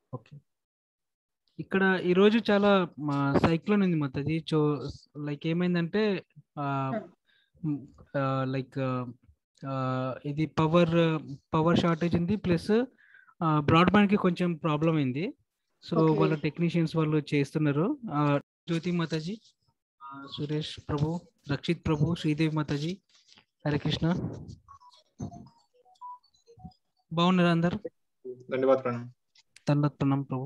Okay ఇక్కడ ఈరోజు చాలా మా సైక్లోన్ ఉంది మాతది చో లైక్ ఏమైందంటే లైక్ ఇది పవర్ పవర్ షార్టేజ్ ఉంది ప్లస్ బ్రాడ్బ్యాండ్కి కొంచెం ప్రాబ్లం అయింది సో Okay. వాళ్ళ టెక్నీషియన్స్ వాళ్ళు చేస్తున్నారు ఆ, జ్యోతి మాతాజీ ఆ, సురేష్ ప్రభు రక్షిత్ ప్రభు శ్రీదేవి మాతాజీ హరే కృష్ణ బాగున్నారా అందరు ధన్యవాద ప్రణాం తండ్రి ప్రణాం ప్రభు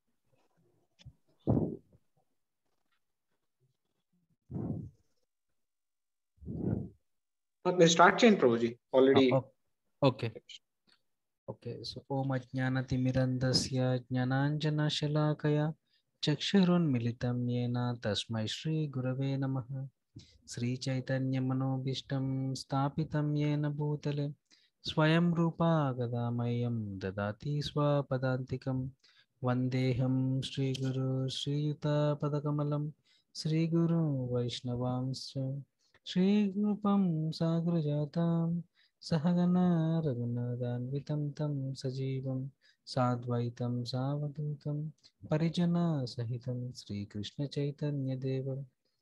మీరు స్టార్ట్ చేయండి Prabhuji already okay okay so ఓం అజ్ఞానతిమిరంధస్య జ్ఞానాంజనశలాకయ చక్షురున్మిలితం येन తస్మై శ్రీ గురవే నమః శ్రీచైతన్యమనోభీష్టం స్థాపితం येन భూతలే స్వయం రూపా గదామయం దదాతి స్వపదాంతికం వందేహం శ్రీగురు శ్రీయుతపదకమలం శ్రీగురు వైష్ణవాంశ్చ శ్రీరూపం సాగరజాతాం सहगना रघुनादान्वितं तं सजीवं साद्वैतं सावधूतं परिजनसहितं श्रीकृष्णचैतन्यदेवं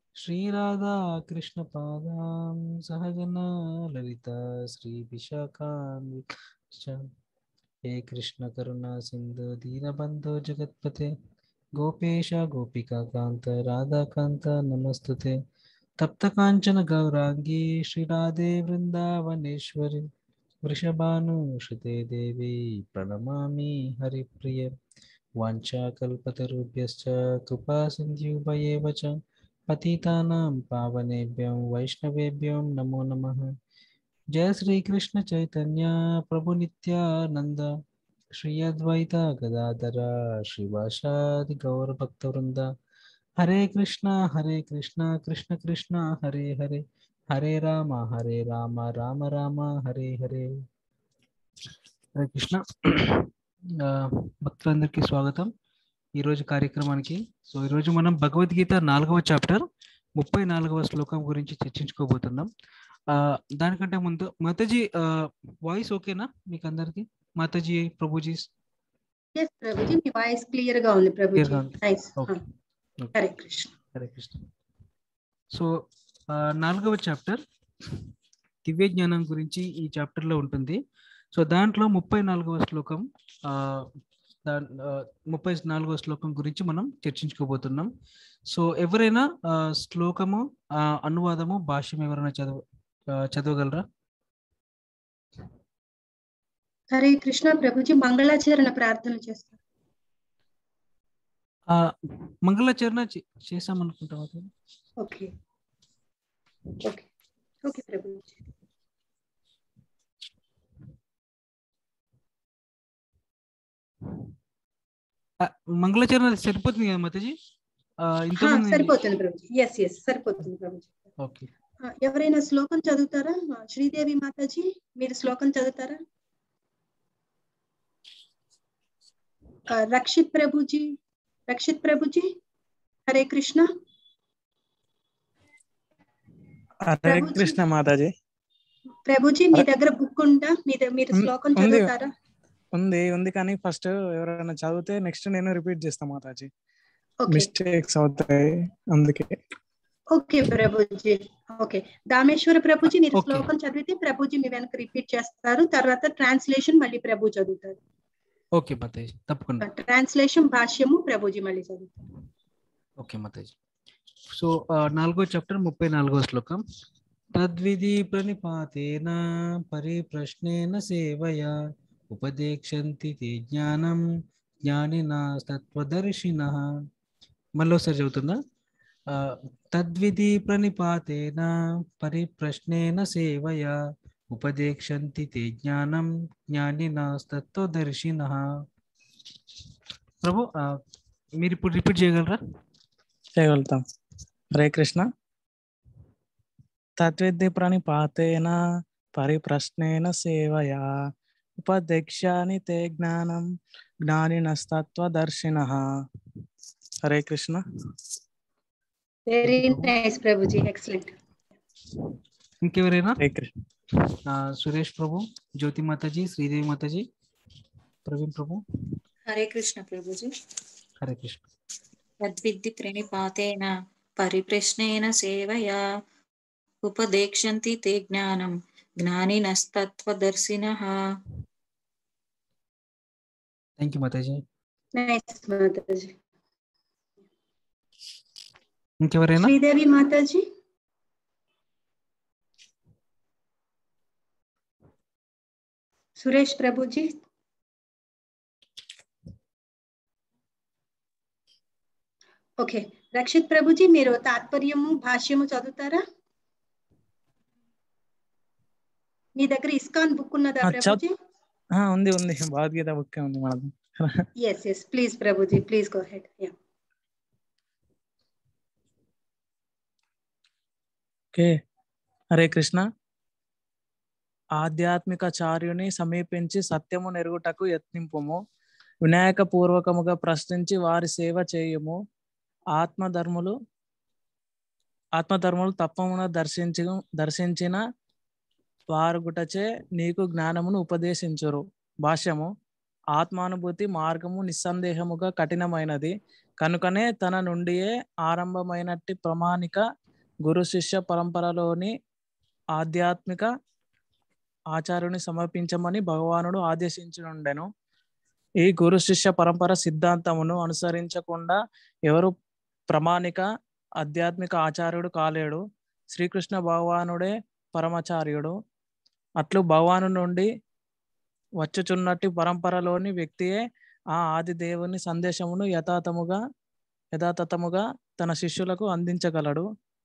श्रीराधाकृष्णपादां सहगना ललिता श्रीविशाखान्विश्च हे कृष्णकरुणा सिन्धु दीनबन्धो जगत्पते गोपेश गोपिकान्त राधाकान्त नमस्तुते तप्तकाञ्चन गौराङ्गी श्रीराधे वृन्दावनेश्वरि वृषभानुश्रुते देवी प्रणमामि हरिप्रिय वाञ्छाकल्पतरुभ्यश्च कृपा सिन्धुभयेव च पतितानां पावनेभ्यो वैष्णवेभ्यो नमो नमः जय श्रीकृष्ण चैतन्य प्रभु नित्यानन्द श्री अद्वैत गदाधर श्रीवासादि गौरभक्तवृन्द हरे कृष्णा हरे कृष्णा कृष्ण कृष्ण हरे हरे हरे राम हरे राम राम राम హరే హరే హరే కృష్ణ ఆ, భక్తులందరికీ స్వాగతం ఈరోజు కార్యక్రమానికి సో ఈరోజు మనం భగవద్గీత నాలుగవ చాప్టర్ ముప్పై నాలుగవ శ్లోకం గురించి చర్చించుకోబోతున్నాం ఆ, దానికంటే ముందు మాతాజీ వాయిస్ ఓకేనా మీకు అందరికి మాతాజీ ప్రభుజీ ఎస్ ప్రభుజీ మీ వాయిస్ క్లియర్ గా ఉంది ప్రభుజీ Clear గా ఉంది. Nice Okay. Hare Krishna Hare Krishna so ఆ, నాలుగవ చాప్టర్ దివ్య జ్ఞానం గురించి ఈ చాప్టర్ లో ఉంటుంది సో దాంట్లో ముప్పై నాలుగవ శ్లోకం ఆ, దా- ఆ, ముప్పై నాలుగవ శ్లోకం గురించి మనం చర్చించుకోబోతున్నాం సో ఎవరైనా ఆ, శ్లోకము ఆ, అనువాదము భాష్యం ఎవరైనా చదవ ఆ, చదవగలరా హరే కృష్ణ ప్రభుజీ మంగళాచరణ ప్రార్థన చేస్తారు ఆ, మంగళాచరణ చే- చేసామనుకుంటాం అది ఓకే ఓకే ఓకే ప్రభుజీ ఆ, మంగళాచరణ సరిపోతుంది కదా మాతాజీ ఆ, హా, ఇంతమంది సరిపోతుంది ప్రభుజీ ఎస్ ఎస్ సరిపోతుంది ప్రభుజీ ఓకే ఆ, ఎవరైనా శ్లోకం చదువుతారా ఆ, శ్రీదేవి మాతాజీ మీరు శ్లోకం చదువుతారా ఆ, రక్షిత్ ప్రభుజీ రక్షిత్ ప్రభుజీ హరే కృష్ణ హరే ప్రభుజీ. కృష్ణ మాతాజీ ప్రభుజీ మీ దగ్గర బుక్ ఉందా మీ ద- మీరు ఉం- శ్లోకం ఉంది. చదువుతారా ఉంది ఉంది కానీ ఫస్ట్ ఎవరైనా చదివితే నెక్స్ట్ నేను రిపీట్ చేస్తా మాతాజీ ఓకే మిస్టేక్స్ అవుతాయి అందుకే ఓకే ప్రభుజీ ఓకే దామేశ్వర ప్రభుజీ మీరు Okay. శ్లోకం చదివితే ప్రభుజీ మీ వెనక రిపీట్ చేస్తారు తర్వాత ట్రాన్స్లేషన్ మళ్ళీ ప్రభు చదువుతారు ఓకే మాతాజీ తప్పకుండా ట్రాన్స్లేషన్ భాష్యము ప్రభుజీ మళ్ళీ చదువుతారు ఓకే మాతాజీ సో ఆ, నాలుగో చాప్టర్ ముప్పై నాలుగో శ్లోకం తద్విధి ప్రణిపాతేన పరిప్రశ్నేన సేవయా ఉపదేక్షంతి తే జ్ఞానం జ్ఞానిన తత్వదర్శిన మళ్ళీ ఒకసారి చదువుతుందా ఆ, తద్విధి ప్రణిపాతేన పరిప్రశ్నేన సేవయా ఉపదేక్షంతి తే జ్ఞానం జ్ఞానిన తత్వదర్శిన ప్రభు ఆ, మీరు ఇప్పుడు రిపీట్ చేయగలరా చేయగలుగుతాం హరే కృష్ణ తద్విద్య ప్రణిపాతేన పరిప్రశ్నేన సేవయా ఉపదేక్ష్యాని తే జ్ఞానం జ్ఞానినస్తత్వదర్శిన Hare Krishna very nice Prabhuji excellent ఇంకెవరైనా హరే కృష్ణ ఆ, సురేష్ ప్రభు జ్యోతి మాతాజీ శ్రీదేవి మాతాజీ ప్రవీణ్ ప్రభు హరే కృష్ణ ప్రభుజీ హరే కృష్ణ తద్విద్ధి ప్రణిపాతేన పరిప్రశ్నేన సేవయా ఉపదేక్షంతి తే జ్ఞానం జ్ఞానినస్తత్వదర్శినః thank you Mataji nice Mataji ఇంకెవరైనా శ్రీదేవి మాతాజీ సురేష్ ప్రభుజీ ఓకే రక్షిత్ ప్రభుజీ మీరు తాత్పర్యము భాష్యము చదువుతారా మీ దగ్గర ఇస్కాన్ బుక్ ఉన్నదా ఆ, చదువు- ప్రభుజీ ఆ, ఉంది ఉంది భగవద్గీత బుక్ ఉంది మనది yes yes please Prabhuji please go ahead yeah okay Hare Krishna ఆధ్యాత్మిక చార్యుని సమీపించి సత్యము నెరుగుటకు యత్నింపుము వినాయక పూర్వకముగా ప్రశ్నించి వారి సేవ చేయుము ఆత్మధర్ములు ఆత్మధర్ములు తప్పమున దర్శించి దర్శించిన వారుగుటచే నీకు జ్ఞానమును ఉపదేశించురు భాష్యము ఆత్మానుభూతి మార్గము నిస్సందేహముగా కఠినమైనది కనుకనే తన నుండియే ఆరంభమైనట్టి ప్రామాణిక గురు శిష్య పరంపరలోని ఆధ్యాత్మిక ఆచార్యుని సమర్పించమని భగవానుడు ఆదేశించుండెను ఈ గురు శిష్య పరంపర సిద్ధాంతమును అనుసరించకుండా ఎవరు ప్రామాణిక ఆధ్యాత్మిక ఆచార్యుడు కాలేడు శ్రీకృష్ణ భగవానుడే పరమాచార్యుడు అట్లు భగవాను నుండి వచ్చుచున్నట్టి పరంపరలోని వ్యక్తియే ఆ ఆది దేవుని సందేశమును యథాతముగా యథాతథముగా తన శిష్యులకు అందించగలడు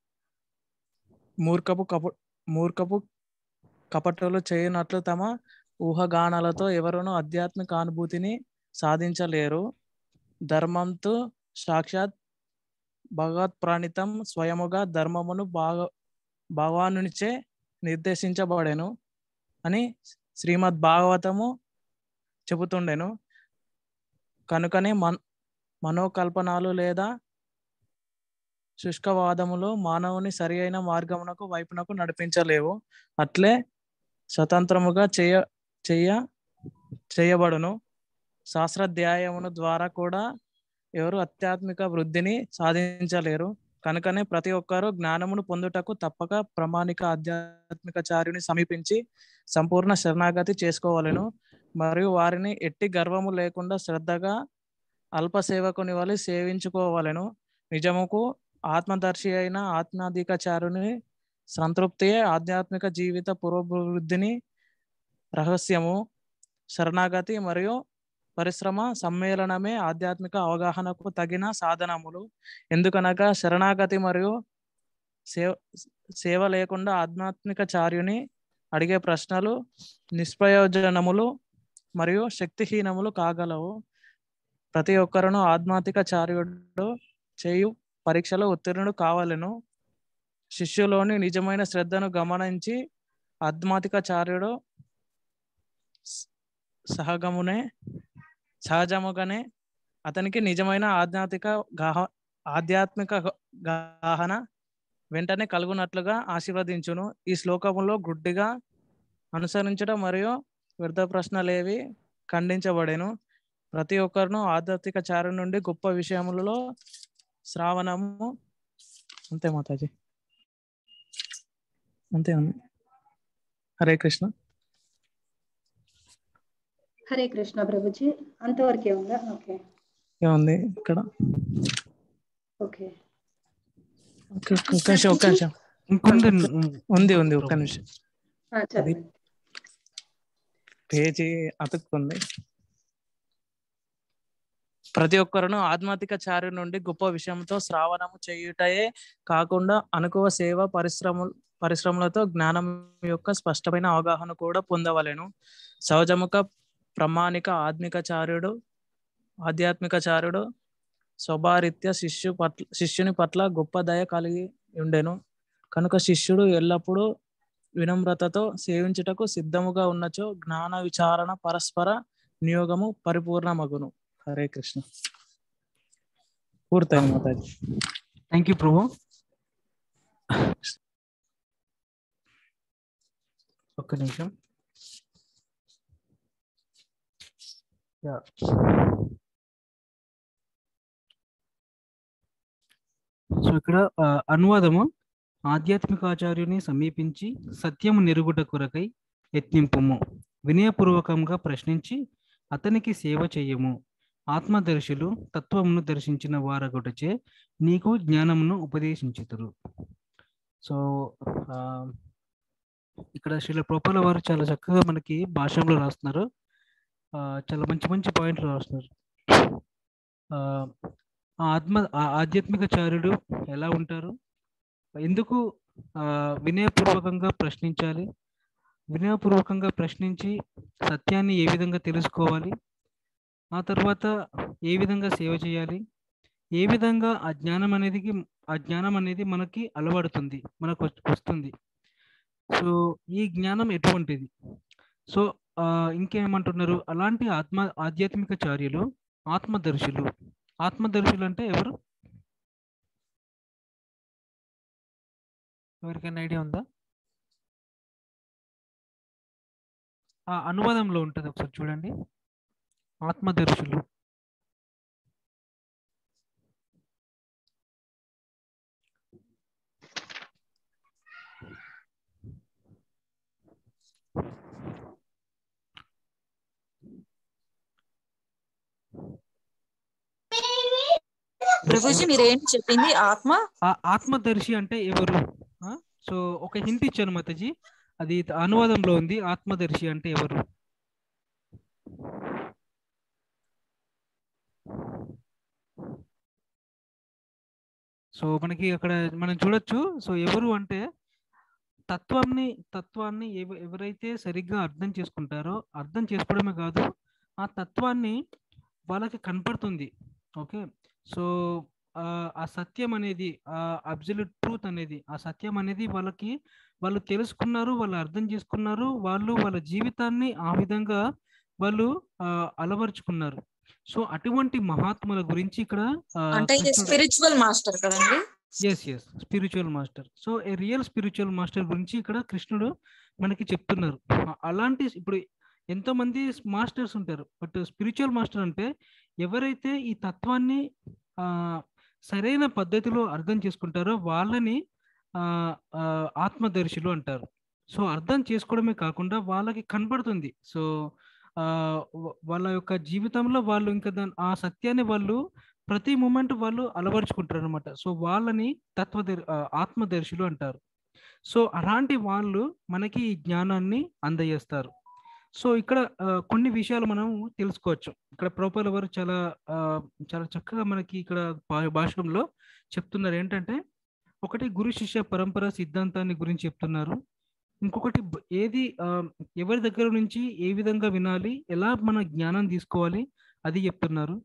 మూర్ఖపు కపు మూర్ఖపు కపటులు చేయనట్లు తమ ఊహగానాలతో ఎవరును ఆధ్యాత్మిక అనుభూతిని సాధించలేరు ధర్మంతో సాక్షాత్ భగవత్ ప్రాణితం స్వయముగా ధర్మమును భాగ భగవానునిచే నిర్దేశించబడెను అని శ్రీమద్ భాగవతము చెబుతుండెను కనుకనే మన్ మనోకల్పనాలు లేదా శుష్కవాదములు మానవుని సరి అయిన మార్గమునకు వైపునకు నడిపించలేవు అట్లే స్వతంత్రముగా చేయ చేయ చేయబడును శాస్త్రాధ్యాయమును ద్వారా కూడా ఎవరు ఆధ్యాత్మిక వృద్ధిని సాధించలేరు కనుకనే ప్రతి ఒక్కరూ జ్ఞానమును పొందుటకు తప్పక ప్రామాణిక ఆధ్యాత్మిక చార్యుని సమీపించి సంపూర్ణ శరణాగతి చేసుకోవాలను మరియు వారిని ఎట్టి గర్వము లేకుండా శ్రద్ధగా అల్ప సేవకుని వలె సేవించుకోవాలను నిజముకు ఆత్మదర్శి అయిన ఆత్మాధికాచారుని సంతృప్తియే ఆధ్యాత్మిక జీవిత పురోభివృద్ధిని రహస్యము శరణాగతి మరియు పరిశ్రమ సమ్మేళనమే ఆధ్యాత్మిక అవగాహనకు తగిన సాధనములు ఎందుకనగా శరణాగతి మరియు సేవ సేవ లేకుండా ఆధ్యాత్మిక చార్యుని అడిగే ప్రశ్నలు నిష్ప్రయోజనములు మరియు శక్తిహీనములు కాగలవు ప్రతి ఒక్కరును ఆధ్యాత్మిక చార్యుడు చేయు పరీక్షలో ఉత్తీర్ణుడు కావాలను శిష్యులోని నిజమైన శ్రద్ధను గమనించి ఆధ్యాత్మిక చార్యుడు స- సహగమునే సహజముగానే అతనికి నిజమైన ఆధ్యాత్మిక గాహ ఆధ్యాత్మిక గ- గాహన వెంటనే కలుగునట్లుగా ఆశీర్వదించును ఈ శ్లోకములో గుడ్డిగా అనుసరించడం మరియు వ్యర్థ ప్రశ్నలేవి ఖండించబడెను ప్రతి ఒక్కరును ఆధ్యాత్మిక చారు నుండి గొప్ప విషయములలో శ్రావణము అంతే మాతాజీ అంతే ఉంది హరే కృష్ణ హరే కృష్ణ ప్రభుజీ అంతవరకే ఉందా ఓకే ఏముంది ఇక్కడ ఓకే ఓకే, ఒక్క నిమిషం ఒక్క నిమిషం ఇంకొంది ఉంది ఉంది ఒక్క నిమిషం ఆ, చదవండి పేజీ అతుక్కుంది ప్రతి ఒక్కరును ఆధ్యాత్మిక చార్య నుండి గొప్ప విషయంతో శ్రావణము చేయుటయే కాకుండా అనుకువ సేవ పరిశ్రమ పరిశ్రమలతో జ్ఞానం యొక్క స్పష్టమైన అవగాహన కూడా పొందవలెను సహజముఖ ప్రామాణిక ఆత్మిక చార్యుడు ఆధ్యాత్మిక చార్యుడు స్వభారీత్య శిష్యు పట్ల శిష్యుని పట్ల గొప్ప దయ కలిగి ఉండెను కనుక శిష్యుడు ఎల్లప్పుడూ వినమ్రతతో సేవించుటకు సిద్ధముగా ఉన్నచో జ్ఞాన విచారణ పరస్పర నియోగము పరిపూర్ణమగును హరే కృష్ణ పూర్తయింది మాతాజీ థ్యాంక్ యూ ప్రభు ఒక్క నిమిషం యా సో ఇక్కడ ఆ, అనువాదము ఆధ్యాత్మికాచార్యుని సమీపించి సత్యము నిరుగుట కొరకై యత్నింపుము వినయపూర్వకంగా ప్రశ్నించి అతనికి సేవ చెయ్యము ఆత్మదర్శులు తత్వమును దర్శించిన వారగుటచే నీకు జ్ఞానమును ఉపదేశించుతురు సో ఆ, ఇక్కడ శ్రీల ప్రోపాల వారు చాలా చక్కగా మనకి భాషలో రాస్తున్నారు ఆ, చాలా మంచి మంచి పాయింట్లు రాస్తున్నారు ఆ, ఆ ఆత్మ ఆ ఆధ్యాత్మికచార్యుడు ఎలా ఉంటారు ఎందుకు ఆ, వినయపూర్వకంగా ప్రశ్నించాలి వినయపూర్వకంగా ప్రశ్నించి సత్యాన్ని ఏ విధంగా తెలుసుకోవాలి ఆ తర్వాత ఏ విధంగా సేవ చేయాలి ఏ విధంగా ఆ జ్ఞానం అనేది ఆ జ్ఞానం అనేది మనకి అలవడుతుంది మనకు వస్- వస్తుంది సో ఈ జ్ఞానం ఎటువంటిది సో ఆ, ఇంకేమంటున్నారు అలాంటి ఆత్మ ఆధ్యాత్మిక చార్యులు ఆత్మదర్శులు ఆత్మదర్శులు అంటే ఎవరు ఎవరికైనా ఐడియా ఉందా ఆ అనువాదంలో ఉంటుంది ఒకసారి చూడండి ఆత్మదర్శులు ప్రభుజీ మీరు ఏంటి చెప్పింది ఆత్మ ఆ ఆత్మదర్శి అంటే ఎవరు ఆ? సో ఒక హింట్ ఇచ్చాను మాతాజీ అది అనువాదంలో ఉంది ఆత్మదర్శి అంటే ఎవరు సో మనకి అక్కడ మనం చూడొచ్చు సో ఎవరు అంటే తత్వాన్ని తత్వాన్ని ఎవ- ఎవరైతే సరిగ్గా అర్థం చేసుకుంటారో అర్థం చేసుకోవడమే కాదు ఆ తత్వాన్ని వాళ్ళకి కనపడుతుంది ఓకే సో ఆ ఆ సత్యం అనేది ఆ అబ్జల్యూట్ ట్రూత్ అనేది ఆ సత్యం అనేది వాళ్ళకి వాళ్ళు తెలుసుకున్నారు వాళ్ళు అర్థం చేసుకున్నారు వాళ్ళు వాళ్ళ జీవితాన్ని ఆ విధంగా వాళ్ళు ఆ, అలవరుచుకున్నారు సో అటువంటి మహాత్ముల గురించి ఇక్కడ ఆ, అంటే ఇది కృష్ణుడు- స్పిరిచువల్ మాస్టర్ కదండి yes yes spiritual master so a real spiritual master గురించి ఇక్కడ కృష్ణుడు మనకి చెప్తున్నారు ఆ- అలాంటి ఇప్పుడు ఎంతో మంది మాస్టర్స్ ఉంటారు బట్ స్పిరిచువల్ మాస్టర్ అంటే ఎవరైతే ఈ తత్వాన్ని ఆ సరైన పద్ధతిలో అర్థం చేసుకుంటారో వాళ్ళని ఆ ఆ, ఆత్మదర్శులు అంటారు సో అర్థం చేసుకోవడమే కాకుండా వాళ్ళకి కనబడుతుంది సో ఆ వా- వాళ్ళ యొక్క జీవితంలో వాళ్ళు ఇంకా దాని ఆ సత్యాన్ని వాళ్ళు ప్రతి మూమెంట్ వాళ్ళు అలవరుచుకుంటారు అనమాట సో వాళ్ళని తత్వదర్ ఆ, ఆత్మదర్శులు అంటారు సో అలాంటి వాళ్ళు మనకి ఈ జ్ఞానాన్ని అందజేస్తారు సో ఇక్కడ ఆ, కొన్ని విషయాలు మనం తెలుసుకోవచ్చు ఇక్కడ ప్రోపల్ వారు చాలా ఆ, చాలా చక్కగా మనకి ఇక్కడ భా- భాషణంలో చెప్తున్నారు ఏంటంటే ఒకటి గురు శిష్య పరంపర సిద్ధాంతాన్ని గురించి చెప్తున్నారు ఇంకొకటి బ- ఏది ఆ, ఎవరి దగ్గర నుంచి ఏ విధంగా వినాలి ఎలా మన జ్ఞానం తీసుకోవాలి అది చెప్తున్నారు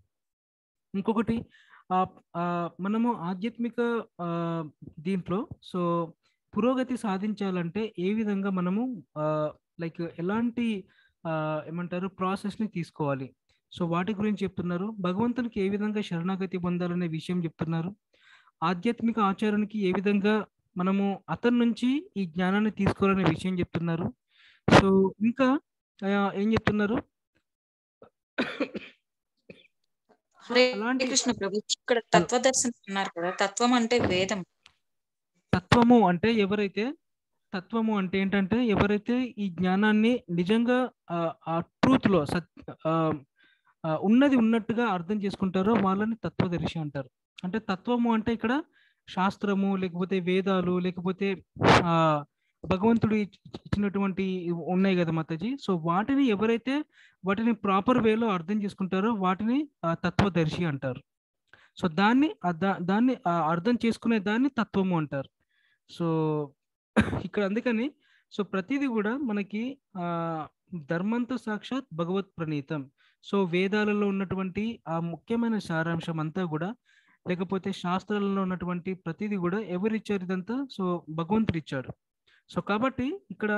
ఇంకొకటి ఆ, ఆ, మనము ఆధ్యాత్మిక ఆ, దీంట్లో సో పురోగతి సాధించాలంటే ఏ విధంగా మనము లైక్ ఎలాంటి ఆ, ఏమంటారు ప్రాసెస్ని తీసుకోవాలి సో వాటి గురించి చెప్తున్నారు భగవంతునికి ఏ విధంగా శరణాగతి పొందాలనే విషయం చెప్తున్నారు ఆధ్యాత్మిక ఆచారానికి ఏ విధంగా మనము అతని నుంచి ఈ జ్ఞానాన్ని తీసుకోవాలనే విషయం చెప్తున్నారు సో ఇంకా ఆ, ఏం చెప్తున్నారు సో హరే అలాంటి కృష్ణ ప్రభు ఇక్కడ తత్వదర్శనం అన్నారు కదా తత్వం అంటే వేదం తత్వము అంటే ఎవరైతే తత్వము అంటే ఏంటంటే ఎవరైతే ఈ జ్ఞానాన్ని నిజంగా ఆ, ఆ ట్రూత్ లో సత్ ఆ, ఆ, ఉన్నది ఉన్నట్టుగా అర్థం చేసుకుంటారో వాళ్ళని తత్వదర్శి అంటారు అంటే తత్వము అంటే ఇక్కడ శాస్త్రము లేకపోతే వేదాలు లేకపోతే ఆ భగవంతుడు ఇచ్- ఇచ్చినటువంటి ఇవి ఉన్నాయి కదా మాతాజీ సో వాటిని ఎవరైతే వాటిని ప్రాపర్ వేలో అర్థం చేసుకుంటారో వాటిని ఆ, తత్వదర్శి అంటారు సో దాన్ని ఆ దా- దాన్ని ఆ అర్థం చేసుకునే దాన్ని తత్వము అంటారు సో ఇక్కడ అందుకని సో ప్రతిదీ కూడా మనకి ఆ ధర్మంతో సాక్షాత్ భగవత్ ప్రణీతం సో వేదాలలో ఉన్నటువంటి ఆ ముఖ్యమైన సారాంశం అంతా కూడా లేకపోతే శాస్త్రాలలో ఉన్నటువంటి ప్రతిదీ కూడా ఎవరు ఇచ్చారు ఇదంతా సో భగవంతుడు ఇచ్చాడు సో కాబట్టి ఇక్కడ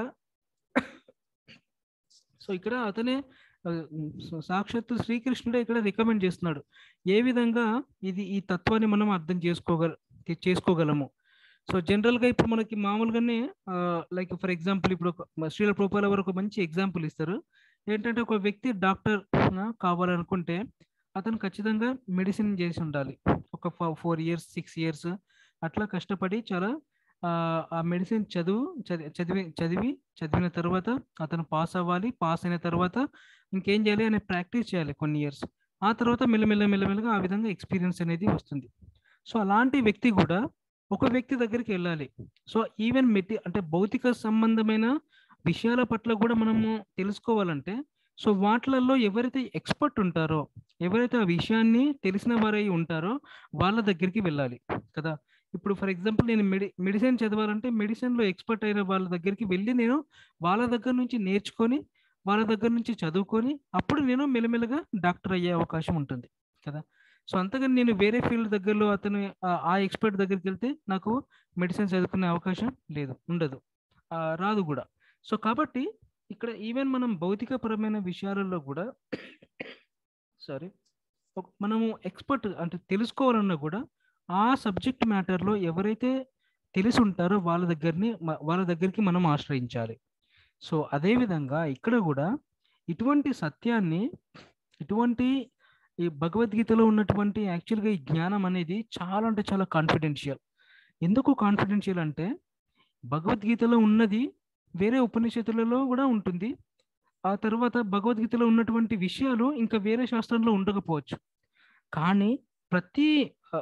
సో ఇక్కడ అతనే ఆ, సో సాక్షాత్తు శ్రీకృష్ణుడే ఇక్కడ రికమెండ్ చేస్తున్నాడు ఏ విధంగా ఇది ఈ తత్వాన్ని మనం అర్థం చేసుకోగల చేసుకోగలము సో జనరల్ గా ఇప్పుడు మనకి మామూలుగానే లైక్ ఫర్ ఎగ్జాంపుల్ ఇప్పుడు ఒక- మ- శ్రీల ప్రోపాల వారు ఒక మంచి ఎగ్జాంపుల్ ఇస్తారు ఏంటంటే ఒక వ్యక్తి డాక్టర్ కావాలనుకుంటే అతను ఖచ్చితంగా మెడిసిన్ చేసి ఉండాలి ఒక ఫోర్ ఇయర్స్ సిక్స్ ఇయర్స్ అట్లా కష్టపడి చాలా ఆ, ఆ మెడిసిన్ చదువు చదివి చదివి చదివి చదివిన తర్వాత అతను పాస్ అవ్వాలి పాస్ అయిన తర్వాత ఇంకేం చేయాలి అనే ప్రాక్టీస్ చేయాలి కొన్ని ఇయర్స్ ఆ తర్వాత మెల్లమెల్ల మెల్లమెల్లగా ఆ విధంగా ఎక్స్పీరియన్స్ అనేది వస్తుంది సో అలాంటి వ్యక్తి కూడా ఒక వ్యక్తి దగ్గరికి వెళ్ళాలి సో ఈవెన్ మెటీ అంటే భౌతిక సంబంధమైన విషయాల పట్ల కూడా మనము తెలుసుకోవాలంటే సో వాటిలలో ఎవరైతే ఎక్స్పర్ట్ ఉంటారో ఎవరైతే ఆ విషయాన్ని తెలిసిన వారై ఉంటారో వాళ్ళ దగ్గరికి వెళ్ళాలి కదా ఇప్పుడు ఫర్ ఎగ్జాంపుల్ నేను మెడి మెడిసిన్ చదవాలంటే మెడిసిన్లో ఎక్స్పర్ట్ అయిన వాళ్ళ దగ్గరికి వెళ్ళి నేను వాళ్ళ దగ్గర నుంచి నేర్చుకొని వాళ్ళ దగ్గర నుంచి చదువుకొని అప్పుడు నేను మెల్లమెల్లగా డాక్టర్ అయ్యే అవకాశం ఉంటుంది కదా సో అంతగాని నేను వేరే ఫీల్డ్ దగ్గరలో అతను ఆ- ఆ ఎక్స్పర్ట్ దగ్గరికి వెళ్తే నాకు మెడిసిన్ చదువుకునే అవకాశం లేదు ఉండదు ఆ, రాదు కూడా సో కాబట్టి ఇక్కడ ఈవెన్ మనం భౌతికపరమైన విషయాలలో కూడా సారీ మనము ఎక్స్పర్ట్ అంటే తెలుసుకోవాలన్నా కూడా ఆ సబ్జెక్ట్ మ్యాటర్లో ఎవరైతే తెలిసి ఉంటారో వాళ్ళ దగ్గరని మ- వాళ్ళ దగ్గరికి మనం ఆశ్రయించాలి సో అదే విధంగా ఇక్కడ కూడా ఇటువంటి సత్యాన్ని ఇటువంటి ఈ భగవద్గీతలో ఉన్నటువంటి యాక్చువల్గా ఈ జ్ఞానం అనేది చాలా అంటే చాలా కాన్ఫిడెన్షియల్ ఎందుకు కాన్ఫిడెన్షియల్ అంటే భగవద్గీతలో ఉన్నది వేరే ఉపనిషత్తులలో కూడా ఉంటుంది ఆ తర్వాత భగవద్గీతలో ఉన్నటువంటి విషయాలు ఇంకా వేరే శాస్త్రంలో ఉండకపోవచ్చు కానీ ప్రతి ఆ,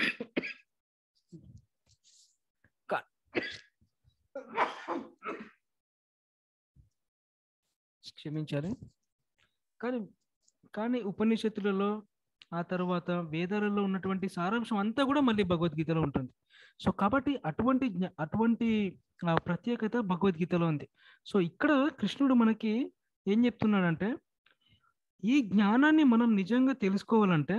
కా- క్షమించాలి కానీ కానీ ఉపనిషత్తులలో ఆ తర్వాత వేదాలలో ఉన్నటువంటి సారాంశం అంతా కూడా మళ్ళీ భగవద్గీతలో ఉంటుంది సో కాబట్టి అటువంటి జ్ఞ- అటువంటి ఆ, ప్రత్యేకత భగవద్గీతలో ఉంది సో ఇక్కడ కృష్ణుడు మనకి ఏం చెప్తున్నాడంటే ఈ జ్ఞానాన్ని మనం నిజంగా తెలుసుకోవాలంటే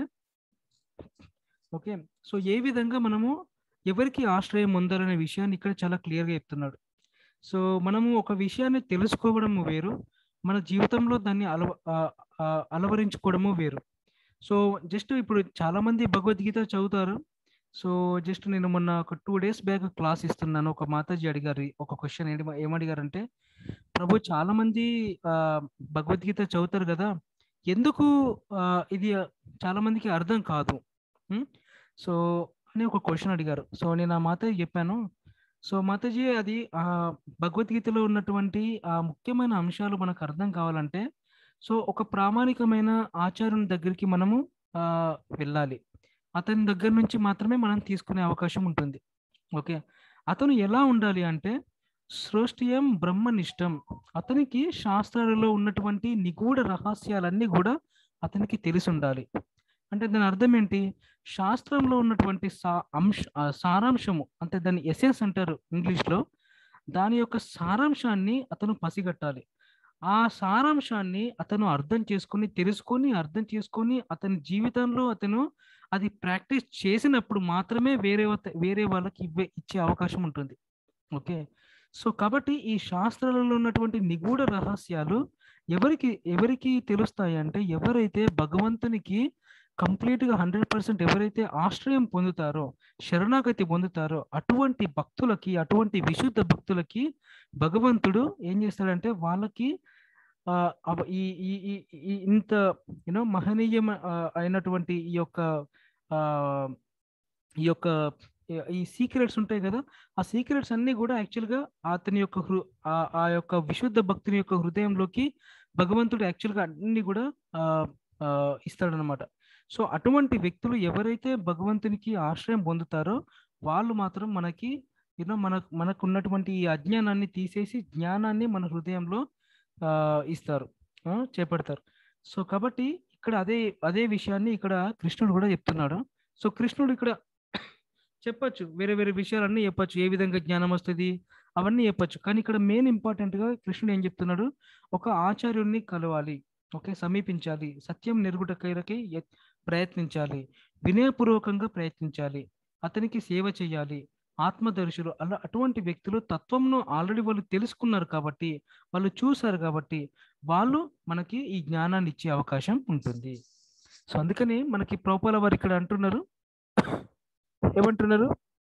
ఓకే సో ఏ విధంగా మనము ఎవరికి ఆశ్రయం పొందాలనే విషయాన్ని ఇక్కడ చాలా క్లియర్గా చెప్తున్నాడు సో మనము ఒక విషయాన్ని తెలుసుకోవడము వేరు మన జీవితంలో దాన్ని అలవ ఆ, ఆ, అలవరించుకోవడము వేరు సో జస్ట్ ఇప్పుడు చాలా మంది భగవద్గీత చదువుతారు సో జస్ట్ నేను మొన్న ఒక టూ డేస్ బ్యాక్ క్లాస్ ఇస్తున్నాను ఒక మాతాజీ అడిగారు ఒక క్వశ్చన్ ఏమడిగారంటే ప్రభు చాలా మంది ఆ, భగవద్గీత చదువుతారు కదా ఎందుకు ఆ, ఇది చాలా మందికి అర్థం కాదు ఉం? సో అని ఒక క్వశ్చన్ అడిగారు సో నేను ఆ మాతాజీ చెప్పాను సో మాతాజీ అది ఆ భగవద్గీతలో ఉన్నటువంటి ఆ ముఖ్యమైన అంశాలు మనకు అర్థం కావాలంటే సో ఒక ప్రామాణికమైన ఆచార్యుని దగ్గరికి మనము ఆ, వెళ్ళాలి అతని దగ్గర నుంచి మాత్రమే మనం తీసుకునే అవకాశం ఉంటుంది ఓకే అతను ఎలా ఉండాలి అంటే సృష్టియం బ్రహ్మనిష్టం అతనికి శాస్త్రాలలో ఉన్నటువంటి నిగూఢ రహస్యాలన్నీ కూడా అతనికి తెలిసి ఉండాలి అంటే దాని అర్థం ఏంటి శాస్త్రంలో ఉన్నటువంటి సా అంశ ఆ సారాంశము అంటే దాని ఎసెన్స్ అంటారు ఇంగ్లీష్లో దాని యొక్క సారాంశాన్ని అతను పసిగట్టాలి ఆ సారాంశాన్ని అతను అర్థం చేసుకొని తెలుసుకొని అర్థం చేసుకొని అతని జీవితంలో అతను అది ప్రాక్టీస్ చేసినప్పుడు మాత్రమే వేరే వత- వేరే వాళ్ళకి ఇవ్వే ఇచ్చే అవకాశం ఉంటుంది ఓకే సో కాబట్టి ఈ శాస్త్రాలలో ఉన్నటువంటి నిగూఢ రహస్యాలు ఎవరికి ఎవరికి తెలుస్తాయి అంటే ఎవరైతే భగవంతునికి కంప్లీట్ గా హండ్రెడ్ పర్సెంట్ ఎవరైతే ఆశ్రయం పొందుతారో శరణాగతి పొందుతారో అటువంటి భక్తులకి అటువంటి విశుద్ధ భక్తులకి భగవంతుడు ఏం చేస్తాడంటే వాళ్ళకి ఆ, అవ- ఈ ఈ ఈ- ఈ ఇంత యూనో మహనీయం ఆ, అయినటువంటి ఈ యొక్క ఆ, ఈ యొక్క ఈ- ఈ సీక్రెట్స్ ఉంటాయి కదా ఆ సీక్రెట్స్ అన్ని కూడా యాక్చువల్గా అతని యొక్క హృ ఆ- ఆ యొక్క విశుద్ధ భక్తుని యొక్క హృదయంలోకి భగవంతుడు యాక్చువల్గా అన్ని కూడా ఆ, ఆ, ఇస్తాడనమాట సో అటువంటి వ్యక్తులు ఎవరైతే భగవంతునికి ఆశ్రయం పొందుతారో వాళ్ళు మాత్రం మనకి యూనో మన మనకు ఉన్నటువంటి ఈ అజ్ఞానాన్ని తీసేసి జ్ఞానాన్ని మన హృదయంలో ఆ, ఇస్తారు ఆ, చేపడతారు సో కాబట్టి ఇక్కడ అదే అదే విషయాన్ని ఇక్కడ కృష్ణుడు కూడా చెప్తున్నాడు సో కృష్ణుడు ఇక్కడ చెప్పొచ్చు వేరే వేరే విషయాలన్నీ చెప్పొచ్చు ఏ విధంగా జ్ఞానం వస్తుంది అవన్నీ చెప్పొచ్చు కానీ ఇక్కడ మెయిన్ ఇంపార్టెంట్ గా కృష్ణుడు ఏం చెప్తున్నాడు ఒక ఆచార్యుడిని కలవాలి ఓకే సమీపించాలి సత్యం నెరుగుటకైరకి యత్- ప్రయత్నించాలి వినయపూర్వకంగా ప్రయత్నించాలి అతనికి సేవ చేయాలి ఆత్మదర్శులు అలా అటువంటి వ్యక్తులు తత్వంను ఆల్రెడీ వాళ్ళు తెలుసుకున్నారు కాబట్టి వాళ్ళు చూశారు కాబట్టి వాళ్ళు మనకి ఈ జ్ఞానాన్ని ఇచ్చే అవకాశం ఉంటుంది సో అందుకని మనకి ప్రోపాల వారు ఇక్కడ అంటున్నారు ఏమంటున్నారు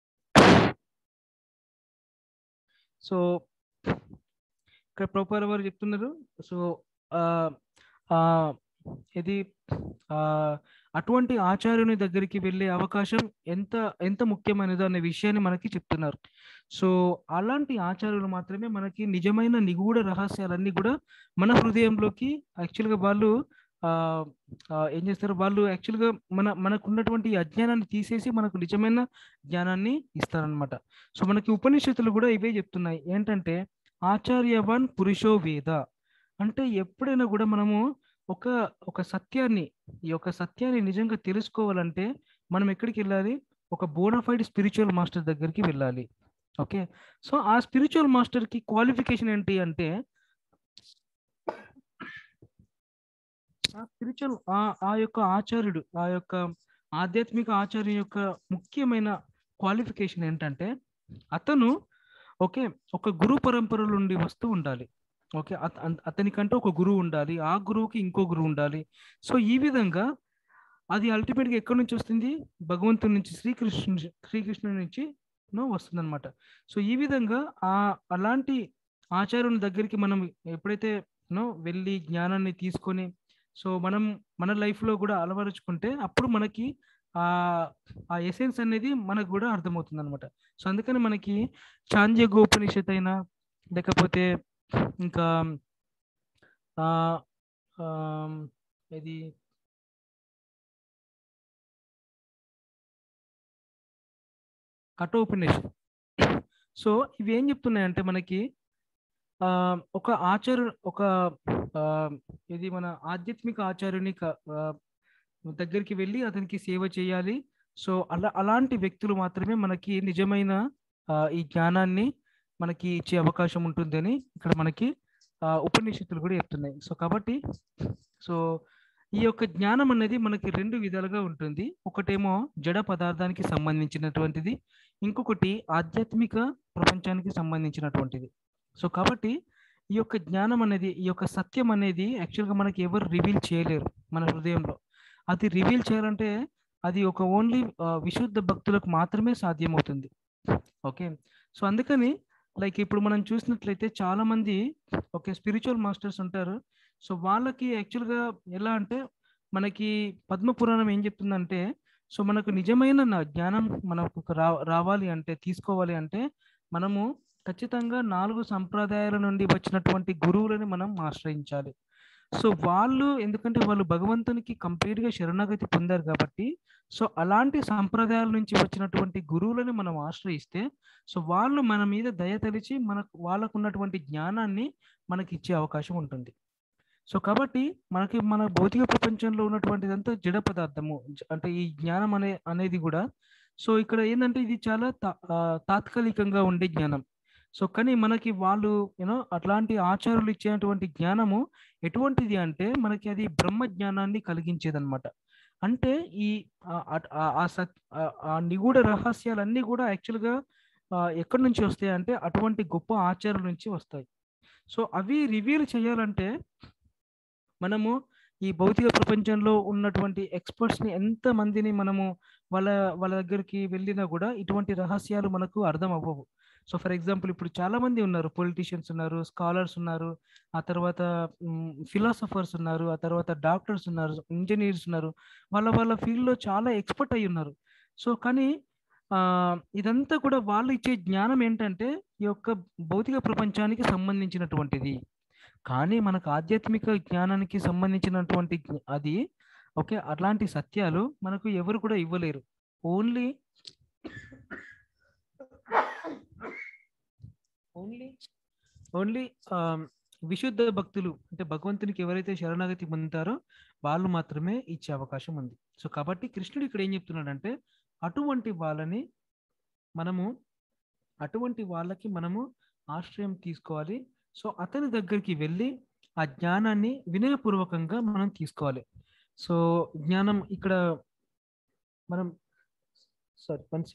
సో ఇక్కడ ప్రోపాల వారు చెప్తున్నారు సో ఆ ఆ, ఇది ఆ అటువంటి ఆచార్యుని దగ్గరికి వెళ్ళే అవకాశం ఎంత ఎంత ముఖ్యమైనదో అనే విషయాన్ని మనకి చెప్తున్నారు సో అలాంటి ఆచార్యులు మాత్రమే మనకి నిజమైన నిగూఢ రహస్యాలన్నీ కూడా మన హృదయంలోకి యాక్చువల్గా వాళ్ళు ఆ, ఆ, ఏం చేస్తారు వాళ్ళు యాక్చువల్గా మన మనకు ఉన్నటువంటి ఈ అజ్ఞానాన్ని తీసేసి మనకు నిజమైన జ్ఞానాన్ని ఇస్తారనమాట సో మనకి ఉపనిషత్తులు కూడా ఇవే చెప్తున్నాయి ఏంటంటే ఆచార్యవాన్ పురుషో వేద అంటే ఎప్పుడైనా కూడా మనము ఒక ఒక సత్యాన్ని ఈ యొక్క సత్యాన్ని నిజంగా తెలుసుకోవాలంటే మనం ఎక్కడికి వెళ్ళాలి ఒక బోనఫైడ్ స్పిరిచువల్ మాస్టర్ దగ్గరికి వెళ్ళాలి okay so uh spiritual master కి క్వాలిఫికేషన్ ఏంటి అంటే ఆ స్పిరిచువల్ ఆ ఆ యొక్క ఆచార్యుడు ఆ యొక్క ఆధ్యాత్మిక ఆచార్యం యొక్క ముఖ్యమైన క్వాలిఫికేషన్ ఏంటంటే అతను ఓకే ఒక గురు పరంపర నుండి వస్తూ ఉండాలి ఓకే అత- అత- అతనికంటే ఒక గురువు ఉండాలి ఆ గురువుకి ఇంకో గురువు ఉండాలి సో ఈ విధంగా అది ultimate గా ఎక్కడి నుంచి వస్తుంది భగవంతుడి నుంచి శ్రీకృష్ణు శ్రీకృష్ణుడి నుంచి వస్తుంది అనమాట సో ఈ విధంగా ఆ అలాంటి ఆచార్యుని దగ్గరికి మనం ఎప్పుడైతే నో వెళ్ళి జ్ఞానాన్ని తీసుకొని సో మనం మన life లో కూడా అలవరుచుకుంటే అప్పుడు మనకి ఆ ఆ ఎసెన్స్ అనేది మనకు కూడా అర్థమవుతుంది అనమాట సో అందుకని మనకి చాంద్య గోపనిషత్ అయినా లేకపోతే ఇంకా ఆ ఆమ్, ఇది కఠోపనిషత్ సో ఇవి ఏం చెప్తున్నాయంటే మనకి ఆ ఒక ఆచార్య ఒక ఆ, ఇది మన ఆధ్యాత్మిక ఆచార్యుని క- ఆ, దగ్గరికి వెళ్ళి అతనికి సేవ చేయాలి సో అలా అలాంటి వ్యక్తులు మాత్రమే మనకి నిజమైన ఆ, ఈ జ్ఞానాన్ని మనకి ఇచ్చే అవకాశం ఉంటుందని ఇక్కడ మనకి ఆ, ఉపనిషత్తులు కూడా చెప్తున్నాయి సో కాబట్టి సో ఈ యొక్క జ్ఞానం అనేది మనకి రెండు విధాలుగా ఉంటుంది ఒకటేమో జడ పదార్థానికి సంబంధించినటువంటిది ఇంకొకటి ఆధ్యాత్మిక ప్రపంచానికి సంబంధించినటువంటిది సో కాబట్టి ఈ యొక్క జ్ఞానం అనేది ఈ యొక్క సత్యం అనేది యాక్చువల్గా మనకి ఎవరు రివీల్ చేయలేరు మన హృదయంలో అది రివీల్ చేయాలంటే అది ఒక ఓన్లీ విశుద్ధ భక్తులకు మాత్రమే సాధ్యమవుతుంది ఓకే సో అందుకని లైక్ ఇప్పుడు మనం చూసినట్లయితే చాలా మంది ఓకే స్పిరిచువల్ మాస్టర్స్ ఉంటారు సో వాళ్ళకి యాక్చువల్గా ఎలా అంటే మనకి పద్మ పురాణం ఏం చెప్తుందంటే సో మనకు నిజమైన నా- జ్ఞానం మనకు రా రావాలి అంటే తీసుకోవాలి అంటే మనము ఖచ్చితంగా నాలుగు సంప్రదాయాల నుండి వచ్చినటువంటి గురువులని మనం ఆశ్రయించాలి సో వాళ్ళు ఎందుకంటే వాళ్ళు భగవంతునికి కంప్లీట్ గా శరణాగతి పొందారు కాబట్టి సో అలాంటి సంప్రదాయాల నుంచి వచ్చినటువంటి గురువులని మనం ఆశ్రయిస్తే సో వాళ్ళు మన మీద దయ తలిచి మనకు వాళ్ళకు ఉన్నటువంటి జ్ఞానాన్ని మనకి ఇచ్చే అవకాశం ఉంటుంది సో కాబట్టి మనకి మన భౌతిక ప్రపంచంలో ఉన్నటువంటిదంతా జడ పదార్థము జ- అంటే ఈ జ్ఞానం అనే అనేది కూడా సో ఇక్కడ ఏంటంటే ఇది చాలా తా- ఆ, తాత్కాలికంగా ఉండే జ్ఞానం సో కానీ మనకి వాళ్ళు యూనో అట్లాంటి ఆచారులు ఇచ్చేటువంటి జ్ఞానము ఎటువంటిది అంటే మనకి అది బ్రహ్మ జ్ఞానాన్ని కలిగించేదన్నమాట అంటే ఈ ఆ- ఆ- ఆ- ఆ సత్ ఆ- ఆ నిగూఢ రహస్యాలన్నీ కూడా యాక్చువల్గా ఎక్కడి నుంచి వస్తాయి అంటే అటువంటి గొప్ప ఆచారుల నుంచి వస్తాయి సో అవి రివీల్ చేయాలంటే మనము ఈ భౌతిక ప్రపంచంలో ఉన్నటువంటి experts ని ఎంత మందిని మనము వాళ్ళ వాళ్ళ దగ్గరికి వెళ్ళినా కూడా ఇటువంటి రహస్యాలు మనకు అర్థం అవ్వవు సో ఫర్ ఎగ్జాంపుల్ ఇప్పుడు చాలా మంది ఉన్నారు పొలిటీషియన్స్ ఉన్నారు స్కాలర్స్ ఉన్నారు ఆ తర్వాత ఫిలాసఫర్స్ ఉన్నారు ఆ తర్వాత డాక్టర్స్ ఉన్నారు ఇంజనీర్స్ ఉన్నారు వాళ్ళ వాళ్ళ field లో చాలా ఎక్స్పర్ట్ అయి ఉన్నారు సో కానీ ఆ ఇదంతా కూడా వాళ్ళు ఇచ్చే జ్ఞానం ఏంటంటే ఈ యొక్క భౌతిక ప్రపంచానికి సంబంధించినటువంటిది కానీ మనకు ఆధ్యాత్మిక జ్ఞానానికి సంబంధించినటువంటి జ్ఞ- అది ఓకే అట్లాంటి సత్యాలు మనకు ఎవరు కూడా ఇవ్వలేరు ఓన్లీ ఓన్లీ ఓన్లీ విశుద్ధ భక్తులు అంటే భగవంతునికి ఎవరైతే శరణాగతి పొందుతారో వాళ్ళు మాత్రమే ఇచ్చే అవకాశం ఉంది సో కాబట్టి కృష్ణుడు ఇక్కడ ఏం చెప్తున్నాడంటే అటువంటి వాళ్ళని మనము అటువంటి వాళ్ళకి మనము ఆశ్రయం తీసుకోవాలి సో అతని దగ్గరికి వెళ్ళి ఆ జ్ఞానాన్ని వినయపూర్వకంగా మనం తీసుకోవాలి సో జ్ఞానం ఇక్కడ మనం sorry one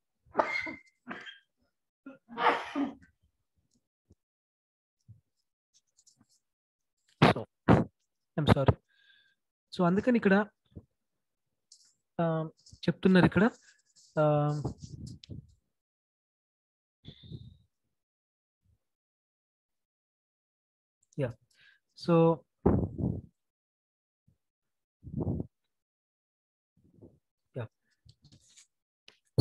so I'm sorry so అందుకని ఇక్కడ ఆ, చెప్తున్నారు ఇక్కడ ఆ, యా సో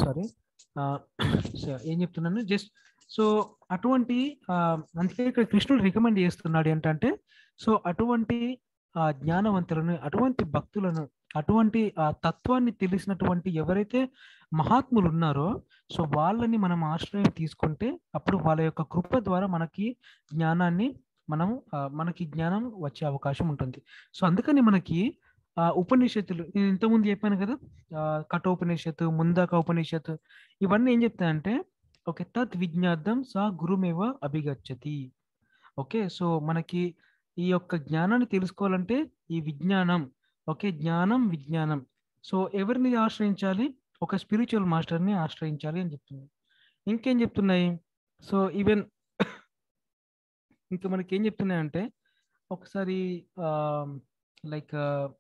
సారీ ఏం చెప్తున్నాను జస్ట్ సో అటువంటి ఆ, అందుకే ఇక్కడ కృష్ణుడు రికమెండ్ చేస్తున్నాడు ఏంటంటే సో అటువంటి ఆ జ్ఞానవంతులను అటువంటి భక్తులను అటువంటి ఆ తత్వాన్ని తెలిసినటువంటి ఎవరైతే మహాత్ములు ఉన్నారో సో వాళ్ళని మనం ఆశ్రయం తీసుకుంటే అప్పుడు వాళ్ళ యొక్క కృప ద్వారా మనకి జ్ఞానాన్ని మనం ఆ, మనకి జ్ఞానం వచ్చే అవకాశం ఉంటుంది సో అందుకని మనకి ఆ ఉపనిషత్తులు నేను ఇంతకుముందు చెప్పాను కదా ఆ, కఠోపనిషత్తు ముందాక ఉపనిషత్తు ఇవన్నీ ఏం చెప్తాయంటే ఓకే తత్ విజ్ఞార్థం సా గురుమేవ అభిగచ్చతి ఓకే సో మనకి ఈ యొక్క జ్ఞానాన్ని తెలుసుకోవాలంటే ఈ విజ్ఞానం ఓకే జ్ఞానం విజ్ఞానం సో ఎవరిని ఆశ్రయించాలి ఒక స్పిరిచువల్ మాస్టర్ని ఆశ్రయించాలి అని చెప్తుంది ఇంకేం చెప్తున్నాయి సో ఈవెన్ ఇంకా మనకి ఏం చెప్తున్నాయంటే ఒకసారి లైక్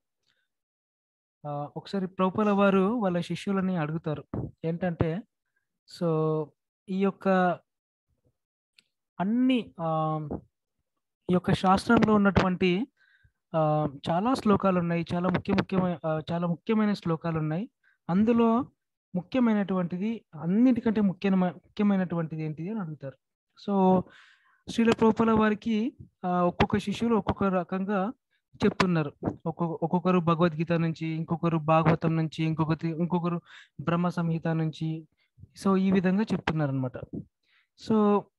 ఒకసారి ప్రభుపాల వారు వాళ్ళ శిష్యులని అడుగుతారు ఏంటంటే సో ఈ యొక్క అన్ని ఆ, ఈ యొక్క శాస్త్రంలో ఉన్నటువంటి ఆ, చాలా శ్లోకాలు ఉన్నాయి చాలా ముఖ్య ముఖ్యమైన ఆ, చాలా ముఖ్యమైన శ్లోకాలు ఉన్నాయి అందులో ముఖ్యమైనటువంటిది అన్నిటికంటే ముఖ్యమైన ముఖ్యమైనటువంటిది ఏంటిది అని అడుగుతారు సో శ్రీల ప్రభుపాల వారికి ఆ, ఒక్కొక్క శిష్యులు ఒక్కొక్క రకంగా చెప్తున్నారు ఒక్కొక్క ఒక్కొక్కరు భగవద్గీత నుంచి ఇంకొకరు భాగవతం నుంచి ఇంకొకటి ఇంకొకరు బ్రహ్మ సంహిత నుంచి సో ఈ విధంగా చెప్తున్నారు అనమాట సో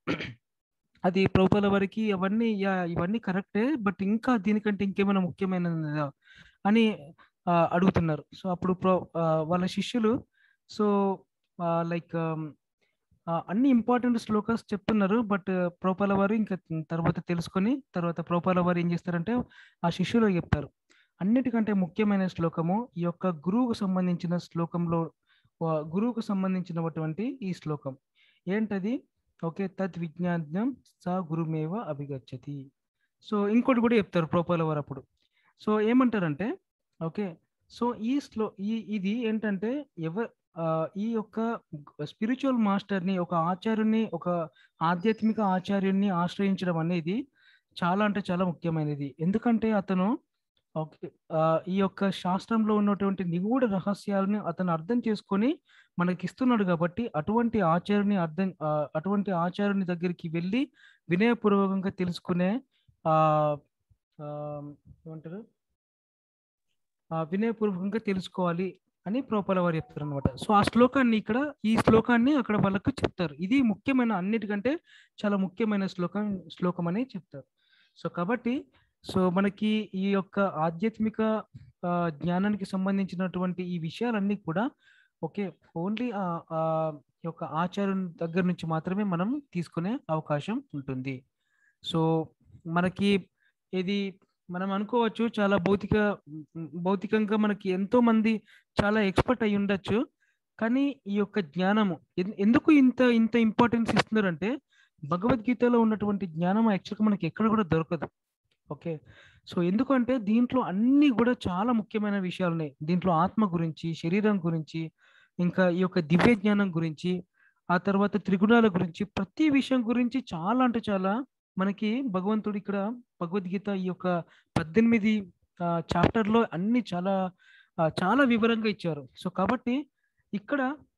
అది ప్రభుపాల వారికి అవన్నీ యా ఇవన్నీ కరెక్టే బట్ ఇంకా దీనికంటే ఇంకేమైనా ముఖ్యమైనదా అని ఆ, అడుగుతున్నారు సో అప్పుడు ప్రో ఆ, వాళ్ళ శిష్యులు సో లైక్ అన్ని ఇంపార్టెంట్ శ్లోకాస్ చెప్తున్నారు బట్ ప్రోపాల వారు ఇంకా తర్వాత తెలుసుకొని తర్వాత ప్రోపాల వారు ఏం చేస్తారంటే ఆ శిష్యులు చెప్తారు అన్నిటికంటే ముఖ్యమైన శ్లోకము ఈ యొక్క గురువుకు సంబంధించిన శ్లోకంలో ఆ, గురువుకు సంబంధించినటువంటి ఈ శ్లోకం ఏంటది ఓకే తద్ విజ్ఞానం సా గురుమేవ అభిగచ్చతి సో ఇంకోటి కూడా చెప్తారు ప్రోపాల వారు అప్పుడు సో ఏమంటారంటే ఓకే సో ఈ స్లో ఈ ఇది ఏంటంటే ఎవ ఆ, ఈ యొక్క స్పిరిచువల్ మాస్టర్ని ఒక ఆచార్యుని ఒక ఆధ్యాత్మిక ఆచార్యుని ఆశ్రయించడం అనేది చాలా అంటే చాలా ముఖ్యమైనది ఎందుకంటే అతను ఓకే ఆ, ఈ యొక్క శాస్త్రంలో ఉన్నటువంటి నిగూఢ రహస్యాలని అతను అర్థం చేసుకొని మనకి ఇస్తున్నాడు కాబట్టి అటువంటి ఆచార్యుని అర్థం ఆ, అటువంటి ఆచార్యుని దగ్గరికి వెళ్ళి వినయపూర్వకంగా తెలుసుకునే ఆ ఆ, ఏమంటారు ఆ, వినయపూర్వకంగా తెలుసుకోవాలి అని ప్రోపల వారు చెప్తారు అనమాట సో ఆ శ్లోకాన్ని ఇక్కడ ఈ శ్లోకాన్ని అక్కడ వాళ్ళకు చెప్తారు ఇది ముఖ్యమైన అన్నిటికంటే చాలా ముఖ్యమైన శ్లోకం శ్లోకం అని చెప్తారు సో కాబట్టి సో మనకి ఈ యొక్క ఆధ్యాత్మిక ఆ, జ్ఞానానికి సంబంధించినటువంటి ఈ విషయాలన్నీ కూడా ఓకే ఓన్లీ ఆ యొక్క ఆచారం దగ్గర నుంచి మాత్రమే మనం తీసుకునే అవకాశం ఉంటుంది సో మనకి ఇది మనం అనుకోవచ్చు చాలా భౌతిక మ్, భౌతికంగా మనకి ఎంతో మంది చాలా ఎక్స్పర్ట్ అయి ఉండొచ్చు కానీ ఈ యొక్క జ్ఞానము ఎన్- ఎందుకు ఇంత ఇంత ఇంపార్టెన్స్ ఇస్తున్నారంటే భగవద్గీతలో ఉన్నటువంటి జ్ఞానం యాక్చువల్గా మనకి ఎక్కడ కూడా దొరకదు ఓకే సో ఎందుకంటే దీంట్లో అన్ని కూడా చాలా ముఖ్యమైన విషయాలు ఉన్నాయి దీంట్లో ఆత్మ గురించి శరీరం గురించి ఇంకా ఈ యొక్క దివ్య జ్ఞానం గురించి ఆ తర్వాత త్రిగుణాల గురించి ప్రతి విషయం గురించి చాలా అంటే చాలా మనకి భగవంతుడు ఇక్కడ భగవద్గీత ఈ యొక్క పద్దెనిమిది చాప్టర్ లో అన్ని చాలా ఆ, చాలా వివరంగా ఇచ్చారు సో కాబట్టి ఇక్కడ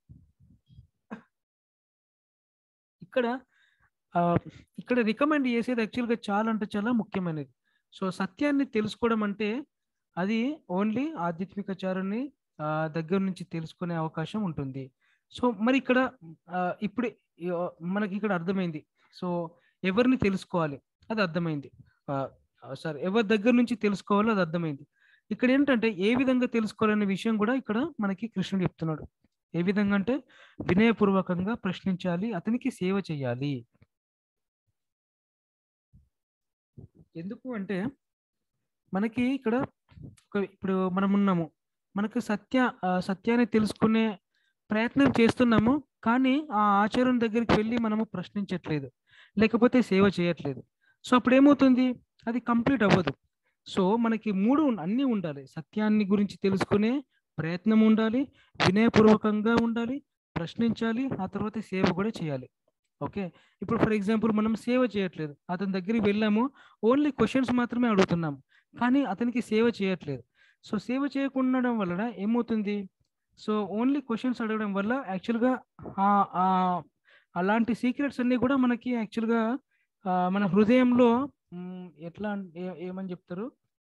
ఇక్కడ ఆ, ఇక్కడ రికమెండ్ చేసేది యాక్చువల్గా చాలా అంటే చాలా ముఖ్యమైనది సో సత్యాన్ని తెలుసుకోవడం అంటే అది ఓన్లీ ఆధ్యాత్మికచారాన్ని ఆ, దగ్గర నుంచి తెలుసుకునే అవకాశం ఉంటుంది సో మరి ఇక్కడ ఆ, ఇప్పుడు ఆ, మనకి ఇక్కడ అర్థమైంది సో ఎవరిని తెలుసుకోవాలి అది అర్థమైంది సారీ ఎవరి దగ్గర నుంచి తెలుసుకోవాలో అది అర్థమైంది ఇక్కడ ఏంటంటే ఏ విధంగా తెలుసుకోవాలనే విషయం కూడా ఇక్కడ మనకి కృష్ణుడు చెప్తున్నాడు ఏ విధంగా అంటే వినయపూర్వకంగా ప్రశ్నించాలి అతనికి సేవ చేయాలి ఎందుకు అంటే మనకి ఇక్కడ ఒక ఇప్పుడు మనం ఉన్నాము మనకు సత్య ఆ, సత్యాన్ని తెలుసుకునే ప్రయత్నం చేస్తున్నాము కానీ ఆ ఆచారం దగ్గరికి వెళ్ళి మనము ప్రశ్నించట్లేదు లేకపోతే సేవ చేయట్లేదు సో అప్పుడు ఏమవుతుంది అది కంప్లీట్ అవ్వదు సో మనకి మూడు ఉన్- అన్నీ ఉండాలి సత్యాన్ని గురించి తెలుసుకునే ప్రయత్నం ఉండాలి వినయపూర్వకంగా ఉండాలి ప్రశ్నించాలి ఆ తర్వాత సేవ కూడా చేయాలి ఓకే ఇప్పుడు ఫర్ ఎగ్జాంపుల్ మనం సేవ చేయట్లేదు అతని దగ్గరికి వెళ్ళాము ఓన్లీ క్వశ్చన్స్ మాత్రమే అడుగుతున్నాము కానీ అతనికి సేవ చేయట్లేదు సో సేవ చేయకుండా వలన ఏమవుతుంది సో ఓన్లీ క్వశ్చన్స్ అడగడం వల్ల యాక్చువల్గా అలాంటి సీక్రెట్స్ అన్నీ కూడా మనకి యాక్చువల్గా మన హృదయంలో మ్, ఎట్లా అన్- ఏ- ఏమని చెప్తారు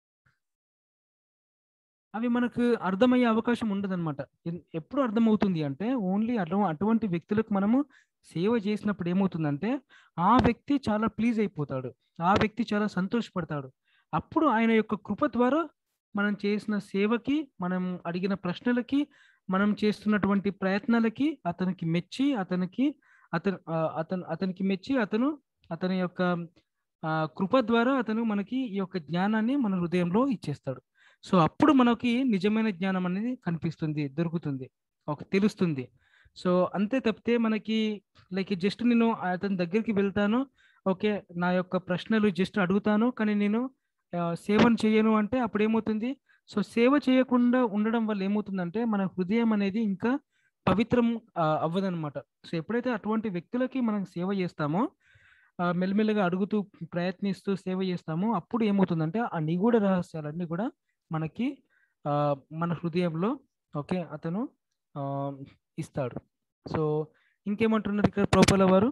అవి మనకు అర్థమయ్యే అవకాశం ఉండదన్నమాట ఎన్- ఎప్పుడు అర్థమవుతుంది అంటే ఓన్లీ అటు అటువంటి వ్యక్తులకు మనము సేవ చేసినప్పుడు ఏమవుతుందంటే ఆ వ్యక్తి చాలా ప్లీజ్ అయిపోతాడు ఆ వ్యక్తి చాలా సంతోషపడతాడు అప్పుడు ఆయన యొక్క కృప ద్వారా మనం చేసిన సేవకి మనం అడిగిన ప్రశ్నలకి మనం చేస్తున్నటువంటి ప్రయత్నాలకి అతనికి మెచ్చి అతనికి అతను ఆ, అతను అతనికి మెచ్చి అతను అతని యొక్క ఆ, కృప ద్వారా అతను మనకి ఈ యొక్క జ్ఞానాన్ని మన హృదయంలో ఇచ్చేస్తాడు సో అప్పుడు మనకి నిజమైన జ్ఞానం అనేది కనిపిస్తుంది దొరుకుతుంది ఒక తెలుస్తుంది సో అంతే తప్పితే మనకి లైక్ జస్ట్ నేను అతని దగ్గరికి వెళ్తాను ఓకే నా యొక్క ప్రశ్నలు జస్ట్ అడుగుతాను కానీ నేను ఆ, సేవను చేయను అంటే అప్పుడు ఏమవుతుంది సో సేవ చేయకుండా ఉండడం వల్ల ఏమవుతుందంటే మన హృదయం అనేది ఇంకా పవిత్రం ఆ, అవ్వదన్నమాట సో ఎప్పుడైతే అటువంటి వ్యక్తులకి మనం సేవ చేస్తామో ఆ, మెల్లమెల్లగా అడుగుతూ ప్రయత్నిస్తూ సేవ చేస్తామో అప్పుడు ఏమవుతుందంటే ఆ నిగూఢ రహస్యాలన్నీ కూడా మనకి ఆ, మన హృదయంలో ఓకే అతను ఆ, ఇస్తాడు సో ఇంకేమంటున్నారు ఇక్కడ ప్రోపల వారు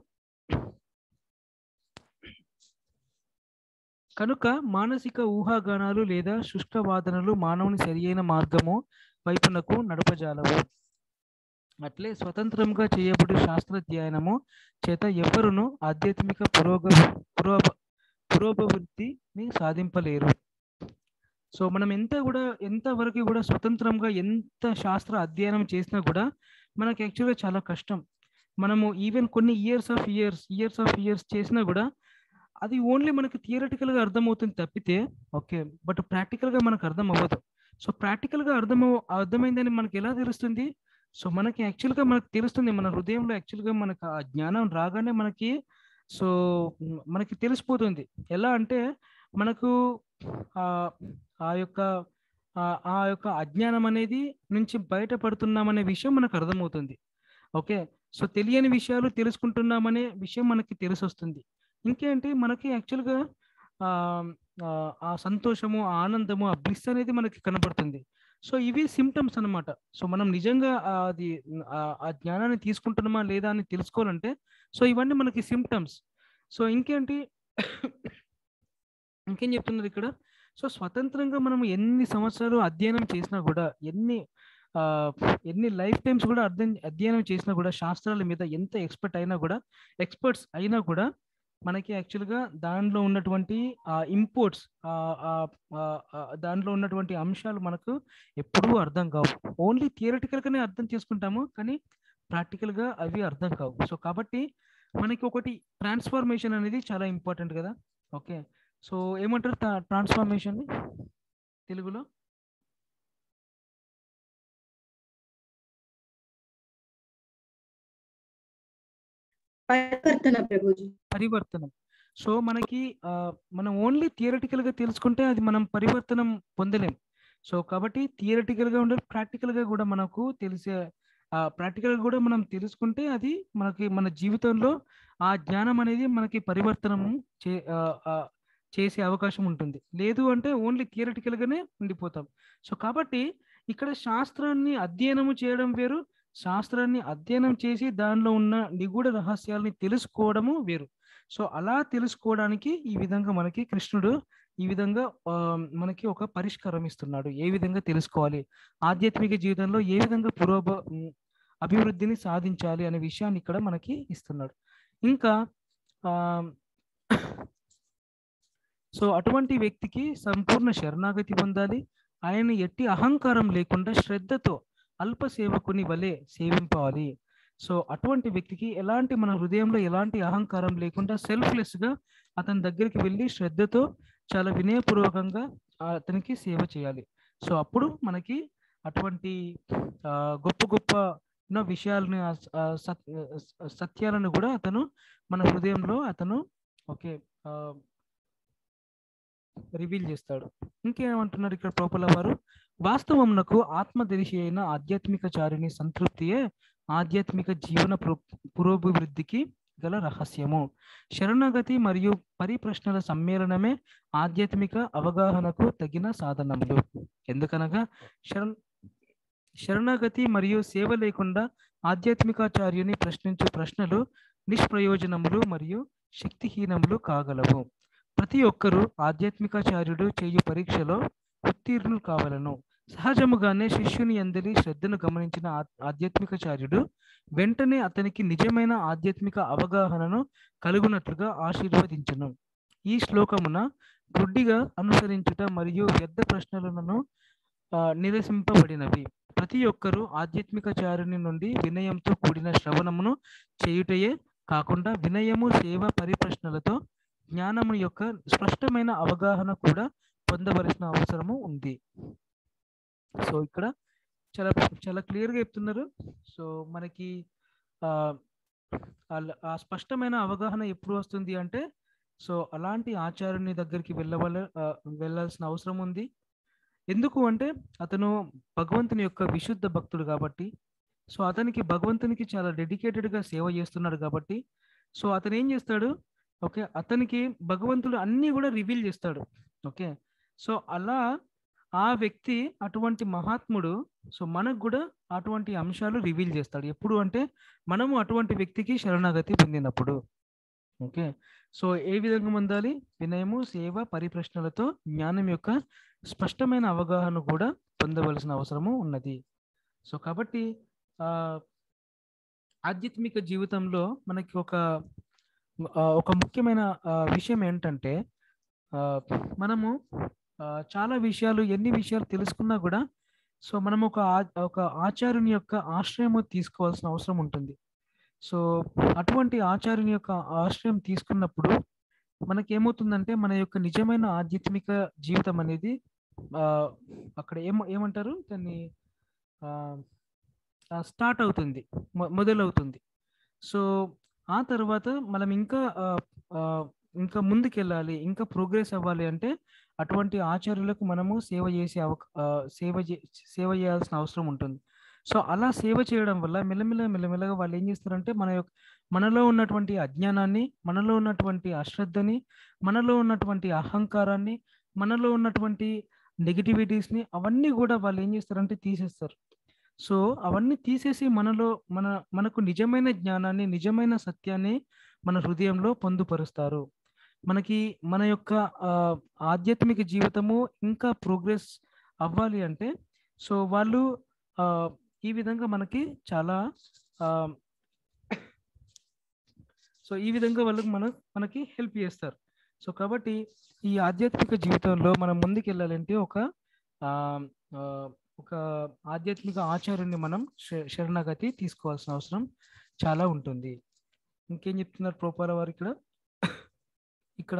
కనుక మానసిక ఊహాగానాలు లేదా శుష్క వాదనలు మానవుని సరియైన మార్గము వైపునకు నడపజాలవు అట్లే స్వతంత్రంగా చేయబడి శాస్త్రాధ్యయనము చేత ఎవ్వరును ఆధ్యాత్మిక పురోగ పురోభ పురోభివృద్ధిని సాధింపలేరు సో మనం ఎంత కూడా ఎంత వరకు కూడా స్వతంత్రంగా ఎంత శాస్త్ర అధ్యయనం చేసినా కూడా మనకి యాక్చువల్గా చాలా కష్టం మనము ఈవెన్ కొన్ని years of years years of years చేసినా కూడా అది ఓన్లీ మనకి థియరటికల్ గా అర్థమవుతుంది తప్పితే ఓకే బట్ ప్రాక్టికల్ గా మనకు అర్థం అవ్వదు సో ప్రాక్టికల్ గా అర్థం అవ- అర్థమైందని మనకి ఎలా తెలుస్తుంది సో మనకి యాక్చువల్ గా మనకు తెలుస్తుంది మన హృదయంలో యాక్చువల్ గా మనకు ఆ జ్ఞానం రాగానే మనకి సో మ్, మనకి తెలిసిపోతుంది ఎలా అంటే మనకు ఆ ఆ యొక్క ఆ- ఆ యొక్క అజ్ఞానం అనేది నుంచి బయటపడుతున్నామనే విషయం మనకు అర్థమవుతుంది ఓకే సో తెలియని విషయాలు తెలుసుకుంటున్నామనే విషయం మనకి తెలిసొస్తుంది ఇంకేంటి మనకి యాక్చువల్గా ఆ ఆ, ఆ సంతోషము ఆ ఆనందము ఆ బ్లిస్ అనేది మనకి కనబడుతుంది సో ఇవి సిమ్టమ్స్ అన్నమాట సో మనం నిజంగా ఆ అది ఆ- ఆ జ్ఞానాన్ని తీసుకుంటున్నామా లేదా అని తెలుసుకోవాలంటే సో ఇవన్నీ మనకి సిమ్టమ్స్ సో ఇంకేంటి ఇంకేం చెప్తున్నారు ఇక్కడ సో స్వతంత్రంగా మనం ఎన్ని సంవత్సరాలు అధ్యయనం చేసినా కూడా ఎన్ని ఆ, ఎన్ని లైఫ్ టైమ్స్ కూడా అర్థం అధ్యయనం చేసినా కూడా శాస్త్రాల మీద ఎంత ఎక్స్పర్ట్ అయినా కూడా ఎక్స్పర్ట్స్ అయినా కూడా మనకి యాక్చువల్గా దానిలో ఉన్నటువంటి ఆ ఇంపోర్ట్స్ దాంట్లో ఉన్నటువంటి అంశాలు మనకు ఎప్పుడూ అర్థం కావు ఓన్లీ థియరటికల్గానే అర్థం చేసుకుంటాము కానీ ప్రాక్టికల్గా అవి అర్థం కావు సో కాబట్టి మనకి ఒకటి ట్రాన్స్ఫర్మేషన్ అనేది చాలా ఇంపార్టెంట్ కదా ఓకే సో ఏమంటారు ట్రాన్స్ఫర్మేషన్ తెలుగులో పరివర్తన ప్రభుజీ పరివర్తనం సో మనకి ఆ, మనం ఓన్లీ థియరటికల్ గా తెలుసుకుంటే అది మనం పరివర్తనం పొందలేం సో కాబట్టి థియరటికల్ గా ఉండాలి ప్రాక్టికల్ గా కూడా మనకు తెలిసే ప్రాక్టికల్ గా కూడా మనం తెలుసుకుంటే అది మనకి మన జీవితంలో ఆ జ్ఞానం అనేది మనకి పరివర్తనం చే ఆ, ఆ, చేసే అవకాశం ఉంటుంది లేదు అంటే ఓన్లీ థియరటికల్ గానే ఉండిపోతాం సో కాబట్టి ఇక్కడ శాస్త్రాన్ని అధ్యయనము చేయడం వేరు శాస్త్రాన్ని అధ్యయనం చేసి దానిలో ఉన్న నిగూఢ రహస్యాలని తెలుసుకోవడము వేరు సో అలా తెలుసుకోవడానికి ఈ విధంగా మనకి కృష్ణుడు ఈ విధంగా ఆ, మనకి ఒక పరిష్కారం ఇస్తున్నాడు ఏ విధంగా తెలుసుకోవాలి ఆధ్యాత్మిక జీవితంలో ఏ విధంగా పురోభ ఉమ్, అభివృద్ధిని సాధించాలి అనే విషయాన్ని ఇక్కడ మనకి ఇస్తున్నాడు ఇంకా ఆ సో అటువంటి వ్యక్తికి సంపూర్ణ శరణాగతి పొందాలి ఆయన ఎట్టి అహంకారం లేకుండా శ్రద్ధతో అల్ప సేవకుని వలె సేవింపాలి సో అటువంటి వ్యక్తికి ఎలాంటి మన హృదయంలో ఎలాంటి అహంకారం లేకుండా సెల్ఫ్లెస్ గా అతని దగ్గరికి వెళ్ళి శ్రద్ధతో చాలా వినయపూర్వకంగా ఆ అతనికి సేవ చేయాలి సో అప్పుడు మనకి అటువంటి ఆ, గొప్ప గొప్ప ఎన్నో విషయాలను ఆ స- ఆ సత్- ఆ సత్యాలను కూడా అతను మన హృదయంలో అతను ఓకే రివీల్ చేస్తాడు ఇంకేమంటున్నారు ఇక్కడ ప్రోపల వారు వాస్తవమునకు ఆత్మదర్శి అయిన ఆధ్యాత్మిక చారిని సంతృప్తియే ఆధ్యాత్మిక జీవన పురో- పురోభివృద్ధికి గల రహస్యము శరణాగతి మరియు పరిప్రశ్నల సమ్మేళనమే ఆధ్యాత్మిక అవగాహనకు తగిన సాధనములు ఎందుకనగా శరణ్ శరణాగతి మరియు సేవ లేకుండా ఆధ్యాత్మికాచార్యుని ప్రశ్నించు ప్రశ్నలు నిష్ప్రయోజనములు మరియు శక్తిహీనములు కాగలవు ప్రతి ఒక్కరూ ఆధ్యాత్మికాచార్యుడు చేయు పరీక్షలో ఉత్తీర్ణులు కావాలను సహజముగానే శిష్యుని అందరి శ్రద్ధను గమనించిన ఆ- ఆధ్యాత్మికాచార్యుడు వెంటనే అతనికి నిజమైన ఆధ్యాత్మిక అవగాహనను కలుగునట్లుగా ఆశీర్వదించును ఈ శ్లోకమున గుడ్డిగా అనుసరించుట మరియు వ్యర్థ ప్రశ్నలను ఆ, నిరసింపబడినవి ప్రతి ఒక్కరూ ఆధ్యాత్మికచారుని నుండి వినయంతో కూడిన శ్రవణమును చేయుటయే కాకుండా వినయము సేవ పరిప్రశ్నలతో జ్ఞానము యొక్క స్పష్టమైన అవగాహన కూడా పొందవలసిన అవసరము ఉంది సో ఇక్కడ చాలా చాలా క్లియర్గా చెప్తున్నారు సో మనకి ఆ, అల- ఆ స్పష్టమైన అవగాహన ఎప్పుడు వస్తుంది అంటే సో అలాంటి ఆచార్యుని దగ్గరికి వెళ్ళవల ఆ, వెళ్ళాల్సిన అవసరం ఉంది ఎందుకు అంటే అతను భగవంతుని యొక్క విశుద్ధ భక్తుడు కాబట్టి సో అతనికి భగవంతునికి చాలా dedicated గా సేవ చేస్తున్నాడు కాబట్టి సో అతను ఏం చేస్తాడు ఓకే అతనికి భగవంతుడు అన్నీ కూడా రివీల్ చేస్తాడు ఓకే సో అలా ఆ వ్యక్తి అటువంటి మహాత్ముడు సో మనకు కూడా అటువంటి అంశాలు రివీల్ చేస్తాడు ఎప్పుడు అంటే మనము అటువంటి వ్యక్తికి శరణాగతి పొందినప్పుడు ఓకే సో ఏ విధంగా పొందాలి వినయము సేవ పరిప్రశ్నలతో జ్ఞానం యొక్క స్పష్టమైన అవగాహన కూడా పొందవలసిన అవసరము ఉన్నది సో కాబట్టి ఆ ఆధ్యాత్మిక జీవితంలో మనకి ఒక ఆ, ఒక ముఖ్యమైన ఆ, విషయం ఏంటంటే ఆ, మనము ఆ, చాలా విషయాలు ఎన్ని విషయాలు తెలుసుకున్నా కూడా సో మనం ఒక ఆ- ఒక ఆచార్యుని యొక్క ఆశ్రయము తీసుకోవాల్సిన అవసరం ఉంటుంది సో అటువంటి ఆచార్యుని యొక్క ఆశ్రయం తీసుకున్నప్పుడు మనకి ఏమవుతుందంటే మన యొక్క నిజమైన ఆధ్యాత్మిక జీవితం అనేది ఆ, అక్కడ ఏమ ఏమంటారు దాన్ని స్టార్ట్ అవుతుంది మొ- మొదలవుతుంది సో ఆ తర్వాత మనం ఇంకా ఆ, ఆ, ఇంకా ముందుకెళ్ళాలి ఇంకా ప్రోగ్రెస్ అవ్వాలి అంటే అటువంటి ఆచార్యులకు మనము సేవ చేసే అవ ఆ, సేవ చే సేవ చేయాల్సిన అవసరం ఉంటుంది సో అలా సేవ చేయడం వల్ల మెల్లమెల్ల మెల్లమెల్లగా వాళ్ళు ఏం చేస్తారంటే మన యొక్క మనలో ఉన్నటువంటి అజ్ఞానాన్ని మనలో ఉన్నటువంటి అశ్రద్ధని మనలో ఉన్నటువంటి అహంకారాన్ని మనలో ఉన్నటువంటి నెగిటివిటీస్ని అవన్నీ కూడా వాళ్ళు ఏం చేస్తారంటే తీసేస్తారు సో అవన్నీ తీసేసి మనలో మన మనకు నిజమైన జ్ఞానాన్ని నిజమైన సత్యాన్ని మన హృదయంలో పొందుపరుస్తారు మనకి మన యొక్క ఆ, ఆధ్యాత్మిక జీవితము ఇంకా ప్రోగ్రెస్ అవ్వాలి అంటే సో వాళ్ళు ఆ, ఈ విధంగా మనకి చాలా ఆ, సో ఈ విధంగా వాళ్ళకి మన మనకి హెల్ప్ చేస్తారు సో కాబట్టి ఈ ఆధ్యాత్మిక జీవితంలో మనం ముందుకు వెళ్ళాలంటే ఒక ఆ, ఆ, ఒక ఆధ్యాత్మిక ఆచార్యుని మనం శ- శరణాగతి తీసుకోవాల్సిన అవసరం చాలా ఉంటుంది ఇంకేం చెప్తున్నారు ప్రోపాల వారు ఇక్కడ ఇక్కడ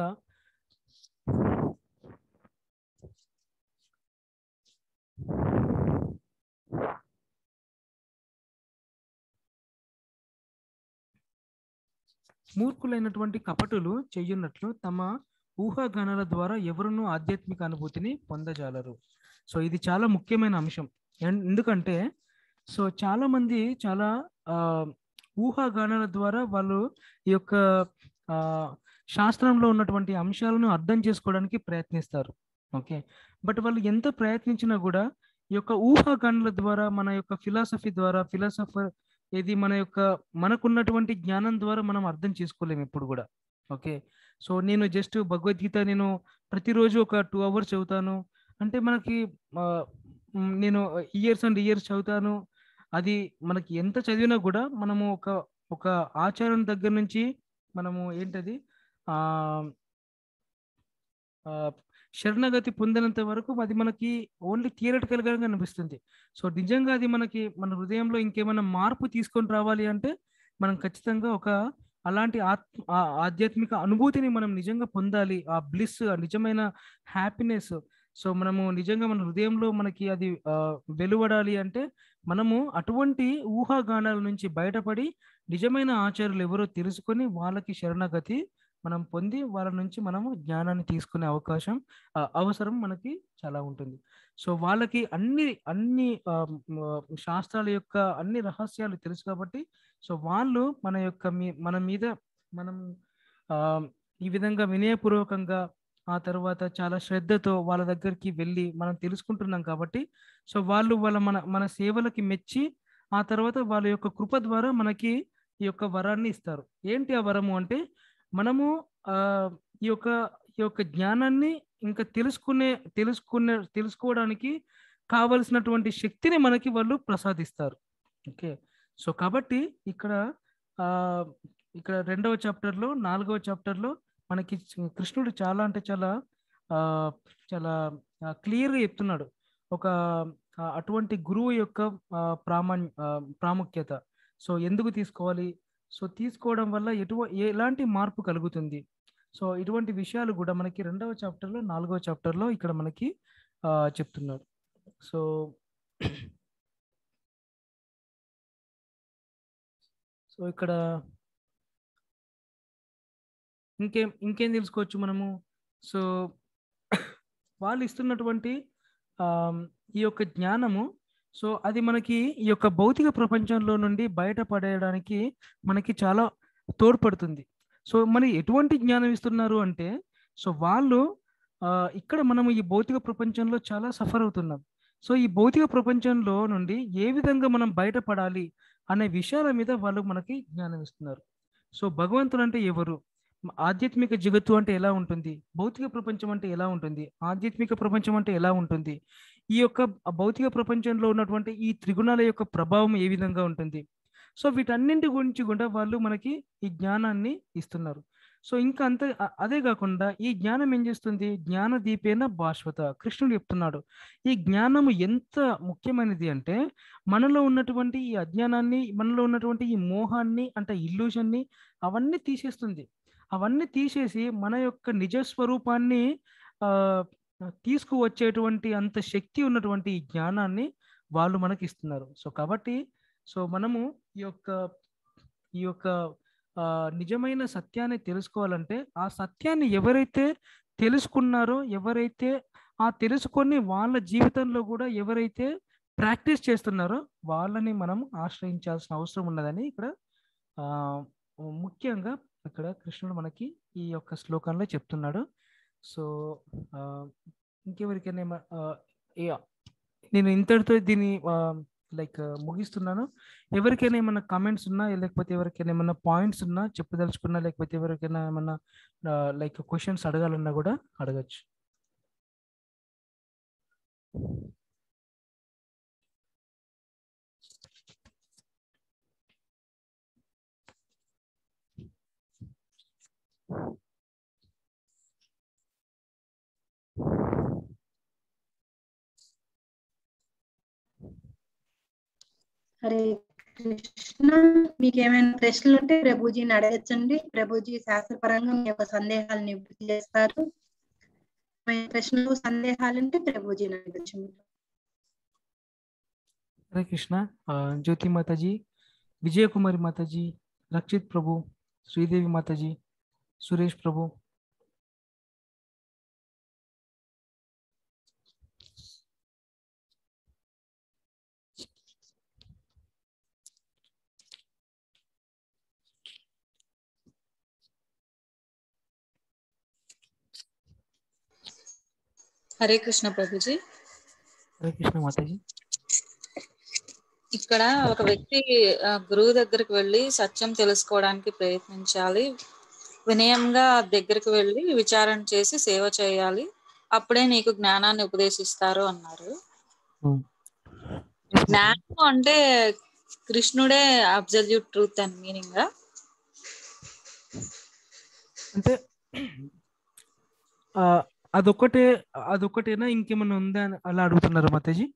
మూర్ఖులైనటువంటి కపటులు చెయ్యున్నట్లు తమ ఊహాగానాల ద్వారా ఎవరునూ ఆధ్యాత్మిక అనుభూతిని పొందజాలరు సో ఇది చాలా ముఖ్యమైన అంశం ఎన్- ఎందుకంటే సో చాలా మంది చాలా ఆ, ఊహాగానాల ద్వారా వాళ్ళు ఈ యొక్క ఆ, శాస్త్రంలో ఉన్నటువంటి అంశాలను అర్థం చేసుకోవడానికి ప్రయత్నిస్తారు ఓకే బట్ వాళ్ళు ఎంత ప్రయత్నించినా కూడా ఈ యొక్క ఊహాగానాల ద్వారా మన యొక్క ఫిలాసఫీ ద్వారా ఫిలాసఫర్ ఇది మన యొక్క మనకున్నటువంటి జ్ఞానం ద్వారా మనం అర్థం చేసుకోలేము ఎప్పుడు కూడా ఓకే సో నేను జస్ట్ భగవద్గీత నేను ప్రతిరోజు ఒక టూ అవర్స్ చదువుతాను అంటే మనకి ఆ, మ్, నేను ఇయర్స్ అండ్ ఇయర్స్ చదువుతాను అది మనకి ఎంత చదివినా కూడా మనము ఒక ఒక ఆచారం దగ్గర నుంచి మనము ఏంటది ఆ ఆ, శరణాగతి పొందినంత వరకు అది మనకి ఓన్లీ థియరటికల్ గా అనిపిస్తుంది సో నిజంగా అది మనకి మన హృదయంలో ఇంకేమైనా మార్పు తీసుకొని రావాలి అంటే మనం ఖచ్చితంగా ఒక అలాంటి ఆత్మ ఆ- ఆధ్యాత్మిక అనుభూతిని మనం నిజంగా పొందాలి ఆ బ్లిస్ ఆ నిజమైన హ్యాపీనెస్ సో మనము నిజంగా మన హృదయంలో మనకి అది ఆ, వెలువడాలి అంటే మనము అటువంటి ఊహాగానాల నుంచి బయటపడి నిజమైన ఆచార్యులు ఎవరో తెలుసుకొని వాళ్ళకి శరణాగతి మనం పొంది వాళ్ళ నుంచి మనము జ్ఞానాన్ని తీసుకునే అవకాశం ఆ, అవసరం మనకి చాలా ఉంటుంది సో వాళ్ళకి అన్ని అన్ని ఆ, మ్, ఆ, శాస్త్రాల యొక్క అన్ని రహస్యాలు తెలుసు కాబట్టి సో వాళ్ళు మన యొక్క మీ మన మీద మనం ఆ, ఈ విధంగా వినయపూర్వకంగా ఆ తర్వాత చాలా శ్రద్ధతో వాళ్ళ దగ్గరికి వెళ్ళి మనం తెలుసుకుంటున్నాం కాబట్టి సో వాళ్ళు వాళ్ళ మన మన సేవలకి మెచ్చి ఆ తర్వాత వాళ్ళ యొక్క కృప ద్వారా మనకి ఈ యొక్క వరాన్ని ఇస్తారు ఏంటి ఆ వరము అంటే మనము ఆ ఈ యొక్క ఈ యొక్క జ్ఞానాన్ని ఇంకా తెలుసుకునే తెలుసుకునే తెలుసుకోవడానికి కావలసినటువంటి శక్తిని మనకి వాళ్ళు ప్రసాదిస్తారు ఓకే సో కాబట్టి ఇక్కడ ఆ ఇక్కడ రెండవ చాప్టర్లో నాలుగవ చాప్టర్లో మనకి చ- కృష్ణుడు చాలా అంటే చాలా ఆ చాలా క్లియర్గా చెప్తున్నాడు ఒక ఆ, అటువంటి గురువు యొక్క ఆ, ప్రామాణ్య ఆ, ప్రాముఖ్యత సో ఎందుకు తీసుకోవాలి సో తీసుకోవడం వల్ల ఎటువ ఎలాంటి మార్పు కలుగుతుంది సో ఇటువంటి విషయాలు కూడా మనకి రెండవ చాప్టర్లో నాలుగవ చాప్టర్లో ఇక్కడ మనకి ఆ, చెప్తున్నాడు సో సో ఇక్కడ ఇంకేం ఇంకేం తెలుసుకోవచ్చు మనము సో వాళ్ళు ఇస్తున్నటువంటి ఆమ్, ఈ యొక్క జ్ఞానము సో అది మనకి ఈ యొక్క భౌతిక ప్రపంచంలో నుండి బయటపడేయడానికి మనకి చాలా తోడ్పడుతుంది సో మరి ఎటువంటి జ్ఞానం ఇస్తున్నారు అంటే సో వాళ్ళు ఆ, ఇక్కడ మనము ఈ భౌతిక ప్రపంచంలో చాలా సఫర్ అవుతున్నాం సో ఈ భౌతిక ప్రపంచంలో నుండి ఏ విధంగా మనం బయటపడాలి అనే విషయాల మీద వాళ్ళు మనకి జ్ఞానం ఇస్తున్నారు సో భగవంతుడు అంటే ఎవరు మ- ఆధ్యాత్మిక జగత్తు అంటే ఎలా ఉంటుంది భౌతిక ప్రపంచం అంటే ఎలా ఉంటుంది ఆధ్యాత్మిక ప్రపంచం అంటే ఎలా ఉంటుంది ఈ యొక్క భౌతిక ప్రపంచంలో ఉన్నటువంటి ఈ త్రిగుణాల యొక్క ప్రభావం ఏ విధంగా ఉంటుంది సో వీటన్నింటి గురించి కూడా వాళ్ళు మనకి ఈ జ్ఞానాన్ని ఇస్తున్నారు సో ఇంకా అంతే అ- అదే కాకుండా ఈ జ్ఞానం ఏం చేస్తుంది జ్ఞాన దీపేన భాస్వత కృష్ణుడు చెప్తున్నాడు ఈ జ్ఞానము ఎంత ముఖ్యమైనది అంటే మనలో ఉన్నటువంటి ఈ అజ్ఞానాన్ని మనలో ఉన్నటువంటి ఈ మోహాన్ని అంటే ఇల్యూషన్ని అవన్నీ తీసేస్తుంది అవన్నీ తీసేసి మన యొక్క నిజ స్వరూపాన్ని ఆ తీసుకువచ్చేటువంటి అంత శక్తి ఉన్నటువంటి ఈ జ్ఞానాన్ని వాళ్ళు మనకి ఇస్తున్నారు సో కాబట్టి సో మనము ఈ యొక్క ఈ యొక్క ఆ, నిజమైన సత్యాన్ని తెలుసుకోవాలంటే ఆ సత్యాన్ని ఎవరైతే తెలుసుకున్నారో ఎవరైతే ఆ తెలుసుకొని వాళ్ళ జీవితంలో కూడా ఎవరైతే ప్రాక్టీస్ చేస్తున్నారో వాళ్ళని మనం ఆశ్రయించాల్సిన అవసరం ఉన్నదని ఇక్కడ ఆ ముఖ్యంగా ఇక్కడ కృష్ణుడు మనకి ఈ యొక్క శ్లోకంలో చెప్తున్నాడు సో ఆ, ఇంకెవరికైనా ఏమ- ఆ, యా, నేను ఇంతటితో దీన్ని లైక్ ముగిస్తున్నాను ఎవరికైనా ఏమైనా కామెంట్స్ ఉన్నా లేకపోతే ఎవరికైనా ఏమైనా పాయింట్స్ ఉన్నా చెప్పదలుచుకున్నా లేకపోతే ఎవరికైనా ఏమైనా లైక్ క్వశ్చన్స్ అడగాలన్నా కూడా అడగచ్చు హరే కృష్ణ మీకు ఏమైనా ప్రశ్నలు ఉంటే ప్రభుజీని అడగచ్చండి ప్రభుజీ శాస్త్రపరంగా మీ యొక్క సందేహాలు నివృత్తి చేస్తారు ఏమైనా ప్రశ్నలు సందేహాలు ఉంటే ప్రభుజీని అడగచ్చు మీరు హరే కృష్ణ ఆ, జ్యోతి మాతాజీ విజయకుమారి మాతాజీ రక్షిత్ ప్రభు శ్రీదేవి మాతాజీ సురేష్ ప్రభు హరే కృష్ణ ప్రభుజీ హరే కృష్ణ మాతాజీ ఇక్కడ ఒక వ్యక్తి ఆ, గురువు దగ్గరికి వెళ్ళి సత్యం తెలుసుకోవడానికి ప్రయత్నించాలి వినయంగా దగ్గరికి వెళ్ళి విచారణ చేసి సేవ చేయాలి అప్పుడే నీకు జ్ఞానాన్ని ఉపదేశిస్తారు అన్నారు Hmm. జ్ఞానం అంటే కృష్ణుడే అబ్జల్యూట్ ట్రూత్ అని మీనింగ్ అంటే ఆ, అదొక్కటే అదొక్కటేనా ఇంకేమైనా ఉందా అని అలా అడుగుతున్నారా మాతాజీ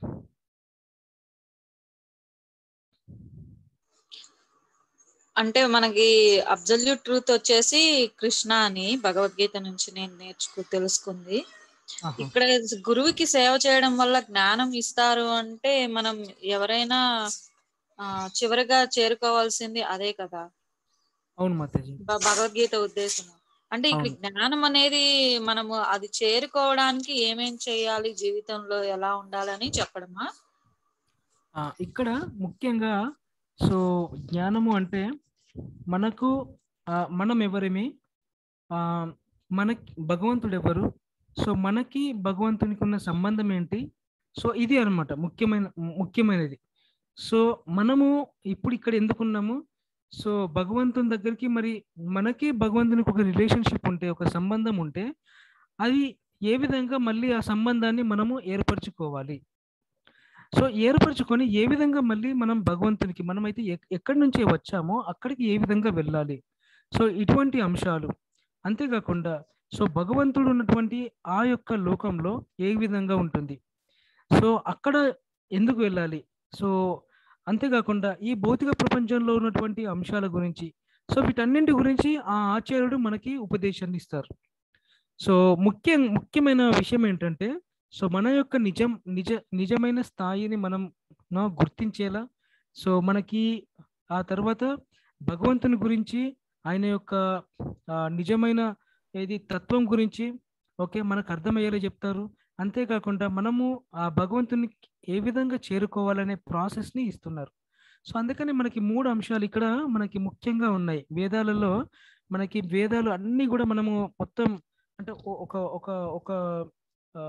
అంటే మనకి అబ్జల్యూట్ ట్రూత్ వచ్చేసి కృష్ణ అని భగవద్గీత నుంచి నేను నేర్చుకు తెలుసుకుంది ఆహా. ఇక్కడ గురువుకి సేవ చేయడం వల్ల జ్ఞానం ఇస్తారు అంటే మనం ఎవరైనా ఆ చివరిగా చేరుకోవాల్సింది అదే కదా అవును మాతాజీ భ- భగవద్గీత ఉద్దేశం అంటే ఇక్కడ అవును. జ్ఞానం అనేది మనము అది చేరుకోవడానికి ఏమేం చేయాలి జీవితంలో ఎలా ఉండాలని చెప్పడమా ఆ, ఇక్కడ ముఖ్యంగా సో జ్ఞానము అంటే మనకు ఆ, మనం ఎవరిమి ఆ, మనకి భగవంతుడు ఎవరు సో మనకి భగవంతునికి ఉన్న సంబంధం ఏంటి సో ఇది అన్నమాట ముఖ్యమైన ముఖ్యమైనది సో మనము ఇప్పుడు ఇక్కడ ఎందుకున్నాము సో భగవంతుని దగ్గరికి మరి మనకి భగవంతునికి ఒక రిలేషన్షిప్ ఉంటే ఒక సంబంధం ఉంటే అది ఏ విధంగా మళ్ళీ ఆ సంబంధాన్ని మనము ఏర్పరచుకోవాలి సో ఏర్పరచుకొని ఏ విధంగా మళ్ళీ మనం భగవంతునికి మనమైతే ఎక్- ఎక్కడి నుంచి వచ్చామో అక్కడికి ఏ విధంగా వెళ్ళాలి సో ఇటువంటి అంశాలు అంతేకాకుండా సో భగవంతుడు ఉన్నటువంటి ఆ యొక్క లోకంలో ఏ విధంగా ఉంటుంది సో అక్కడ ఎందుకు వెళ్ళాలి సో అంతేకాకుండా ఈ భౌతిక ప్రపంచంలో ఉన్నటువంటి అంశాల గురించి సో వీటన్నింటి గురించి ఆ ఆచార్యుడు మనకి ఉపదేశాన్ని ఇస్తారు సో ముఖ్య ముఖ్యమైన విషయం ఏంటంటే సో మన యొక్క నిజం నిజ నిజమైన స్థాయిని మనం నా గుర్తించేలా సో మనకి ఆ తర్వాత భగవంతుని గురించి ఆయన యొక్క ఆ, నిజమైన ఏది తత్వం గురించి ఓకే మనకు అర్థమయ్యేలా చెప్తారు అంతేకాకుండా మనము ఆ భగవంతుని ఏ విధంగా చేరుకోవాలనే ప్రాసెస్ని ఇస్తున్నారు సో అందుకని మనకి మూడు అంశాలు ఇక్కడ మనకి ముఖ్యంగా ఉన్నాయి వేదాలలో మనకి వేదాలు అన్నీ కూడా మనము మొత్తం అంటే ఒ- ఒక ఒక ఒక ఆ,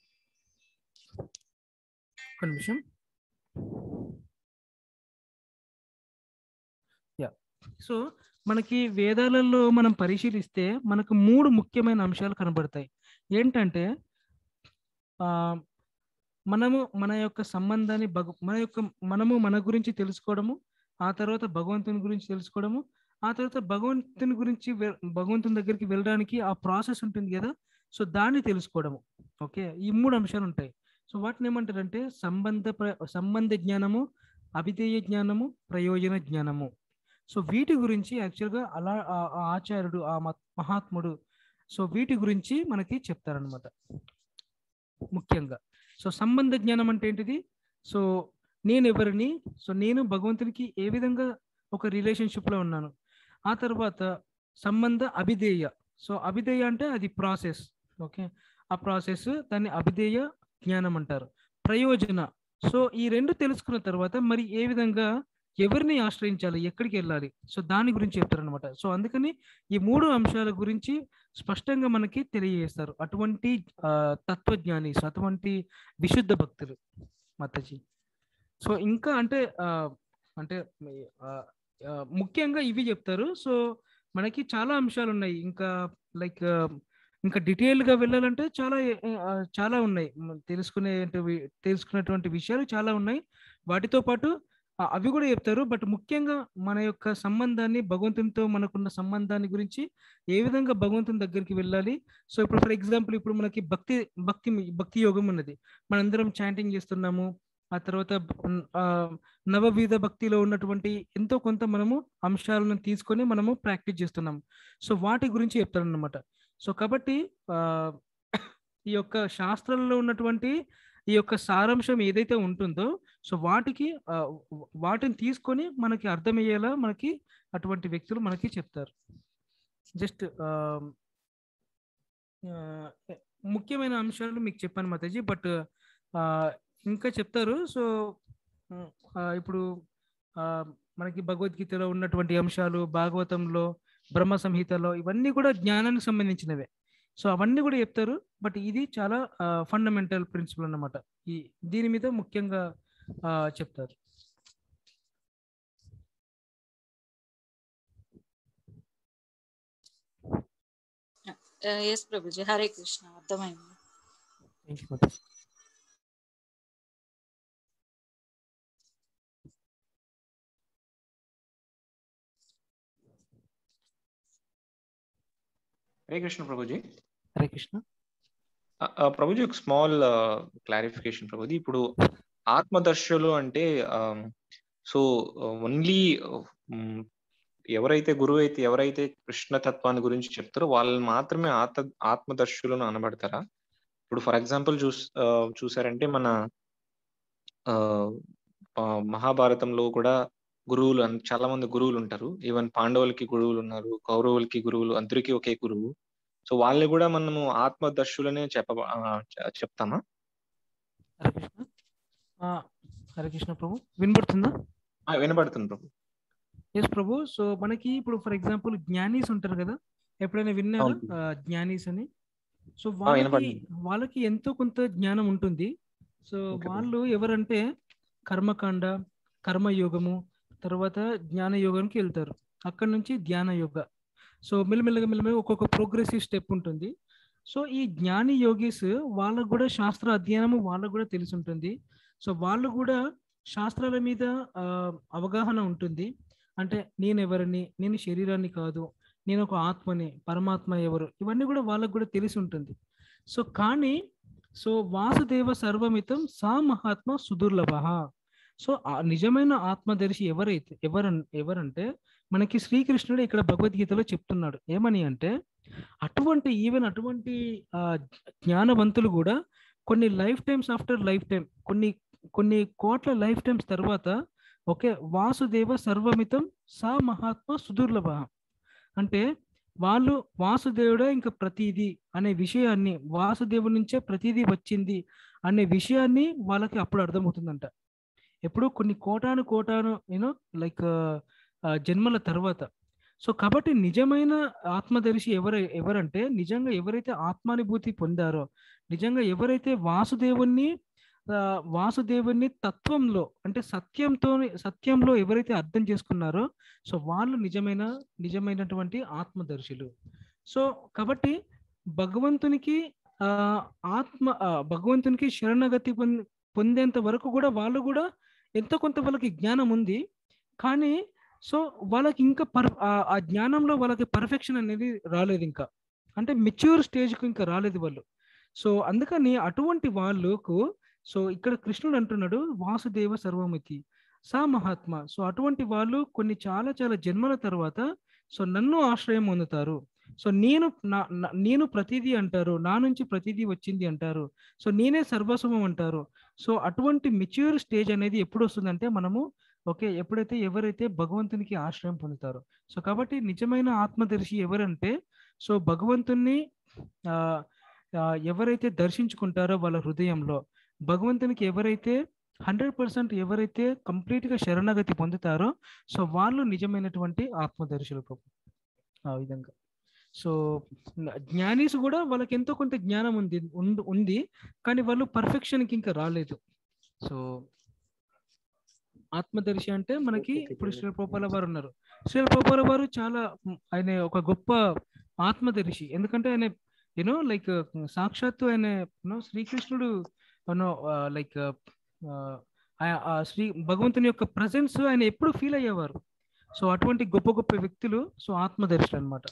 ఒక నిమిషం యా సో మనకి వేదాలలో మనం పరిశీలిస్తే మనకు మూడు ముఖ్యమైన అంశాలు కనబడతాయి ఏంటంటే ఆ మనము మన యొక్క సంబంధాన్ని భగ మన యొక్క మనము మన గురించి తెలుసుకోవడము ఆ తర్వాత భగవంతుని గురించి తెలుసుకోవడము ఆ తర్వాత భగవంతుని గురించి వె- భగవంతుని దగ్గరికి వెళ్ళడానికి ఆ ప్రాసెస్ ఉంటుంది కదా సో దాన్ని తెలుసుకోవడము ఓకే ఈ మూడు అంశాలు ఉంటాయి సో వాటిని ఏమంటారంటే సంబంధ ప్ర- సంబంధ జ్ఞానము అవిధేయ జ్ఞానము ప్రయోజన జ్ఞానము సో వీటి గురించి యాక్చువల్గా అలా ఆ- ఆ ఆచార్యుడు ఆ మత్- మహాత్ముడు సో వీటి గురించి మనకి చెప్తారనమాట ముఖ్యంగా సో సంబంధ జ్ఞానం అంటే ఏంటిది సో నేను ఎవరిని సో నేను భగవంతునికి ఏ విధంగా ఒక రిలేషన్షిప్లో ఉన్నాను ఆ తర్వాత సంబంధ అభిధేయ సో అభిధేయ అంటే అది ప్రాసెస్ ఓకే ఆ ప్రాసెస్ దాన్ని అభిధేయ జ్ఞానం అంటారు ప్రయోజన సో ఈ రెండు తెలుసుకున్న తర్వాత మరి ఏ విధంగా ఎవరిని ఆశ్రయించాలి ఎక్కడికి వెళ్ళాలి సో దాని గురించి చెప్తారనమాట సో అందుకని ఈ మూడు అంశాల గురించి స్పష్టంగా మనకి తెలియజేస్తారు అటువంటి ఆ, తత్వజ్ఞాని సో అటువంటి విశుద్ధ భక్తులు మాతాజీ సో ఇంకా అంటే ఆ, అంటే ఆ, ఆ, ముఖ్యంగా ఇవి చెప్తారు సో మనకి చాలా అంశాలు ఉన్నాయి ఇంకా లైక్ ఇంకా డీటెయిల్ గా వెళ్ళాలంటే చాలా ఆ, చాలా ఉన్నాయి మ- తెలుసుకునే తెలుసుకునేటువంటి విషయాలు చాలా ఉన్నాయి వాటితో పాటు ఆ, అవి కూడా చెప్తారు బట్ ముఖ్యంగా మన యొక్క సంబంధాన్ని భగవంతునితో మనకున్న సంబంధాన్ని గురించి ఏ విధంగా భగవంతుని దగ్గరికి వెళ్ళాలి సో ఇప్పుడు ఫర్ ఎగ్జాంపుల్ ఇప్పుడు మనకి భక్తి భక్తి భక్తి యోగం ఉన్నది మనందరం చాంటింగ్ చేస్తున్నాము ఆ తర్వాత బ్- ఆ, నవవిధ భక్తిలో ఉన్నటువంటి ఎంతో కొంత మనము అంశాలను తీసుకొని మనము ప్రాక్టీస్ చేస్తున్నాము సో వాటి గురించి చెప్తారన్నమాట సో కాబట్టి ఆ, ఈ యొక్క శాస్త్రంలో ఉన్నటువంటి ఈ యొక్క సారాంశం ఏదైతే ఉంటుందో సో వాటికి ఆ, వ- వాటిని తీసుకొని మనకి అర్థమయ్యేలా మనకి అటువంటి వ్యక్తులు మనకి చెప్తారు జస్ట్ ముఖ్యమైన అంశాలు మీకు చెప్పాను మాతాజీ బట్ ఇంకా చెప్తారు సో ఉమ్, ఆ, ఇప్పుడు ఆ, మనకి భగవద్గీతలో ఉన్నటువంటి అంశాలు భాగవతంలో బ్రహ్మ సంహితలో ఇవన్నీ కూడా జ్ఞానానికి సంబంధించినవే సో అవన్నీ కూడా చెప్తారు బట్ ఇది చాలా ఫండమెంటల్ ప్రిన్సిపల్ అన్నమాట ఈ దీని మీద ముఖ్యంగా ఆ, చెప్తారు ఎస్ ప్రభుజీ హరే కృష్ణ అర్థమైంది Thank you, మాతాజీ. హరే కృష్ణ ప్రభుజీ హరే కృష్ణ ఆ, ఆ, ప్రభుజీ ఒక స్మాల్ క్లారిఫికేషన్ ప్రభుజీ ఇప్పుడు ఆత్మదర్శులు అంటే సో ఓన్లీ ఎవరైతే గురువు అయితే ఎవరైతే కృష్ణ తత్వాన్ని గురించి చెప్తారో వాళ్ళని మాత్రమే ఆత్మ ఆత్మదర్శులను అనబడతారా ఇప్పుడు ఫర్ ఎగ్జాంపుల్ చూస్ ఆ, చూసారంటే మన ఆ, ఆ, మహాభారతంలో కూడా గురువులు అన్- చాలా మంది గురువులు ఉంటారు ఈవెన్ పాండవులకి గురువులు ఉన్నారు కౌరవులకి గురువులు అందరికీ ఒకే గురువు సో వాళ్ళని కూడా మనము ఆత్మదర్శులనే చెప్ప ఆ, చె- చెప్తామా హరే కృష్ణ ఆ, హరే కృష్ణ ప్రభు వినబడుతుందా ఆ, వినపడుతుంది ప్రభు ఎస్ ప్రభు సో మనకి ఇప్పుడు ఫర్ ఎగ్జాంపుల్ జ్ఞానీస్ ఉంటారు కదా ఎప్పుడైనా విన్నారా అవును. ఆ, జ్ఞానీస్ అని సో వాళ్ళకి వినపడింది. వాళ్ళకి ఎంతో కొంత జ్ఞానం ఉంటుంది సో Okay, వాళ్ళు ఎవరంటే కర్మకాండ కర్మయోగము తర్వాత జ్ఞాన యోగానికి వెళ్తారు అక్కడ నుంచి ధ్యాన యోగ సో మెల్లమెల్లగా మెల్లమెల్లగా ఒక్కొక్క ప్రోగ్రెసివ్ స్టెప్ ఉంటుంది సో ఈ జ్ఞాని యోగీస్ వాళ్ళకు కూడా శాస్త్ర అధ్యయనము వాళ్ళకు కూడా తెలిసి ఉంటుంది సో వాళ్ళు కూడా శాస్త్రాల మీద ఆ, అవగాహన ఉంటుంది అంటే నేను ఎవరిని నేను శరీరాన్ని కాదు నేను ఒక ఆత్మని పరమాత్మ ఎవరు ఇవన్నీ కూడా వాళ్ళకు కూడా తెలిసి ఉంటుంది సో కానీ సో వాసుదేవ సర్వమితం సా మహాత్మ సుదుర్లభ సో ఆ నిజమైన ఆత్మదర్శి ఎవరైతే ఎవర ఎవరంటే మనకి శ్రీకృష్ణుడు ఇక్కడ భగవద్గీతలో చెప్తున్నాడు ఏమని అంటే అటువంటి ఈవెన్ అటువంటి ఆ, జ్ఞానవంతులు కూడా కొన్ని life times after life time కొన్ని కొన్ని కోట్ల లైఫ్ టైమ్స్ తర్వాత ఓకే వాసుదేవ సర్వమితం సా మహాత్మ సుదుర్లభ అంటే వాళ్ళు వాసుదేవుడే ఇంకా ప్రతిదీ అనే విషయాన్ని వాసుదేవుడి నుంచే ప్రతిదీ వచ్చింది అనే విషయాన్ని వాళ్ళకి అప్పుడు అర్థమవుతుందంట ఎప్పుడు కొన్ని కోటాను కోటాను యూనో లైక్ జన్మల తర్వాత సో కాబట్టి నిజమైన ఆత్మదర్శి ఎవరు ఎవరంటే నిజంగా ఎవరైతే ఆత్మానుభూతి పొందారో నిజంగా ఎవరైతే వాసుదేవుణ్ణి ఆ, వాసుదేవుని తత్వంలో అంటే సత్యంతో సత్యంలో ఎవరైతే అర్థం చేసుకున్నారో సో వాళ్ళు నిజమైన నిజమైనటువంటి ఆత్మదర్శులు సో కాబట్టి భగవంతునికి ఆ ఆత్మ ఆ, భగవంతునికి శరణగతి పొంది పొందేంత వరకు కూడా వాళ్ళు కూడా ఎంతో కొంత వాళ్ళకి జ్ఞానం ఉంది కానీ సో వాళ్ళకి ఇంకా పర్ ఆ- ఆ జ్ఞానంలో వాళ్ళకి పర్ఫెక్షన్ అనేది రాలేదు ఇంకా అంటే మెచ్యూర్ స్టేజ్కి ఇంకా రాలేదు వాళ్ళు సో అందుకని అటువంటి వాళ్ళకు సో ఇక్కడ కృష్ణుడు అంటున్నాడు వాసుదేవ సర్వమితి సా మహాత్మ సో అటువంటి వాళ్ళు కొన్ని చాలా చాలా జన్మల తర్వాత సో నన్ను ఆశ్రయం పొందుతారు సో నేను నా- నా- నేను ప్రతిదీ అంటారు నా నుంచి ప్రతిదీ వచ్చింది అంటారు సో నేనే సర్వస్వం అంటారు సో అటువంటి మెచ్యూర్ స్టేజ్ అనేది ఎప్పుడు వస్తుందంటే మనము ఓకే ఎప్పుడైతే ఎవరైతే భగవంతునికి ఆశ్రయం పొందుతారో సో కాబట్టి నిజమైన ఆత్మదర్శి ఎవరంటే సో భగవంతుణ్ణి ఆ, ఆ, ఎవరైతే దర్శించుకుంటారో వాళ్ళ హృదయంలో భగవంతునికి ఎవరైతే హండ్రెడ్ పర్సెంట్ ఎవరైతే complete గా శరణాగతి పొందుతారో సో వాళ్ళు నిజమైనటువంటి ఆత్మదర్శులు ప్రభు ఆ విధంగా సో జ్ఞానీస్ కూడా వాళ్ళకి ఎంతో కొంత జ్ఞానం ఉంది ఉండ్- ఉంది కానీ వాళ్ళు perfection కి ఇంకా రాలేదు సో ఆత్మదర్శి అంటే మనకి ఇప్పుడు శ్రీ గోపాల వారు ఉన్నారు శ్రీ గోపాల వారు చాలా మ్, ఆయన ఒక గొప్ప ఆత్మదర్శి ఎందుకంటే ఆయన యూనో లైక్ సాక్షాత్తు ఆయన యూనో శ్రీకృష్ణుడు యూనో లైక్ శ్రీ భగవంతుని యొక్క ప్రజెన్స్ ఆయన ఎప్పుడు ఫీల్ అయ్యేవారు సో అటువంటి గొప్ప గొప్ప వ్యక్తులు సో ఆత్మదర్శులు అన్నమాట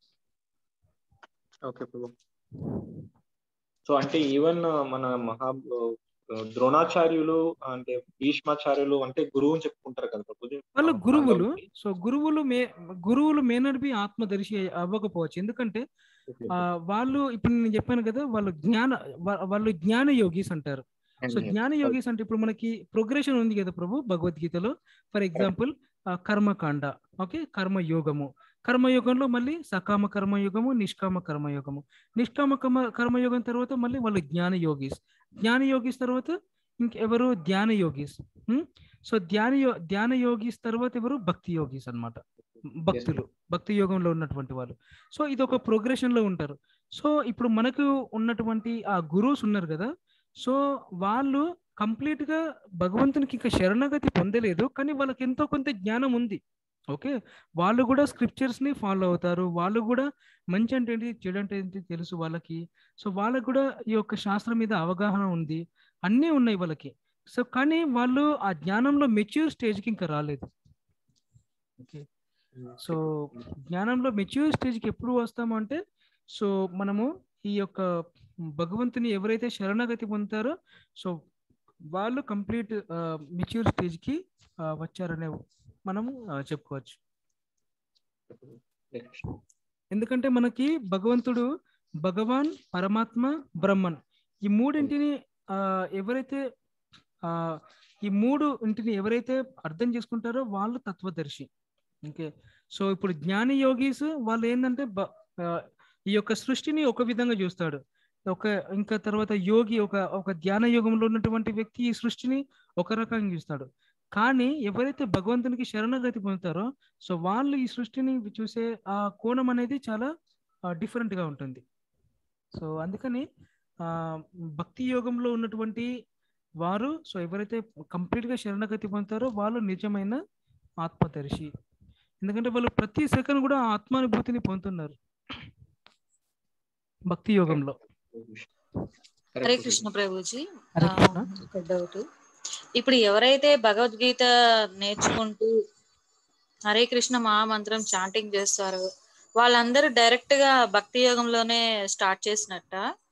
ఓకే ప్రభు సో అంటే ఈవెన్ మన మహా ద్రోణాచార్యులు అంటే భీష్మాచార్యులు అంటే గురువు అని చెప్పుకుంటారు కదా ప్రభు వాళ్ళు గురువులు సో గురువులు మే గురువులు మేనడిపి ఆత్మదర్శి అవ్వకపోవచ్చు ఎందుకంటే ఆ, వాళ్ళు ఇప్పుడు నేను చెప్పాను కదా వాళ్ళు జ్ఞాన వా- వాళ్ళు జ్ఞాన యోగీస్ అంటారు సో జ్ఞాన యోగీస్ అంటే ఇప్పుడు మనకి ప్రోగ్రెషన్ ఉంది కదా ప్రభు భగవద్గీతలో ఫర్ ఎగ్జాంపుల్ కర్మకాండ ఓకే కర్మయోగము కర్మయోగంలో మళ్ళీ సకామ కర్మయోగము నిష్కామ కర్మయోగము నిష్కామ కర్మ కర్మయోగం తర్వాత మళ్ళీ వాళ్ళు జ్ఞాన యోగీస్ జ్ఞాన యోగీస్ తర్వాత ఇంకెవరు ధ్యాన యోగీస్ ఉం? సో ధ్యాన యో ధ్యాన యోగీస్ తర్వాత ఎవరు భక్తి యోగీస్ అన్నమాట భక్తులు భక్తి యోగంలో ఉన్నటువంటి వాళ్ళు సో ఇది ఒక ప్రోగ్రెషన్ లో ఉంటారు సో ఇప్పుడు మనకు ఉన్నటువంటి ఆ గురువుస్ ఉన్నారు కదా సో వాళ్ళు కంప్లీట్ గా భగవంతునికి ఇంకా శరణగతి పొందలేదు కానీ వాళ్ళకి ఎంతో కొంత జ్ఞానం ఉంది ఓకే వాళ్ళు కూడా స్క్రిప్చర్స్ ని ఫాలో అవుతారు వాళ్ళు కూడా మంచి అంటే ఏంటి చెడు అంటే ఏంటి తెలుసు వాళ్ళకి సో వాళ్ళకి కూడా ఈ యొక్క శాస్త్రం మీద అవగాహన ఉంది అన్నీ ఉన్నాయి వాళ్ళకి సో కానీ వాళ్ళు ఆ జ్ఞానంలో మెచ్యూర్ స్టేజ్కి ఇంకా రాలేదు ఓకే సో జ్ఞానంలో మెచ్యూర్ స్టేజ్కి ఎప్పుడు వస్తాము అంటే సో మనము ఈ యొక్క భగవంతుని ఎవరైతే శరణాగతి పొందుతారో సో వాళ్ళు కంప్లీట్ మెచ్యూర్ స్టేజ్కి వచ్చారనే మనము ఆ, చెప్పుకోవచ్చు ఎందుకంటే మనకి భగవంతుడు భగవాన్ పరమాత్మ బ్రహ్మన్ ఈ మూడింటిని ఆ, ఎవరైతే ఆ ఈ మూడు ఇంటిని ఎవరైతే అర్థం చేసుకుంటారో వాళ్ళు తత్వదర్శి ఓకే సో ఇప్పుడు జ్ఞాని యోగీస్ వాళ్ళు ఏంటంటే బ- ఆ, ఈ యొక్క సృష్టిని ఒక విధంగా చూస్తాడు ఒక ఇంకా తర్వాత యోగి ఒక ఒక ధ్యాన యోగంలో ఉన్నటువంటి వ్యక్తి ఈ సృష్టిని ఒక రకంగా చూస్తాడు కానీ ఎవరైతే భగవంతునికి శరణగతి పొందుతారో సో వాళ్ళు ఈ సృష్టిని చూసే ఆ కోణం అనేది చాలా డిఫరెంట్గా ఉంటుంది సో అందుకని ఆ, భక్తి యోగంలో ఉన్నటువంటి వారు సో ఎవరైతే కంప్లీట్గా శరణగతి పొందుతారో వాళ్ళు నిజమైన ఆత్మదర్శి ఎందుకంటే వాళ్ళు ప్రతి సెకండ్ కూడా ఆ ఆత్మానుభూతిని పొందుతున్నారు భక్తి యోగంలో హరే కృష్ణ ప్రభుజీ హరే ఆ, కృష్ణ. ఒక డౌట్ ఇప్పుడు ఎవరైతే భగవద్గీత నేర్చుకుంటూ హరే కృష్ణ మహామంత్రం చాంటింగ్ చేస్తారో వాళ్ళందరూ డైరెక్ట్ గా భక్తి యోగంలోనే స్టార్ట్ చేసినట్ట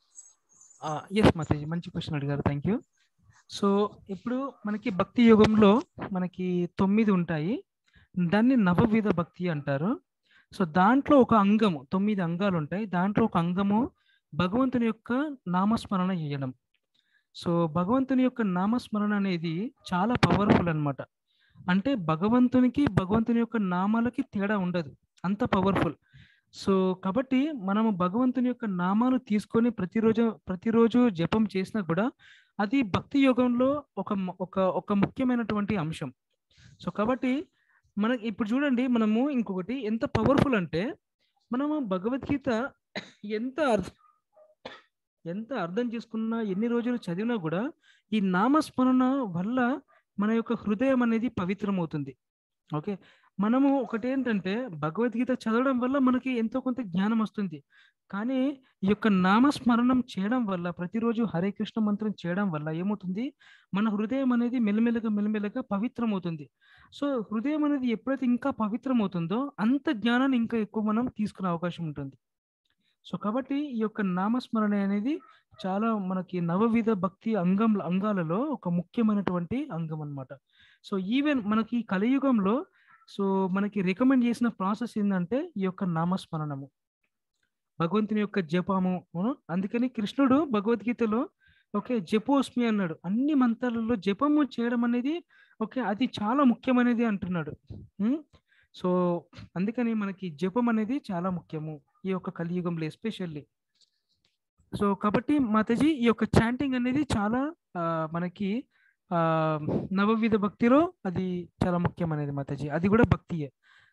ఎస్ మాతాజీ మంచి క్వశ్చన్ అడిగారు థ్యాంక్ యూ సో ఇప్పుడు మనకి భక్తి యుగంలో మనకి తొమ్మిది ఉంటాయి దాన్ని నవవిధ భక్తి అంటారు సో దాంట్లో ఒక అంగము తొమ్మిది అంగాలు ఉంటాయి దాంట్లో ఒక అంగము భగవంతుని యొక్క నామస్మరణ చేయడం సో భగవంతుని యొక్క నామస్మరణ అనేది చాలా పవర్ఫుల్ అన్నమాట అంటే భగవంతునికి భగవంతుని యొక్క నామాలకి తేడా ఉండదు అంత పవర్ఫుల్ సో కాబట్టి మనము భగవంతుని యొక్క నామాలు తీసుకొని ప్రతిరోజు ప్రతిరోజు జపం చేసినా కూడా అది భక్తి యోగంలో ఒక మ- ఒక ఒక ముఖ్యమైనటువంటి అంశం సో కాబట్టి మనకి ఇప్పుడు చూడండి మనము ఇంకొకటి ఎంత పవర్ఫుల్ అంటే మనము భగవద్గీత ఎంత అర్థం ఎంత అర్థం చేసుకున్నా ఎన్ని రోజులు చదివినా కూడా ఈ నామస్మరణ వల్ల మన యొక్క హృదయం అనేది పవిత్రమవుతుంది ఓకే మనము ఒకటి ఏంటంటే భగవద్గీత చదవడం వల్ల మనకి ఎంతో కొంత జ్ఞానం వస్తుంది కానీ ఈ యొక్క నామస్మరణం చేయడం వల్ల ప్రతిరోజు హరే కృష్ణ మంత్రం చేయడం వల్ల ఏమవుతుంది మన హృదయం అనేది మెల్లమెల్లగా మెల్లమెల్లగా పవిత్రమవుతుంది సో హృదయం అనేది ఎప్పుడైతే ఇంకా పవిత్రమవుతుందో అంత జ్ఞానాన్ని ఇంకా ఎక్కువ మనం తీసుకునే అవకాశం ఉంటుంది సో కాబట్టి ఈ యొక్క నామస్మరణ అనేది చాలా మనకి నవవిధ భక్తి అంగం అంగాలలో ఒక ముఖ్యమైనటువంటి అంగం అన్నమాట సో ఈవెన్ మనకి ఈ కలియుగంలో సో మనకి రికమెండ్ చేసిన ప్రాసెస్ ఏంటంటే ఈ యొక్క నామస్మరణము భగవంతుని యొక్క జపము ఉను. అందుకని కృష్ణుడు భగవద్గీతలో ఓకే జపోస్మి అన్నాడు అన్ని మంత్రాలలో జపము చేయడం అనేది ఓకే అది చాలా ముఖ్యమైనది అంటున్నాడు ఉం? సో అందుకని మనకి జపం అనేది చాలా ముఖ్యము ఈ యొక్క కలియుగంలో ఎస్పెషల్లీ సో కాబట్టి మాతాజీ ఈ యొక్క చాంటింగ్ అనేది చాలా ఆ, మనకి ఆ నవవిధ భక్తిలో అది చాలా ముఖ్యమైనది మాతాజీ అది కూడా భక్తియే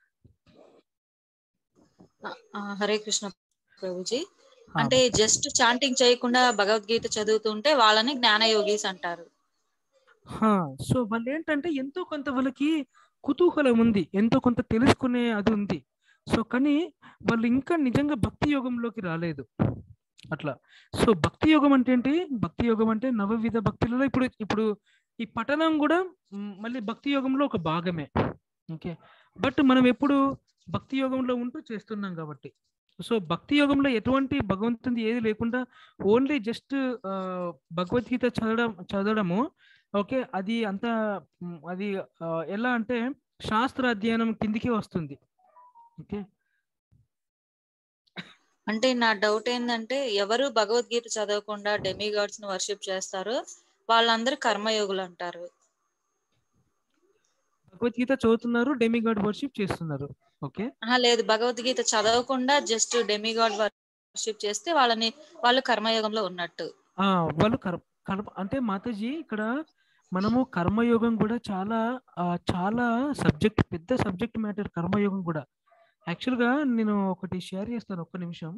ఆ, హరే కృష్ణ ప్రభుజీ ఆ, అంటే జస్ట్ చాంటింగ్ చేయకుండా భగవద్గీత చదువుతుంటే వాళ్ళని జ్ఞాన యోగీస్ అంటారు హా, సో వాళ్ళు ఏంటంటే ఎంతో కొంత వాళ్ళకి కుతూహలం ఉంది ఎంతో కొంత తెలుసుకునే అది ఉంది సో కానీ వాళ్ళు ఇంకా నిజంగా భక్తి యోగంలోకి రాలేదు అట్లా సో భక్తి యోగం అంటే ఏంటి భక్తి యోగం అంటే నవవిధ భక్తులలో ఇప్పుడు ఇప్పుడు ఈ పఠనం కూడా మ్, మళ్ళీ భక్తి యోగంలో ఒక భాగమే ఓకే బట్ మనం ఎప్పుడు భక్తి యోగంలో ఉంటూ చేస్తున్నాం కాబట్టి సో భక్తి యోగంలో ఎటువంటి భగవంతుని ఏది లేకుండా ఓన్లీ జస్ట్ భగవద్గీత చదవడం చదవడము ఓకే అది అంత మ్, అది ఆ, ఎలా అంటే శాస్త్ర అధ్యయనం కిందికే వస్తుంది ఓకే అంటే నా డౌట్ ఏంటంటే ఎవరు భగవద్గీత చదవకుండా డెమిగాడ్స్ ని వర్షిప్ చేస్తారో వాళ్ళందరూ కర్మయోగులు అంటారు భగవద్గీత చదువుతున్నారు డెమిగాడ్ వర్షిప్ చేస్తున్నారు ఓకే ఆహా, లేదు భగవద్గీత చదవకుండా జస్ట్ డెమిగాడ్ వర్షిప్ చేస్తే వాళ్ళని వాళ్ళు కర్మయోగంలో ఉన్నట్టు ఆ వాళ్ళు కర్మ కర్మ అంటే మాతాజీ ఇక్కడ మనము కర్మయోగం కూడా చాలా ఆ, చాలా సబ్జెక్ట్ పెద్ద సబ్జెక్ట్ మ్యాటర్ కర్మయోగం కూడా యాక్చువల్గా నేను ఒకటి షేర్ చేస్తాను ఒక్క నిమిషం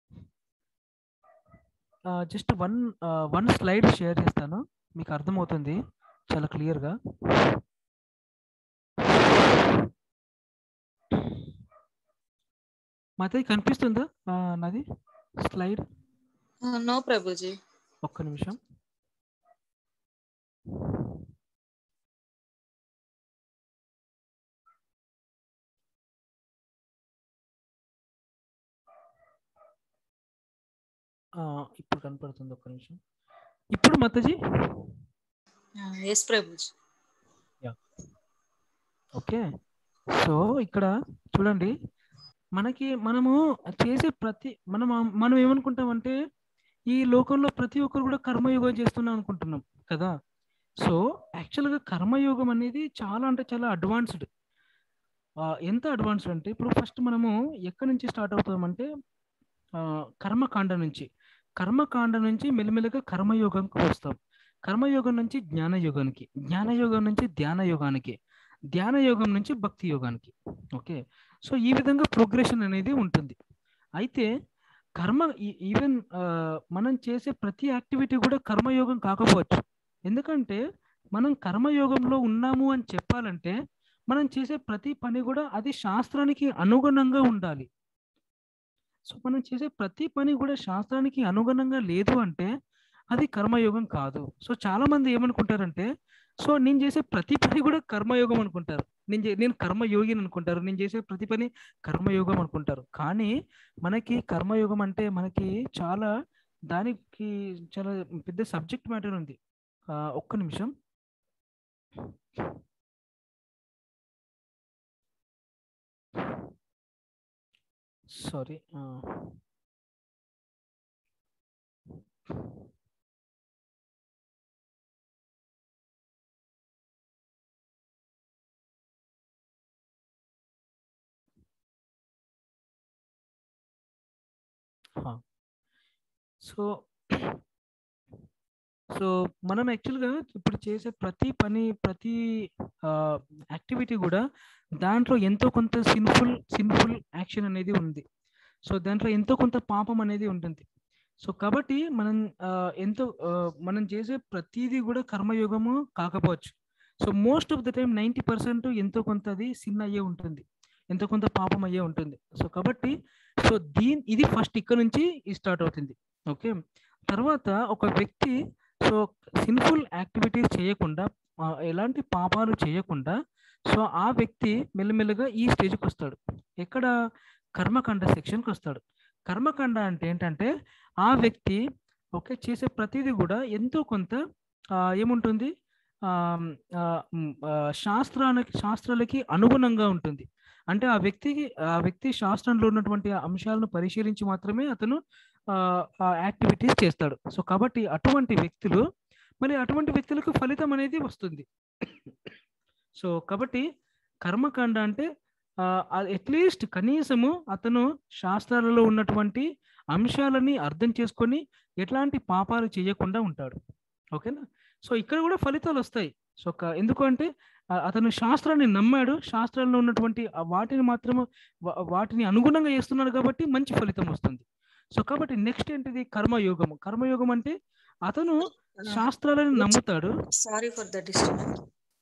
just one one slide share చేస్తాను మీకు అర్థమవుతుంది చాలా క్లియర్గా మాతాజీ కనిపిస్తుందా ఆ, నాది స్లైడ్ నో ప్రభుజీ ఒక్క నిమిషం ఆ, ఇప్పుడు కనపడుతుంది ఒక్క నిమిషం ఇప్పుడు మాతాజీ ఎస్ ప్రభుజీ ఓకే సో ఇక్కడ చూడండి మనకి మనము చేసే ప్రతి మనం మనం ఏమనుకుంటామంటే ఈ లోకంలో ప్రతి ఒక్కరు కూడా కర్మయోగం చేస్తున్నాం అనుకుంటున్నాం కదా సో యాక్చువల్గా కర్మయోగం అనేది చాలా అంటే చాలా అడ్వాన్స్డ్ ఎంత అడ్వాన్స్డ్ అంటే ఇప్పుడు ఫస్ట్ మనము ఎక్కడి నుంచి స్టార్ట్ అవుతామంటే ఆ, కర్మకాండ నుంచి కర్మకాండ నుంచి మెల్లమెల్లగా కర్మయోగంకి వస్తాం కర్మయోగం నుంచి జ్ఞానయోగానికి జ్ఞానయోగం నుంచి ధ్యాన యోగానికి ధ్యాన యోగం నుంచి భక్తి యోగానికి ఓకే సో ఈ విధంగా ప్రోగ్రెషన్ అనేది ఉంటుంది అయితే కర్మ ఈవెన్ మనం చేసే ప్రతి యాక్టివిటీ కూడా కర్మయోగం కాకపోవచ్చు ఎందుకంటే మనం కర్మయోగంలో ఉన్నాము అని చెప్పాలంటే మనం చేసే ప్రతి పని కూడా అది శాస్త్రానికి అనుగుణంగా ఉండాలి సో మనం చేసే ప్రతి పని కూడా శాస్త్రానికి అనుగుణంగా లేదు అంటే అది కర్మయోగం కాదు సో చాలా మంది ఏమనుకుంటారంటే సో నేను చేసే ప్రతి పని కూడా కర్మయోగం అనుకుంటారు నేను చే- నేను కర్మయోగిని అనుకుంటారు నేను చేసే ప్రతి పని కర్మయోగం అనుకుంటారు కానీ మనకి కర్మయోగం అంటే మనకి చాలా దానికి చాలా పెద్ద సబ్జెక్ట్ మ్యాటర్ ఉంది ఆ, ఒక్క నిమిషం సారీ సో సో మనం యాక్చువల్గా ఇప్పుడు చేసే ప్రతి పని ప్రతి యాక్టివిటీ కూడా దాంట్లో ఎంతో కొంత సిన్ఫుల్ సిన్ఫుల్ యాక్షన్ అనేది ఉంది సో దాంట్లో ఎంతో కొంత పాపం అనేది ఉంటుంది సో కాబట్టి మనం ఆ, ఎంతో ఆ, మనం చేసే ప్రతిదీ కూడా కర్మయోగము కాకపోవచ్చు so most of the time ninety percent ఎంతో కొంత అది సిన్ అయ్యే ఉంటుంది ఎంతో కొంత పాపం అయ్యే ఉంటుంది సో కాబట్టి సో దీని ఇది ఫస్ట్ ఇక్కడ నుంచి స్టార్ట్ అవుతుంది ఓకే తర్వాత ఒక వ్యక్తి సో సిన్ఫుల్ యాక్టివిటీస్ చేయకుండా ఆ, ఎలాంటి పాపాలు చేయకుండా సో ఆ వ్యక్తి మెల్లమెల్లగా ఈ స్టేజ్కి వస్తాడు ఎక్కడ కర్మకాండ సెక్షన్కి వస్తాడు కర్మకాండ అంటే ఏంటంటే ఆ వ్యక్తి ఓకే చేసే ప్రతిదీ కూడా ఎంతో కొంత ఆ, ఏముంటుంది ఆ, ఆ, మ్, ఆ, శాస్త్రానికి శాస్త్రాలకి అనుగుణంగా ఉంటుంది అంటే ఆ వ్యక్తికి ఆ వ్యక్తి శాస్త్రంలో ఉన్నటువంటి ఆ అంశాలను పరిశీలించి మాత్రమే అతను ఆ యాక్టివిటీస్ చేస్తాడు సో కాబట్టి అటువంటి వ్యక్తులు మరి అటువంటి వ్యక్తులకు ఫలితం అనేది వస్తుంది సో కాబట్టి కర్మకాండ అంటే అట్లీస్ట్ కనీసము అతను శాస్త్రాలలో ఉన్నటువంటి అంశాలని అర్థం చేసుకొని ఎట్లాంటి పాపాలు చేయకుండా ఉంటాడు ఓకేనా సో ఇక్కడ కూడా ఫలితాలు వస్తాయి సో క- ఎందుకు అంటే ఆ, అతను శాస్త్రాన్ని నమ్మాడు శాస్త్రాల్లో ఉన్నటువంటి ఆ వాటిని మాత్రము వా- వాటిని అనుగుణంగా చేస్తున్నాడు కాబట్టి మంచి ఫలితం వస్తుంది సో కాబట్టి నెక్స్ట్ ఏంటిది కర్మయోగము కర్మయోగం అంటే అతను శాస్త్రాలను నమ్ముతాడు సారీ ఫర్ ద డిస్టర్బెన్స్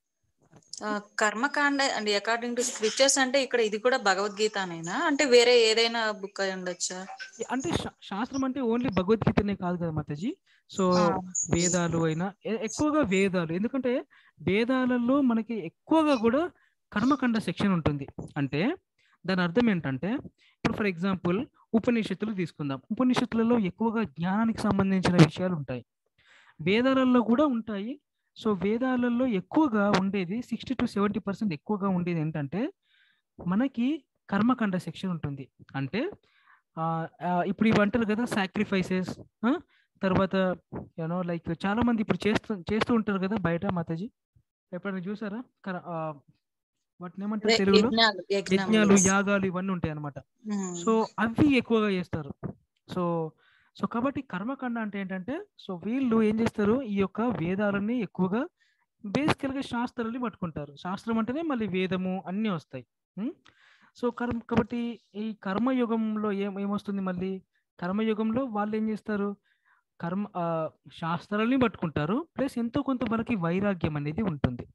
కర్మకాండ అండ్ అకార్డింగ్ టు స్క్రిప్చర్స్ అంటే ఇక్కడ ఇది కూడా భగవద్గీతనేనా అంటే వేరే ఏదైనా బుక్ అయి ఉండొచ్చా అంటే శా- శాస్త్రం అంటే ఓన్లీ భగవద్గీతనే కాదు కదా మాతాజీ సో వేదాలు అయినా ఎ- ఎక్కువగా వేదాలు ఎందుకంటే వేదాలలో మనకి ఎక్కువగా కూడా కర్మకాండ సెక్షన్ ఉంటుంది అంటే దాని అర్థం ఏంటంటే ఇప్పుడు ఫర్ ఎగ్జాంపుల్ ఉపనిషత్తులు తీసుకుందాం ఉపనిషత్తులలో ఎక్కువగా జ్ఞానానికి సంబంధించిన విషయాలు ఉంటాయి వేదాలలో కూడా ఉంటాయి సో వేదాలలో ఎక్కువగా ఉండేది సిక్స్టీ టు సెవెంటీ పర్సెంట్ ఎక్కువగా ఉండేది ఏంటంటే మనకి కర్మకాండ సెక్షన్ ఉంటుంది అంటే ఆ, ఆ, ఇప్పుడు ఇవి అంటారు కదా సాక్రిఫైసెస్ తర్వాత యూనో లైక్ చాలా మంది ఇప్పుడు చేస్తూ చేస్తూ ఉంటారు కదా బయట మాతాజీ ఎప్పుడైనా చూసారా కర- ఆ, వాటిని ఏమంటారు అదే తెలుగులో యజ్ఞాలు యజ్ఞాలు యజ్ఞాలు యాగాలు ఇవన్నీ ఉంటాయి అన్నమాట సో అవి ఎక్కువగా చేస్తారు సో సో కాబట్టి కర్మకాండ అంటే ఏంటంటే సో వీళ్ళు ఏం చేస్తారు ఈ యొక్క వేదాలని ఎక్కువగా బేసికల్ గా శాస్త్రాలని పట్టుకుంటారు శాస్త్రం అంటేనే మళ్ళీ వేదము అన్నీ వస్తాయి ఉం? సో కర్మ కాబట్టి ఈ కర్మయుగంలో ఏం ఏమొస్తుంది మళ్ళీ కర్మయుగంలో వాళ్ళు ఏం చేస్తారు కర్మ ఆ, శాస్త్రాలని పట్టుకుంటారు ప్లస్ ఎంతో కొంత వాళ్ళకి వైరాగ్యం అనేది ఉంటుంది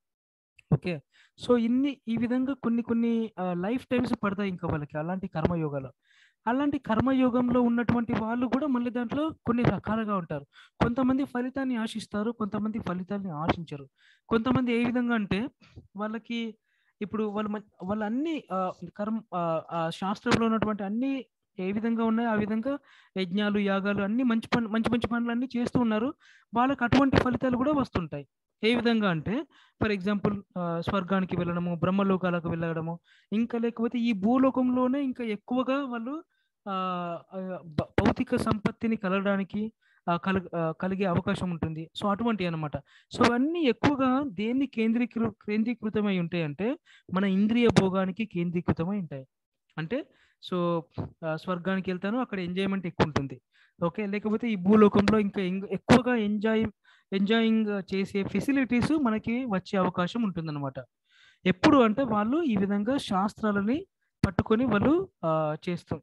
ఓకే సో ఇన్ని ఈ విధంగా కొన్ని కొన్ని లైఫ్ టైమ్స్ పడతాయి ఇంకా వాళ్ళకి అలాంటి కర్మయోగాలు అలాంటి కర్మయోగంలో ఉన్నటువంటి వాళ్ళు కూడా మళ్ళీ దాంట్లో కొన్ని రకాలుగా ఉంటారు కొంతమంది ఫలితాన్ని ఆశిస్తారు కొంతమంది ఫలితాన్ని ఆశించరు కొంతమంది ఏ విధంగా అంటే వాళ్ళకి ఇప్పుడు వాళ్ళు మం- వాళ్ళు అన్ని ఆ, కర్మ ఆ, ఆ శాస్త్రంలో ఉన్నటువంటి అన్ని ఏ విధంగా ఉన్నాయో ఆ విధంగా యజ్ఞాలు యాగాలు అన్ని మంచి పని మంచి మంచి పనులు అన్ని చేస్తూ ఉన్నారు వాళ్ళకి అటువంటి ఫలితాలు కూడా వస్తుంటాయి ఏ విధంగా అంటే ఫర్ ఎగ్జాంపుల్ స్వర్గానికి వెళ్ళడము బ్రహ్మలోకాలకు వెళ్ళడము ఇంకా లేకపోతే ఈ భూలోకంలోనే ఇంకా ఎక్కువగా వాళ్ళు ఆ, ఆ, భ- భౌతిక సంపత్తిని కలగడానికి ఆ, కల ఆ, కలిగే అవకాశం ఉంటుంది సో అటువంటి అన్నమాట సో అన్నీ ఎక్కువగా దేన్ని కేంద్రీకృ కేంద్రీకృతమై ఉంటాయి అంటే మన ఇంద్రియ భోగానికి కేంద్రీకృతమై ఉంటాయి అంటే సో ఆ, స్వర్గానికి వెళ్తాను అక్కడ ఎంజాయ్మెంట్ ఎక్కువ ఉంటుంది ఓకే లేకపోతే ఈ భూలోకంలో ఇంకా ఇంగ్- ఎక్కువగా ఎంజాయ్ ఎంజాయింగ్ చేసే ఫెసిలిటీస్ మనకి వచ్చే అవకాశం ఉంటుందన్నమాట ఎప్పుడు అంటే వాళ్ళు ఈ విధంగా శాస్త్రాలని పట్టుకొని వాళ్ళు ఆ, చేస్తాం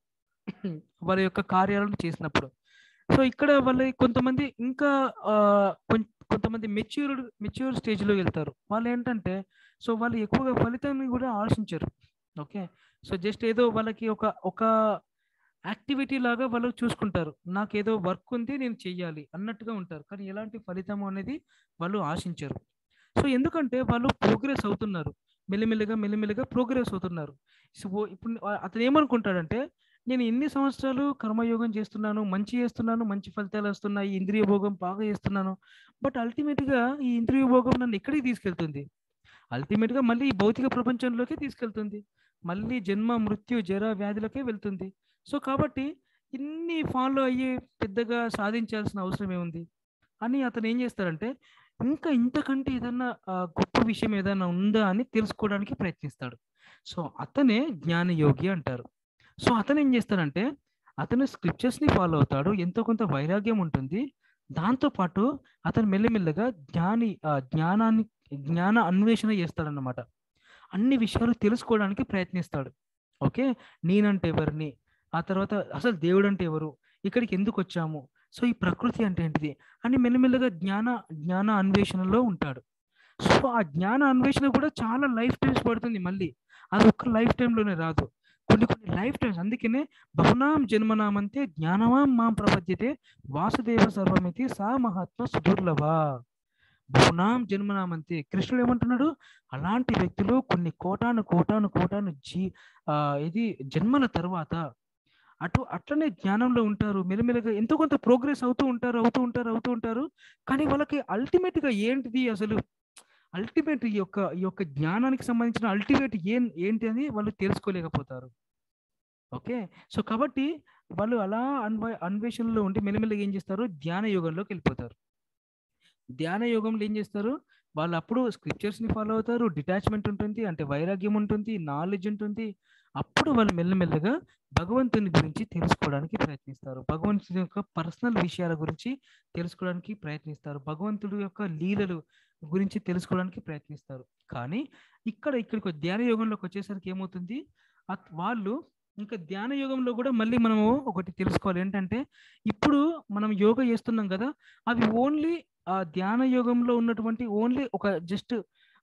వాళ్ళ యొక్క కార్యాలను చేసినప్పుడు సో ఇక్కడ వాళ్ళ కొంతమంది ఇంకా ఆ, కొం- కొంతమంది మెచ్యూర్డ్ మెచ్యూర్ స్టేజ్లో వెళ్తారు వాళ్ళు ఏంటంటే సో వాళ్ళు ఎక్కువగా ఫలితాన్ని కూడా ఆశించరు ఓకే సో జస్ట్ ఏదో వాళ్ళకి ఒక ఒక యాక్టివిటీ లాగా వాళ్ళు చూసుకుంటారు నాకు ఏదో వర్క్ ఉంది నేను చెయ్యాలి అన్నట్టుగా ఉంటారు కానీ ఎలాంటి ఫలితం అనేది వాళ్ళు ఆశించరు సో ఎందుకంటే వాళ్ళు ప్రోగ్రెస్ అవుతున్నారు మెల్లిమెల్లిగా మెల్లిమెల్లిగా ప్రోగ్రెస్ అవుతున్నారు సో ఇప్పుడు ఆ- అతను ఏమనుకుంటాడంటే నేను ఎన్ని సంవత్సరాలు కర్మయోగం చేస్తున్నాను మంచి చేస్తున్నాను మంచి ఫలితాలు వస్తున్నాయి ఇంద్రియ భోగం బాగా చేస్తున్నాను బట్ అల్టిమేట్గా ఈ ఇంద్రియ భోగం నన్ను ఎక్కడికి తీసుకెళ్తుంది అల్టిమేట్గా మళ్ళీ ఈ భౌతిక ప్రపంచంలోకి తీసుకెళ్తుంది మళ్ళీ జన్మ మృత్యు జర వ్యాధులకే వెళ్తుంది సో కాబట్టి ఇన్ని ఫాలో అయ్యి పెద్దగా సాధించాల్సిన అవసరం ఏముంది అని అతను ఏం చేస్తాడంటే ఇంకా ఇంతకంటే ఏదన్నా ఆ, గొప్ప విషయం ఏదైనా ఉందా అని తెలుసుకోవడానికి ప్రయత్నిస్తాడు సో అతనే జ్ఞానయోగి అంటారు సో అతను ఏం చేస్తాడంటే అతను scriptures ని ఫాలో అవుతాడు ఎంతో కొంత వైరాగ్యం ఉంటుంది దాంతో పాటు అతను మెల్లిమెల్లగా జ్ఞాని ఆ, జ్ఞానాన్ని జ్ఞాన అన్వేషణ చేస్తాడన్నమాట అన్ని విషయాలు తెలుసుకోవడానికి ప్రయత్నిస్తాడు ఓకే నేనంటే ఎవరిని ఆ తర్వాత అసలు దేవుడు అంటే ఎవరు ఇక్కడికి ఎందుకు వచ్చాము సో ఈ ప్రకృతి అంటే ఏంటిది అని మెల్లమెల్లగా జ్ఞాన జ్ఞాన అన్వేషణలో ఉంటాడు సో ఆ జ్ఞాన అన్వేషణ కూడా చాలా లైఫ్ టైమ్స్ పడుతుంది మళ్ళీ అది ఒక్క లైఫ్ టైంలోనే రాదు కొన్ని కొన్ని లైఫ్ టైమ్స్ అందుకనే బహునాం జన్మనామంతే జ్ఞానవాం మాం ప్రపద్యతే వాసుదేవ సర్వమితి సా మహాత్మ సుదుర్లభ బహునాం జన్మనామంతే కృష్ణుడు ఏమంటున్నాడు అలాంటి వ్యక్తులు కొన్ని కోటాను కోటాను కోటాను జీ ఆ, ఇది జన్మల తర్వాత అటు అట్లనే జ్ఞానంలో ఉంటారు మెల్లమెల్లగా ఎంతో కొంత ప్రోగ్రెస్ అవుతూ ఉంటారు అవుతూ ఉంటారు అవుతూ ఉంటారు కానీ వాళ్ళకి అల్టిమేట్ గా ఏంటిది అసలు అల్టిమేట్ ఈ యొక్క ఈ యొక్క జ్ఞానానికి సంబంధించిన అల్టిమేట్ ఏం ఏంటి అని వాళ్ళు తెలుసుకోలేకపోతారు ఓకే సో కాబట్టి వాళ్ళు అలా అన్వ అన్వేషణలో ఉండి మెల్లమెల్లగా ఏం చేస్తారు ధ్యాన యోగంలోకి వెళ్ళిపోతారు ధ్యాన యోగంలో ఏం చేస్తారు వాళ్ళు అప్పుడు స్క్రిప్చర్స్ ని ఫాలో అవుతారు డిటాచ్మెంట్ ఉంటుంది అంటే వైరాగ్యం ఉంటుంది నాలెడ్జ్ ఉంటుంది అప్పుడు వాళ్ళు మెల్లమెల్లగా భగవంతుని గురించి తెలుసుకోవడానికి ప్రయత్నిస్తారు భగవంతుని యొక్క పర్సనల్ విషయాల గురించి తెలుసుకోవడానికి ప్రయత్నిస్తారు భగవంతుడి యొక్క లీలలు గురించి తెలుసుకోవడానికి ప్రయత్నిస్తారు కానీ ఇక్కడ ఇక్కడికి వచ్చి- ధ్యాన యోగంలోకి వచ్చేసరికి ఏమవుతుంది అత్- వాళ్ళు ఇంకా ధ్యాన యోగంలో కూడా మళ్ళీ మనము ఒకటి తెలుసుకోవాలి ఏంటంటే ఇప్పుడు మనం యోగా చేస్తున్నాం కదా అవి ఓన్లీ ఆ ధ్యాన యోగంలో ఉన్నటువంటి ఓన్లీ ఒక జస్ట్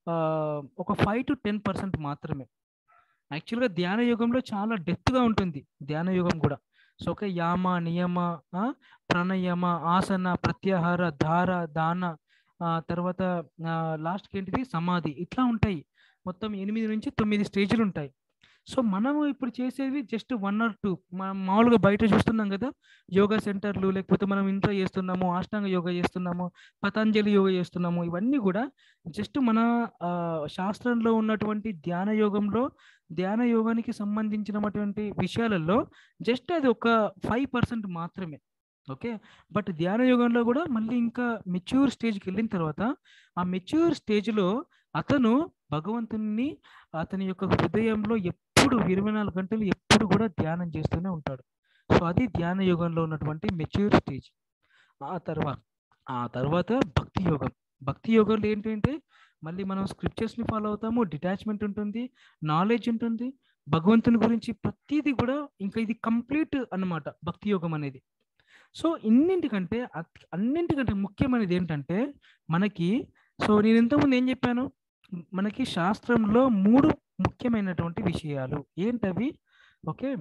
ఒక ఫైవ్ టు టెన్ పర్సెంట్ మాత్రమే యాక్చువల్గా ధ్యాన యోగంలో చాలా డెప్త్గా ఉంటుంది ధ్యాన యోగం కూడా సో ఒక యామ నియమ ఆ, ప్రాణాయామ ఆసన ప్రత్యాహార ధార దాన ఆ, తర్వాత లాస్ట్కి ఏంటిది సమాధి ఇట్లా ఉంటాయి మొత్తం ఎనిమిది నుంచి తొమ్మిది స్టేజ్లు ఉంటాయి సో మనము ఇప్పుడు చేసేది జస్ట్ వన్ ఆర్ టూ మనం మామూలుగా బయట చూస్తున్నాం కదా యోగా సెంటర్లు లేకపోతే మనం ఇంట్లో చేస్తున్నాము అష్టాంగ యోగా చేస్తున్నాము పతంజలి యోగా చేస్తున్నాము ఇవన్నీ కూడా జస్ట్ మన ఆ, శాస్త్రంలో ఉన్నటువంటి ధ్యాన యోగంలో ధ్యాన యోగానికి సంబంధించినటువంటి విషయాలలో జస్ట్ అది ఒక ఫైవ్ పర్సెంట్ మాత్రమే ఓకే బట్ ధ్యాన యోగంలో కూడా మళ్ళీ ఇంకా మెచ్యూర్ స్టేజ్కి వెళ్ళిన తర్వాత ఆ మెచ్యూర్ స్టేజ్లో అతను భగవంతుని అతని యొక్క హృదయంలో ఎప్పుడు ఇరవై నాలుగు గంటలు ఎప్పుడు కూడా ధ్యానం చేస్తూనే ఉంటాడు సో అది ధ్యాన యోగంలో ఉన్నటువంటి మెచ్యూర్ స్టేజ్ ఆ తర్వాత ఆ తర్వాత భక్తి యోగం భక్తి యోగంలో ఏంటంటే మళ్ళీ మనం scriptures ని ఫాలో అవుతాము డిటాచ్మెంట్ ఉంటుంది నాలెడ్జ్ ఉంటుంది భగవంతుని గురించి ప్రతిదీ కూడా ఇంకా ఇది కంప్లీట్ అన్నమాట భక్తి యోగం అనేది సో ఇన్నింటికంటే అత్- అన్నింటికంటే ముఖ్యమైనది ఏంటంటే మనకి సో నేను ఇంతకుముందు ఏం చెప్పాను మ్, మనకి శాస్త్రంలో మూడు ముఖ్యమైనటువంటి విషయాలు ఏంటవి ఓకే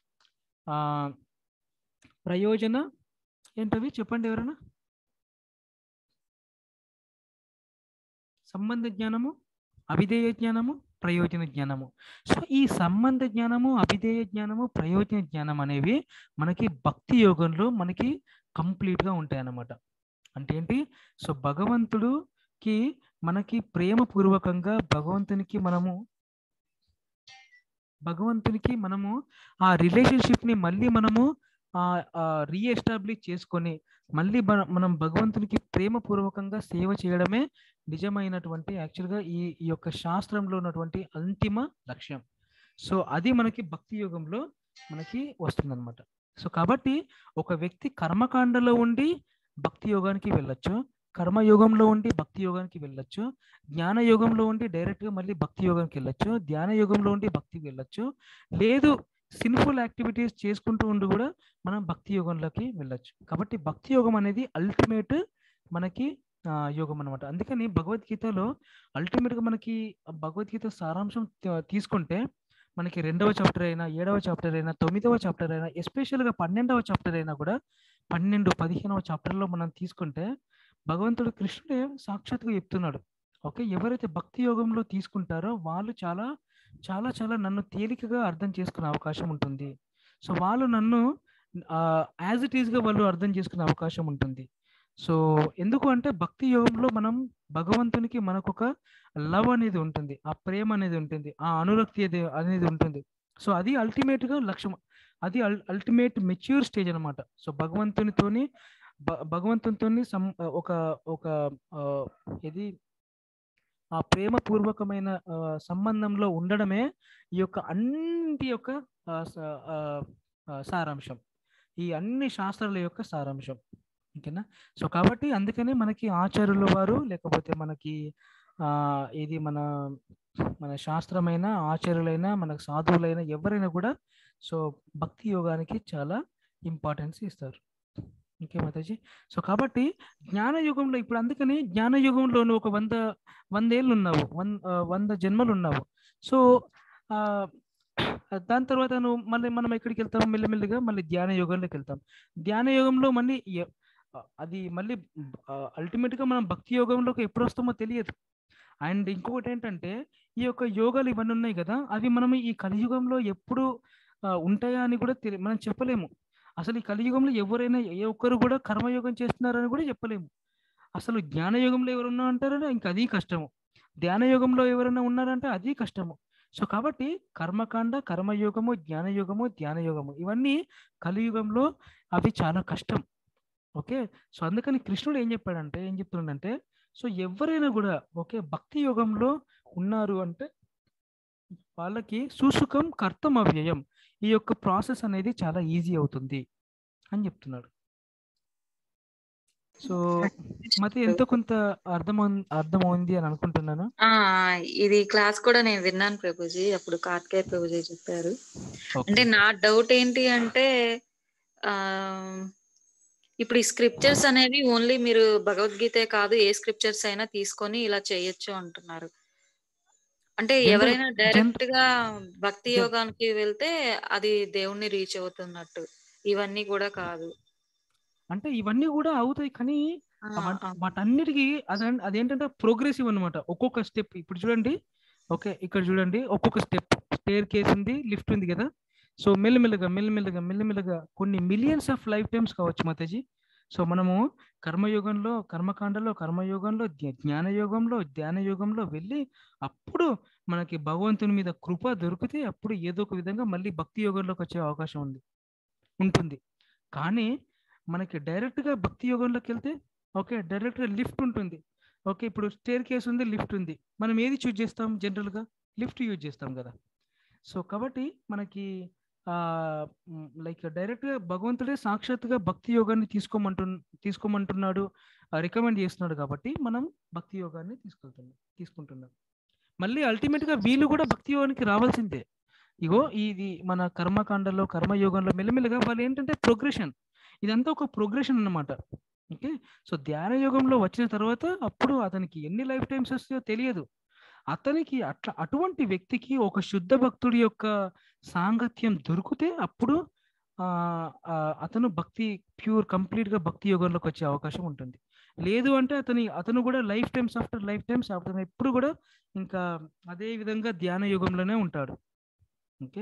ఆ ప్రయోజన ఏంటవి చెప్పండి ఎవరైనా సంబంధ జ్ఞానము అవిధేయ జ్ఞానము ప్రయోజన జ్ఞానము సో ఈ సంబంధ జ్ఞానము అవిధేయ జ్ఞానము ప్రయోజన జ్ఞానం అనేవి మనకి భక్తి యోగంలో మనకి complete గా ఉంటాయి అన్నమాట అంటే ఏంటి సో భగవంతుడుకి మనకి ప్రేమపూర్వకంగా భగవంతునికి మనము భగవంతునికి మనము ఆ రిలేషన్షిప్ ని మళ్ళీ మనము రీఎస్టాబ్లిష్ చేసుకొని మళ్ళీ మన- మనం భగవంతునికి ప్రేమపూర్వకంగా సేవ చేయడమే నిజమైనటువంటి యాక్చువల్గా ఈ ఈ యొక్క శాస్త్రంలో ఉన్నటువంటి అంతిమ లక్ష్యం సో అది మనకి భక్తి యోగంలో మనకి వస్తుందన్నమాట సో కాబట్టి ఒక వ్యక్తి కర్మకాండలో ఉండి భక్తి యోగానికి వెళ్ళొచ్చు కర్మయోగంలో ఉండి భక్తి యోగానికి వెళ్ళొచ్చు జ్ఞాన యోగంలో ఉండి డైరెక్ట్ గా మళ్ళీ భక్తి యోగానికి వెళ్ళొచ్చు ధ్యాన యోగంలో ఉండి భక్తికి వెళ్ళొచ్చు లేదు సిన్ఫుల్ యాక్టివిటీస్ చేసుకుంటూ ఉండి కూడా మనం భక్తి యోగంలోకి వెళ్ళొచ్చు కాబట్టి భక్తి యోగం అనేది అల్టిమేట్ మనకి ఆ, యోగం అనమాట అందుకని భగవద్గీతలో అల్టిమేట్గా మనకి ఆ భగవద్గీత సారాంశం త- తీసుకుంటే మనకి రెండవ చాప్టర్ అయినా ఏడవ చాప్టర్ అయినా తొమ్మిదవ చాప్టర్ అయినా ఎస్పెషల్గా పన్నెండవ చాప్టర్ అయినా కూడా పన్నెండు పదిహేనవ చాప్టర్లో మనం తీసుకుంటే భగవంతుడు కృష్ణుడే సాక్షాత్గా చెప్తున్నాడు ఓకే ఎవరైతే భక్తి యోగంలో తీసుకుంటారో వాళ్ళు చాలా చాలా చాలా నన్ను తేలికగా అర్థం చేసుకునే అవకాశం ఉంటుంది సో వాళ్ళు నన్ను యాజ్ ఇట్ ఈస్గా వాళ్ళు అర్థం చేసుకునే అవకాశం ఉంటుంది సో ఎందుకు అంటే భక్తి యోగంలో మనం భగవంతునికి మనకు ఒక లవ్ అనేది ఉంటుంది ఆ ప్రేమ అనేది ఉంటుంది ఆ అనురక్తి అది అనేది ఉంటుంది సో అది ultimate గా లక్ష్యం అది అల్టిమేట్ మెచ్యూర్ స్టేజ్ అన్నమాట సో భగవంతునితోని భ- భగవంతునితోని సం ఒక ఒక ఆ, ఇది ఆ ప్రేమపూర్వకమైన ఆ, సంబంధంలో ఉండడమే ఈ యొక్క అన్నిటి యొక్క ఆ, స- ఆ, ఆ, సారాంశం ఈ అన్ని శాస్త్రాల యొక్క సారాంశం ఓకేనా సో కాబట్టి అందుకనే మనకి ఆచార్యుల వారు లేకపోతే మనకి ఆ ఇది మన మన శాస్త్రమైన ఆచార్యులైన మనకు సాధువులైన ఎవరైనా కూడా సో భక్తి యోగానికి చాలా ఇంపార్టెన్స్ ఇస్తారు ఓకే మాతాజీ సో కాబట్టి జ్ఞాన యుగంలో ఇప్పుడు అందుకని జ్ఞాన యుగంలో నువ్వు ఒక వంద వందేళ్ళు ఉన్నావు వన్ ఆ, వంద జన్మలు ఉన్నావు సో ఆ దాని తర్వాత నువ్వు మళ్ళీ మనం ఎక్కడికి వెళ్తాం మెల్లిమెల్లిగా మళ్ళీ ధ్యాన యోగంలోకి వెళ్తాం ధ్యాన యోగంలో మళ్ళీ ఎ- ఆ, అది మళ్ళీ అల్టిమేట్ గా మనం భక్తి యోగంలోకి ఎప్పుడు వస్తామో తెలియదు అండ్ ఇంకొకటి ఏంటంటే ఈ యొక్క యోగాలు ఇవన్నీ ఉన్నాయి కదా అవి మనం ఈ కలియుగంలో ఎప్పుడు ఆ, ఉంటాయా అని కూడా తెలియ మనం చెప్పలేము అసలు ఈ కలియుగంలో ఎవరైనా ఏ ఒక్కరు కూడా కర్మయోగం చేస్తున్నారని కూడా చెప్పలేము అసలు జ్ఞానయోగంలో ఎవరున్నా అంటారంటే ఇంకా అది కష్టము ధ్యాన యోగంలో ఎవరైనా ఉన్నారంటే అది కష్టము సో కాబట్టి కర్మకాండ కర్మయోగము జ్ఞానయోగము ధ్యాన యోగము ఇవన్నీ కలియుగంలో అవి చాలా కష్టం ఓకే సో అందుకని కృష్ణుడు ఏం చెప్పాడంటే ఏం చెప్తున్నాడంటే సో ఎవరైనా కూడా ఓకే భక్తి యోగంలో ఉన్నారు అంటే వాళ్ళకి సుసుఖం కర్తం అవ్యయం ఈ యొక్క ప్రాసెస్ అనేది చాలా ఈజీ అవుతుంది అని చెప్తున్నాడు సో మతి ఎంతో కొంత అర్థం అర్థమైంది అని అనుకుంటున్నాను ఆ ఇది క్లాస్ కూడా నేను విన్నాను ప్రభుజీ అప్పుడు కార్తికేయ ప్రభుజీ చెప్పారు అంటే ఓకే నా డౌట్ ఏంటి అంటే ఆ ఇప్పుడు ఈ స్క్రిప్చర్స్ అనేవి ఓన్లీ మీరు భగవద్గీతే కాదు ఏ స్క్రిప్చర్స్ అయినా తీసుకొని ఇలా చేయొచ్చు అంటున్నారు అంటే జనరల్ ఎవరైనా జన్ డైరెక్ట్ గా భక్తి జన్ యోగానికి వెళ్తే అది దేవుణ్ణి రీచ్ అవుతున్నట్టు ఇవన్నీ కూడా కాదు అంటే ఇవన్నీ కూడా అవుతాయి కానీ ఆ, వాట్- ఆ, వాటన్నిటికీ అదే అదేంటంటే ప్రోగ్రెసివ్ అన్నమాట ఒక్కొక్క స్టెప్ ఇప్పుడు చూడండి ఓకే ఇక్కడ చూడండి ఒక్కొక్క స్టెప్ స్టేర్ కేస్ ఉంది లిఫ్ట్ ఉంది కదా సో మెల్లమెల్లగా మెల్లమెల్లగా మెల్లమెల్లగా కొన్ని మిలియన్స్ ఆఫ్ లైఫ్ టైమ్స్ కావచ్చు మాతాజీ సో మనము కర్మయోగంలో కర్మకాండలో కర్మయోగంలో జ్ఞ- జ్ఞానయోగంలో ధ్యాన యోగంలో వెళ్ళి అప్పుడు మనకి భగవంతుని మీద కృప దొరికితే అప్పుడు ఏదో ఒక విధంగా మళ్ళీ భక్తి యోగంలోకి వచ్చే అవకాశం ఉంది ఉంటుంది కానీ మనకి డైరెక్ట్ గా భక్తి యోగంలోకి వెళ్తే ఓకే డైరెక్ట్ గా లిఫ్ట్ ఉంటుంది ఓకే ఇప్పుడు స్టేర్ కేస్ ఉంది లిఫ్ట్ ఉంది మనం ఏది చూజ్ చేస్తాం జనరల్ గా లిఫ్ట్ యూజ్ చేస్తాం కదా సో కాబట్టి మనకి లైక్ డైరెక్ట్ గా భగవంతుడే సాక్షాత్తుగా భక్తి యోగాన్ని తీసుకోమంటు తీసుకోమంటున్నాడు రికమెండ్ చేస్తున్నాడు కాబట్టి మనం భక్తి యోగాన్ని తీసుకెళ్తున్నాం తీసుకుంటున్నాం మళ్ళీ అల్టిమేట్ గా వీళ్ళు కూడా భక్తి యోగానికి రావాల్సిందే ఇగో ఇది మన కర్మకాండలో కర్మయోగంలో మెల్లమెల్లగా వాళ్ళు ఏంటంటే ప్రోగ్రెషన్ ఇదంతా ఒక ప్రోగ్రెషన్ అన్నమాట ఓకే సో ధ్యాన యోగంలో వచ్చిన తర్వాత అప్పుడు అతనికి ఎన్ని లైఫ్ టైమ్స్ వస్తాయో తెలియదు అతనికి అట్లా అటువంటి వ్యక్తికి ఒక శుద్ధ భక్తుడి యొక్క సాంగత్యం దొరికితే అప్పుడు ఆ ఆ, అతను భక్తి ప్యూర్ కంప్లీట్ గా భక్తి యోగంలోకి వచ్చే అవకాశం ఉంటుంది లేదు అంటే అతని అతను కూడా life times after life times అతను ఎప్పుడు కూడా ఇంకా అదే విధంగా ధ్యాన యోగంలోనే ఉంటాడు ఓకే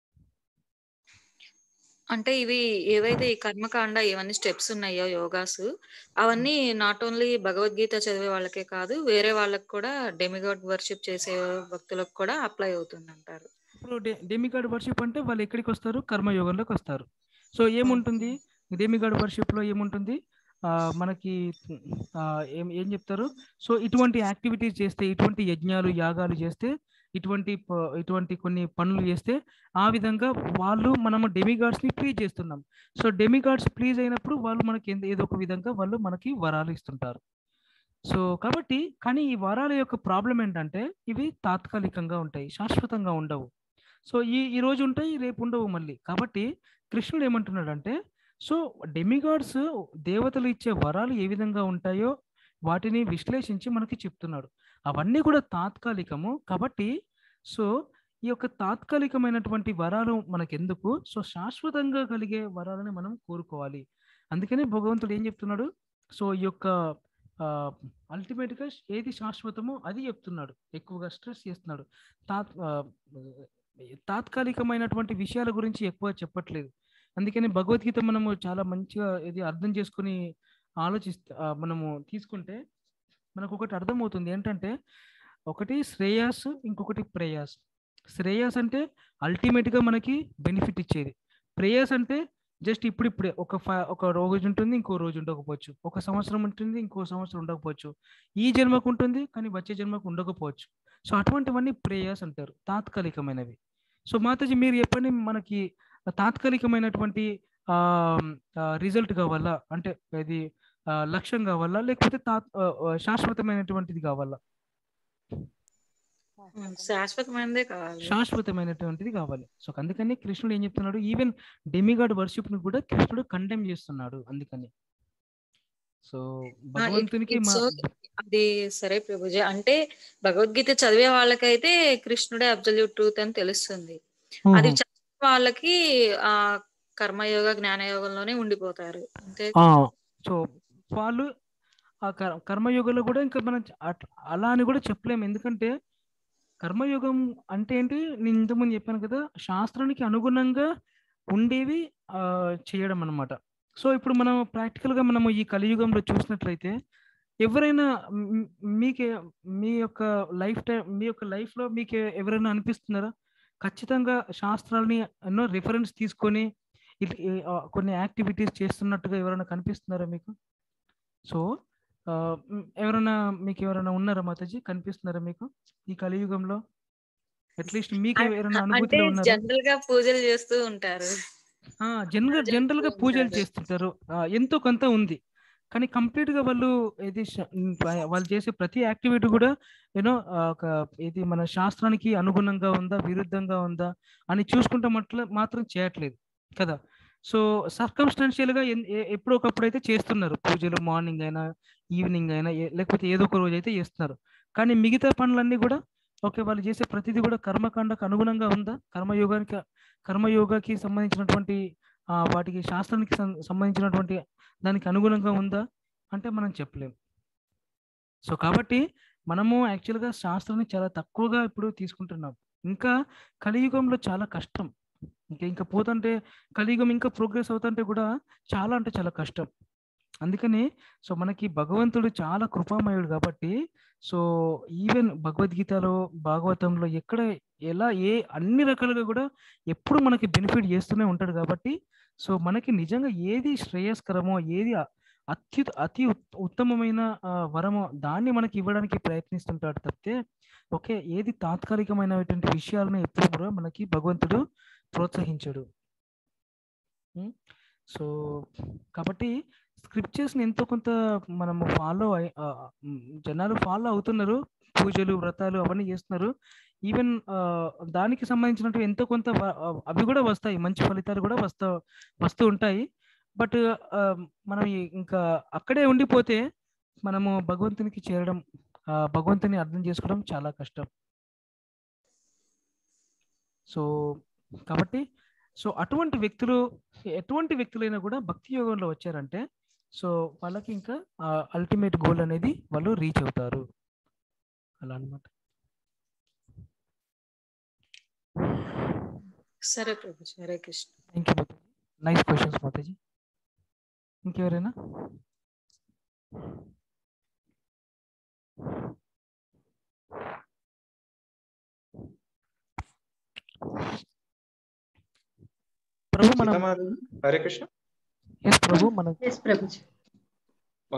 అంటే ఇవి ఏవైతే ఈ కర్మకాండ ఇవన్నీ స్టెప్స్ ఉన్నాయో యోగాస్ అవన్నీ నాట్ ఓన్లీ భగవద్గీత చదివే వాళ్ళకే కాదు వేరే వాళ్ళకి కూడా డెమిగాడ్ వర్షిప్ చేసే భక్తులకు కూడా అప్లై అవుతుంది అంటారు ఇప్పుడు డెమిగాడ్ వర్షిప్ అంటే వాళ్ళు ఎక్కడికి వస్తారు కర్మయోగంలోకి వస్తారు సో ఏముంటుంది డెమిగాడ్ వర్షిప్ లో ఏముంటుంది ఆ, మనకి ఆ, ఏం ఏం చెప్తారు సో ఇటువంటి యాక్టివిటీస్ చేస్తే ఇటువంటి యజ్ఞాలు యాగాలు చేస్తే ఇటువంటి ప- ఇటువంటి కొన్ని పనులు చేస్తే ఆ విధంగా వాళ్ళు మనము డెమిగాడ్స్ ని ప్లీజ్ చేస్తున్నాం సో డెమిగాడ్స్ ప్లీజ్ అయినప్పుడు వాళ్ళు మనకి ఎంద- ఏదో ఒక విధంగా వాళ్ళు మనకి వరాలు ఇస్తుంటారు సో కాబట్టి కానీ ఈ వరాల యొక్క ప్రాబ్లం ఏంటంటే ఇవి తాత్కాలికంగా ఉంటాయి శాశ్వతంగా ఉండవు సో ఈ ఈ రోజు ఉంటాయి రేపు ఉండవు మళ్ళీ కాబట్టి కృష్ణుడు ఏమంటున్నాడంటే సో డెమిగాడ్స్ దేవతలు ఇచ్చే వరాలు ఏ విధంగా ఉంటాయో వాటిని విశ్లేషించి మనకి చెప్తున్నాడు అవన్నీ కూడా తాత్కాలికము కాబట్టి సో ఈ యొక్క తాత్కాలికమైనటువంటి వరాలు మనకెందుకు సో శాశ్వతంగా కలిగే వరాలని మనం కోరుకోవాలి అందుకనే భగవంతుడు ఏం చెప్తున్నాడు సో ఈ యొక్క అల్టిమేట్ గా ఏది శాశ్వతమో అది చెప్తున్నాడు ఎక్కువగా స్ట్రెస్ చేస్తున్నాడు తాత్ ఆ, తాత్కాలికమైనటువంటి విషయాల గురించి ఎక్కువ చెప్పట్లేదు అందుకని భగవద్గీత మనము చాలా మంచిగా ఇది అర్థం చేసుకుని ఆలోచిస్తే ఆ, మనము తీసుకుంటే మనకు ఒకటి అర్థమవుతుంది ఏంటంటే ఒకటి శ్రేయాస్ ఇంకొకటి ప్రేయాస్ శ్రేయాస్ అంటే ultimate గా మనకి బెనిఫిట్ ఇచ్చేది ప్రేయాస్ అంటే జస్ట్ ఇప్పుడిప్పుడే ఒక ఫ- ఒక రోజు ఉంటుంది ఇంకో రోజు ఉండకపోవచ్చు ఒక సంవత్సరం ఉంటుంది ఇంకో సంవత్సరం ఉండకపోవచ్చు ఈ జన్మకు ఉంటుంది కానీ వచ్చే జన్మకు ఉండకపోవచ్చు సో అటువంటివన్నీ ప్రేయర్స్ అంటారు తాత్కాలికమైనవి సో మాతాజీ మీరు చెప్పండి మనకి తాత్కాలికమైనటువంటి రిజల్ట్ కావాలా అంటే ఇది ఆ, లక్ష్యం కావాలా లేకపోతే తాత్ ఆ, ఆ, శాశ్వతమైనటువంటిది కావాలా ఉమ్, శాశ్వతమైనదే కావాలి శాశ్వతమైనటువంటిది కావాలి సో అందుకని కృష్ణుడు ఏం చెప్తున్నాడు ఈవెన్ డెమిగాడ్ వర్షిప్ ని కూడా కృష్ణుడు కండెమ్ చేస్తున్నాడు అందుకని సో భగవంతునికి it's మా okay. అది సరే ప్రభుజీ అంటే భగవద్గీత చదివే వాళ్ళకైతే కృష్ణుడే అబ్జల్యూట్ ట్రూత్ అని తెలుస్తుంది అది మ్మ్. చదివే వాళ్ళకి ఆ కర్మయోగ జ్ఞానయోగంలోనే ఉండిపోతారు అంతే ఆ, సో వాళ్ళు ఆ కర్- కర్మయోగంలో కూడా ఇంకా మనం చ- అట్ల- అలా అని కూడా చెప్పలేము ఎందుకంటే కర్మయోగం అంటే ఏంటి నేను ఇంతకుముందు చెప్పాను కదా శాస్త్రానికి అనుగుణంగా ఉండేవి ఆ, చేయడం అన్నమాట సో ఇప్పుడు మనం ప్రాక్టికల్ గా మనము ఈ కలియుగంలో చూసినట్లయితే ఎవరైనా మ్- మీకే మీ యొక్క లైఫ్ టైం మీ యొక్క లైఫ్ లో మీకు ఎవరైనా అనిపిస్తున్నారా ఖచ్చితంగా శాస్త్రాలని ఎన్నో రిఫరెన్స్ తీసుకొని ఇట్- ఈ, ఆ, కొన్ని యాక్టివిటీస్ చేస్తున్నట్టుగా ఎవరైనా కనిపిస్తున్నారా మీకు సో ఆ, మ్, ఎవరైనా మీకు ఎవరైనా ఉన్నారా మాతాజీ కనిపిస్తున్నారా మీకు ఈ కలియుగంలో అట్లీస్ట్ మీకు ఎవరైనా అంటే అనుభూతిలో ఉన్నారా జనరల్ గా పూజలు చేస్తూ ఉంటారు జనరల్ పూజలు జనరల్ గా చేస్తూ పూజలు ఉంటారు. చేస్తుంటారు ఆ, ఎంతో కొంత ఉంది కానీ కంప్లీట్ గా వాళ్ళు ఇది శ- మ్, వా- వాళ్ళు చేసే ప్రతి యాక్టివిటీ కూడా యూనో ఒక ఇది మన శాస్త్రానికి అనుగుణంగా ఉందా విరుద్ధంగా ఉందా అని చూసుకుంటే మట్ల మాత్రం చేయట్లేదు కదా సో సర్కమ్స్టాన్షియల్ గా ఎన్- ఎ- ఎప్పుడో ఒకప్పుడు అయితే చేస్తున్నారు పూజలు మార్నింగ్ అయినా ఈవినింగ్ అయినా ఏ- లేకపోతే ఏదో ఒక రోజు అయితే చేస్తున్నారు కానీ మిగతా పనులన్నీ కూడా ఓకే వాళ్ళు చేసే ప్రతిదీ కూడా కర్మకాండకు అనుగుణంగా ఉందా కర్మయోగానికి కర్మయోగాకి సంబంధించినటువంటి ఆ, వాటికి శాస్త్రానికి సం- సంబంధించినటువంటి దానికి అనుగుణంగా ఉందా అంటే మనం చెప్పలేం సో కాబట్టి మనము యాక్చువల్గా శాస్త్రాన్ని చాలా తక్కువగా ఇప్పుడు తీసుకుంటున్నాం ఇంకా కలియుగంలో చాలా కష్టం ఇంకా ఇంకా పోతుంటే కలియుగం ఇంకా ప్రోగ్రెస్ అవుతుంటే కూడా చాలా అంటే చాలా కష్టం అందుకని సో మనకి భగవంతుడు చాలా కృపామయుడు కాబట్టి సో ఈవెన్ భగవద్గీతలో భాగవతంలో ఎక్కడ ఎలా ఏ అన్ని రకాలుగా కూడా ఎప్పుడు మనకి బెనిఫిట్ చేస్తూనే ఉంటాడు కాబట్టి సో మనకి నిజంగా ఏది శ్రేయస్కరమో ఏది అ- అత్యుత అతి ఉత్- ఉత్తమమైన ఆ, వరమో దాన్ని మనకి ఇవ్వడానికి ప్రయత్నిస్తుంటాడు తప్పితే ఓకే ఏది తాత్కాలికమైనటువంటి విషయాలను ఎప్పుడు కూడా మనకి భగవంతుడు ప్రోత్సహించడు ఉం? సో కాబట్టి స్క్రిప్చర్స్ని ఎంతో కొంత మనము ఫాలో అయి ఆ, ఉం, జనాలు ఫాలో అవుతున్నారు పూజలు వ్రతాలు అవన్నీ చేస్తున్నారు ఈవెన్ దానికి సంబంధించినట్టు ఎంతో కొంత వ- ఆ, అవి కూడా వస్తాయి మంచి ఫలితాలు కూడా వస్తా వస్తూ ఉంటాయి బట్ మనం ఈ- ఇంకా అక్కడే ఉండిపోతే మనము భగవంతునికి చేరడం ఆ, భగవంతుని అర్థం చేసుకోవడం చాలా కష్టం సో కాబట్టి సో అటువంటి వ్యక్తులు ఎటువంటి వ్యక్తులైనా కూడా భక్తి యోగంలో వచ్చారంటే సో వాళ్ళకి ఇంకా అల్టిమేట్ గోల్ అనేది వాళ్ళు రీచ్ అవుతారు అలా అన్నమాట సరే ప్రభు Hare Krishna thank you nice questions మాతాజీ ఇంకెవరైనా ప్రభు మనం సీతమాత హరే కృష్ణ ఎస్ ప్రభు మనం ఎస్ ప్రభుజీ ఆ.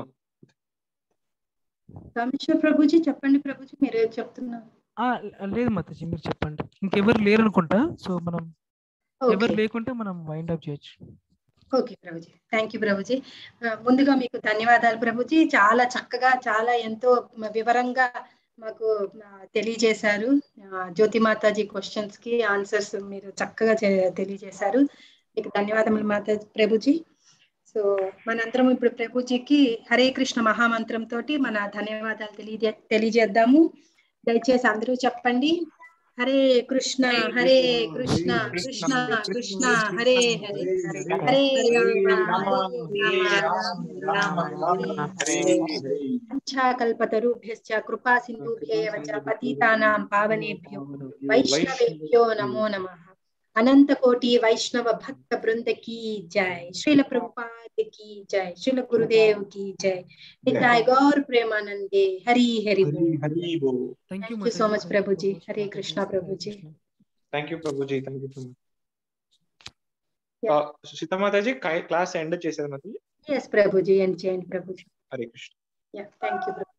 రామేశ్వర్ ప్రభుజీ చెప్పండి ప్రభుజీ మీరు ఏది చెప్తున్నారు ఆ, లేదు మాతాజీ మీరు చెప్పండి ఇంకెవరు లేరు అనుకుంటా సో మనం ఎవరు ఓకే లేకుంటే మనం వైండ్ అప్ చేయొచ్చు ఓకే ప్రభుజీ థ్యాంక్ యూ ప్రభుజీ ఆ, ముందుగా మీకు ధన్యవాదాలు ప్రభుజీ చాలా చక్కగా చాలా ఎంతో వివరంగా మాకు ఆ, తెలియజేశారు ఆ, జ్యోతి మాతాజీ క్వశ్చన్స్ కి ఆన్సర్స్ మీరు చక్కగా చే- తెలియజేశారు మీకు ధన్యవాదములు మాతా ప్రభుజీ సో మనందరం ఇప్పుడు ప్రభుజీకి హరే కృష్ణ మహామంత్రం తోటి మన ధన్యవాదాలు తెలియజే తెలియజేద్దాము దయచేసి అందరూ చెప్పండి హరే కృష్ణ హరే కృష్ణ కృష్ణ కృష్ణ హరే హరే హరే రామ హరే రామ రామ హరే కల్పతరుభ్యశ్చ కృపా సింధుభ్యేవ చ పతితానాం పావనేభ్యో వైష్ణవేభ్యో నమో నమః అనంత కోటి వైష్ణవ భక్త బృంద की जय श्रील प्रभुपाद की जय श्रील गुरुदेव की जय निताय गौर प्रेमानंदे हरि हरि बोल హరి బోల్ thank thank you so much प्रभु जी हरे कृष्णा प्रभु जी థ్యాంక్ యూ ప్రభుజీ థ్యాంక్ యూ సో మచ్ సీతామాతాజీ క్లాస్ ఎండ్ చేసేది మాతాజీ यस प्रभु जी एंड जैन प्रभु जी హరే కృష్ణ या थैंक यू प्रभु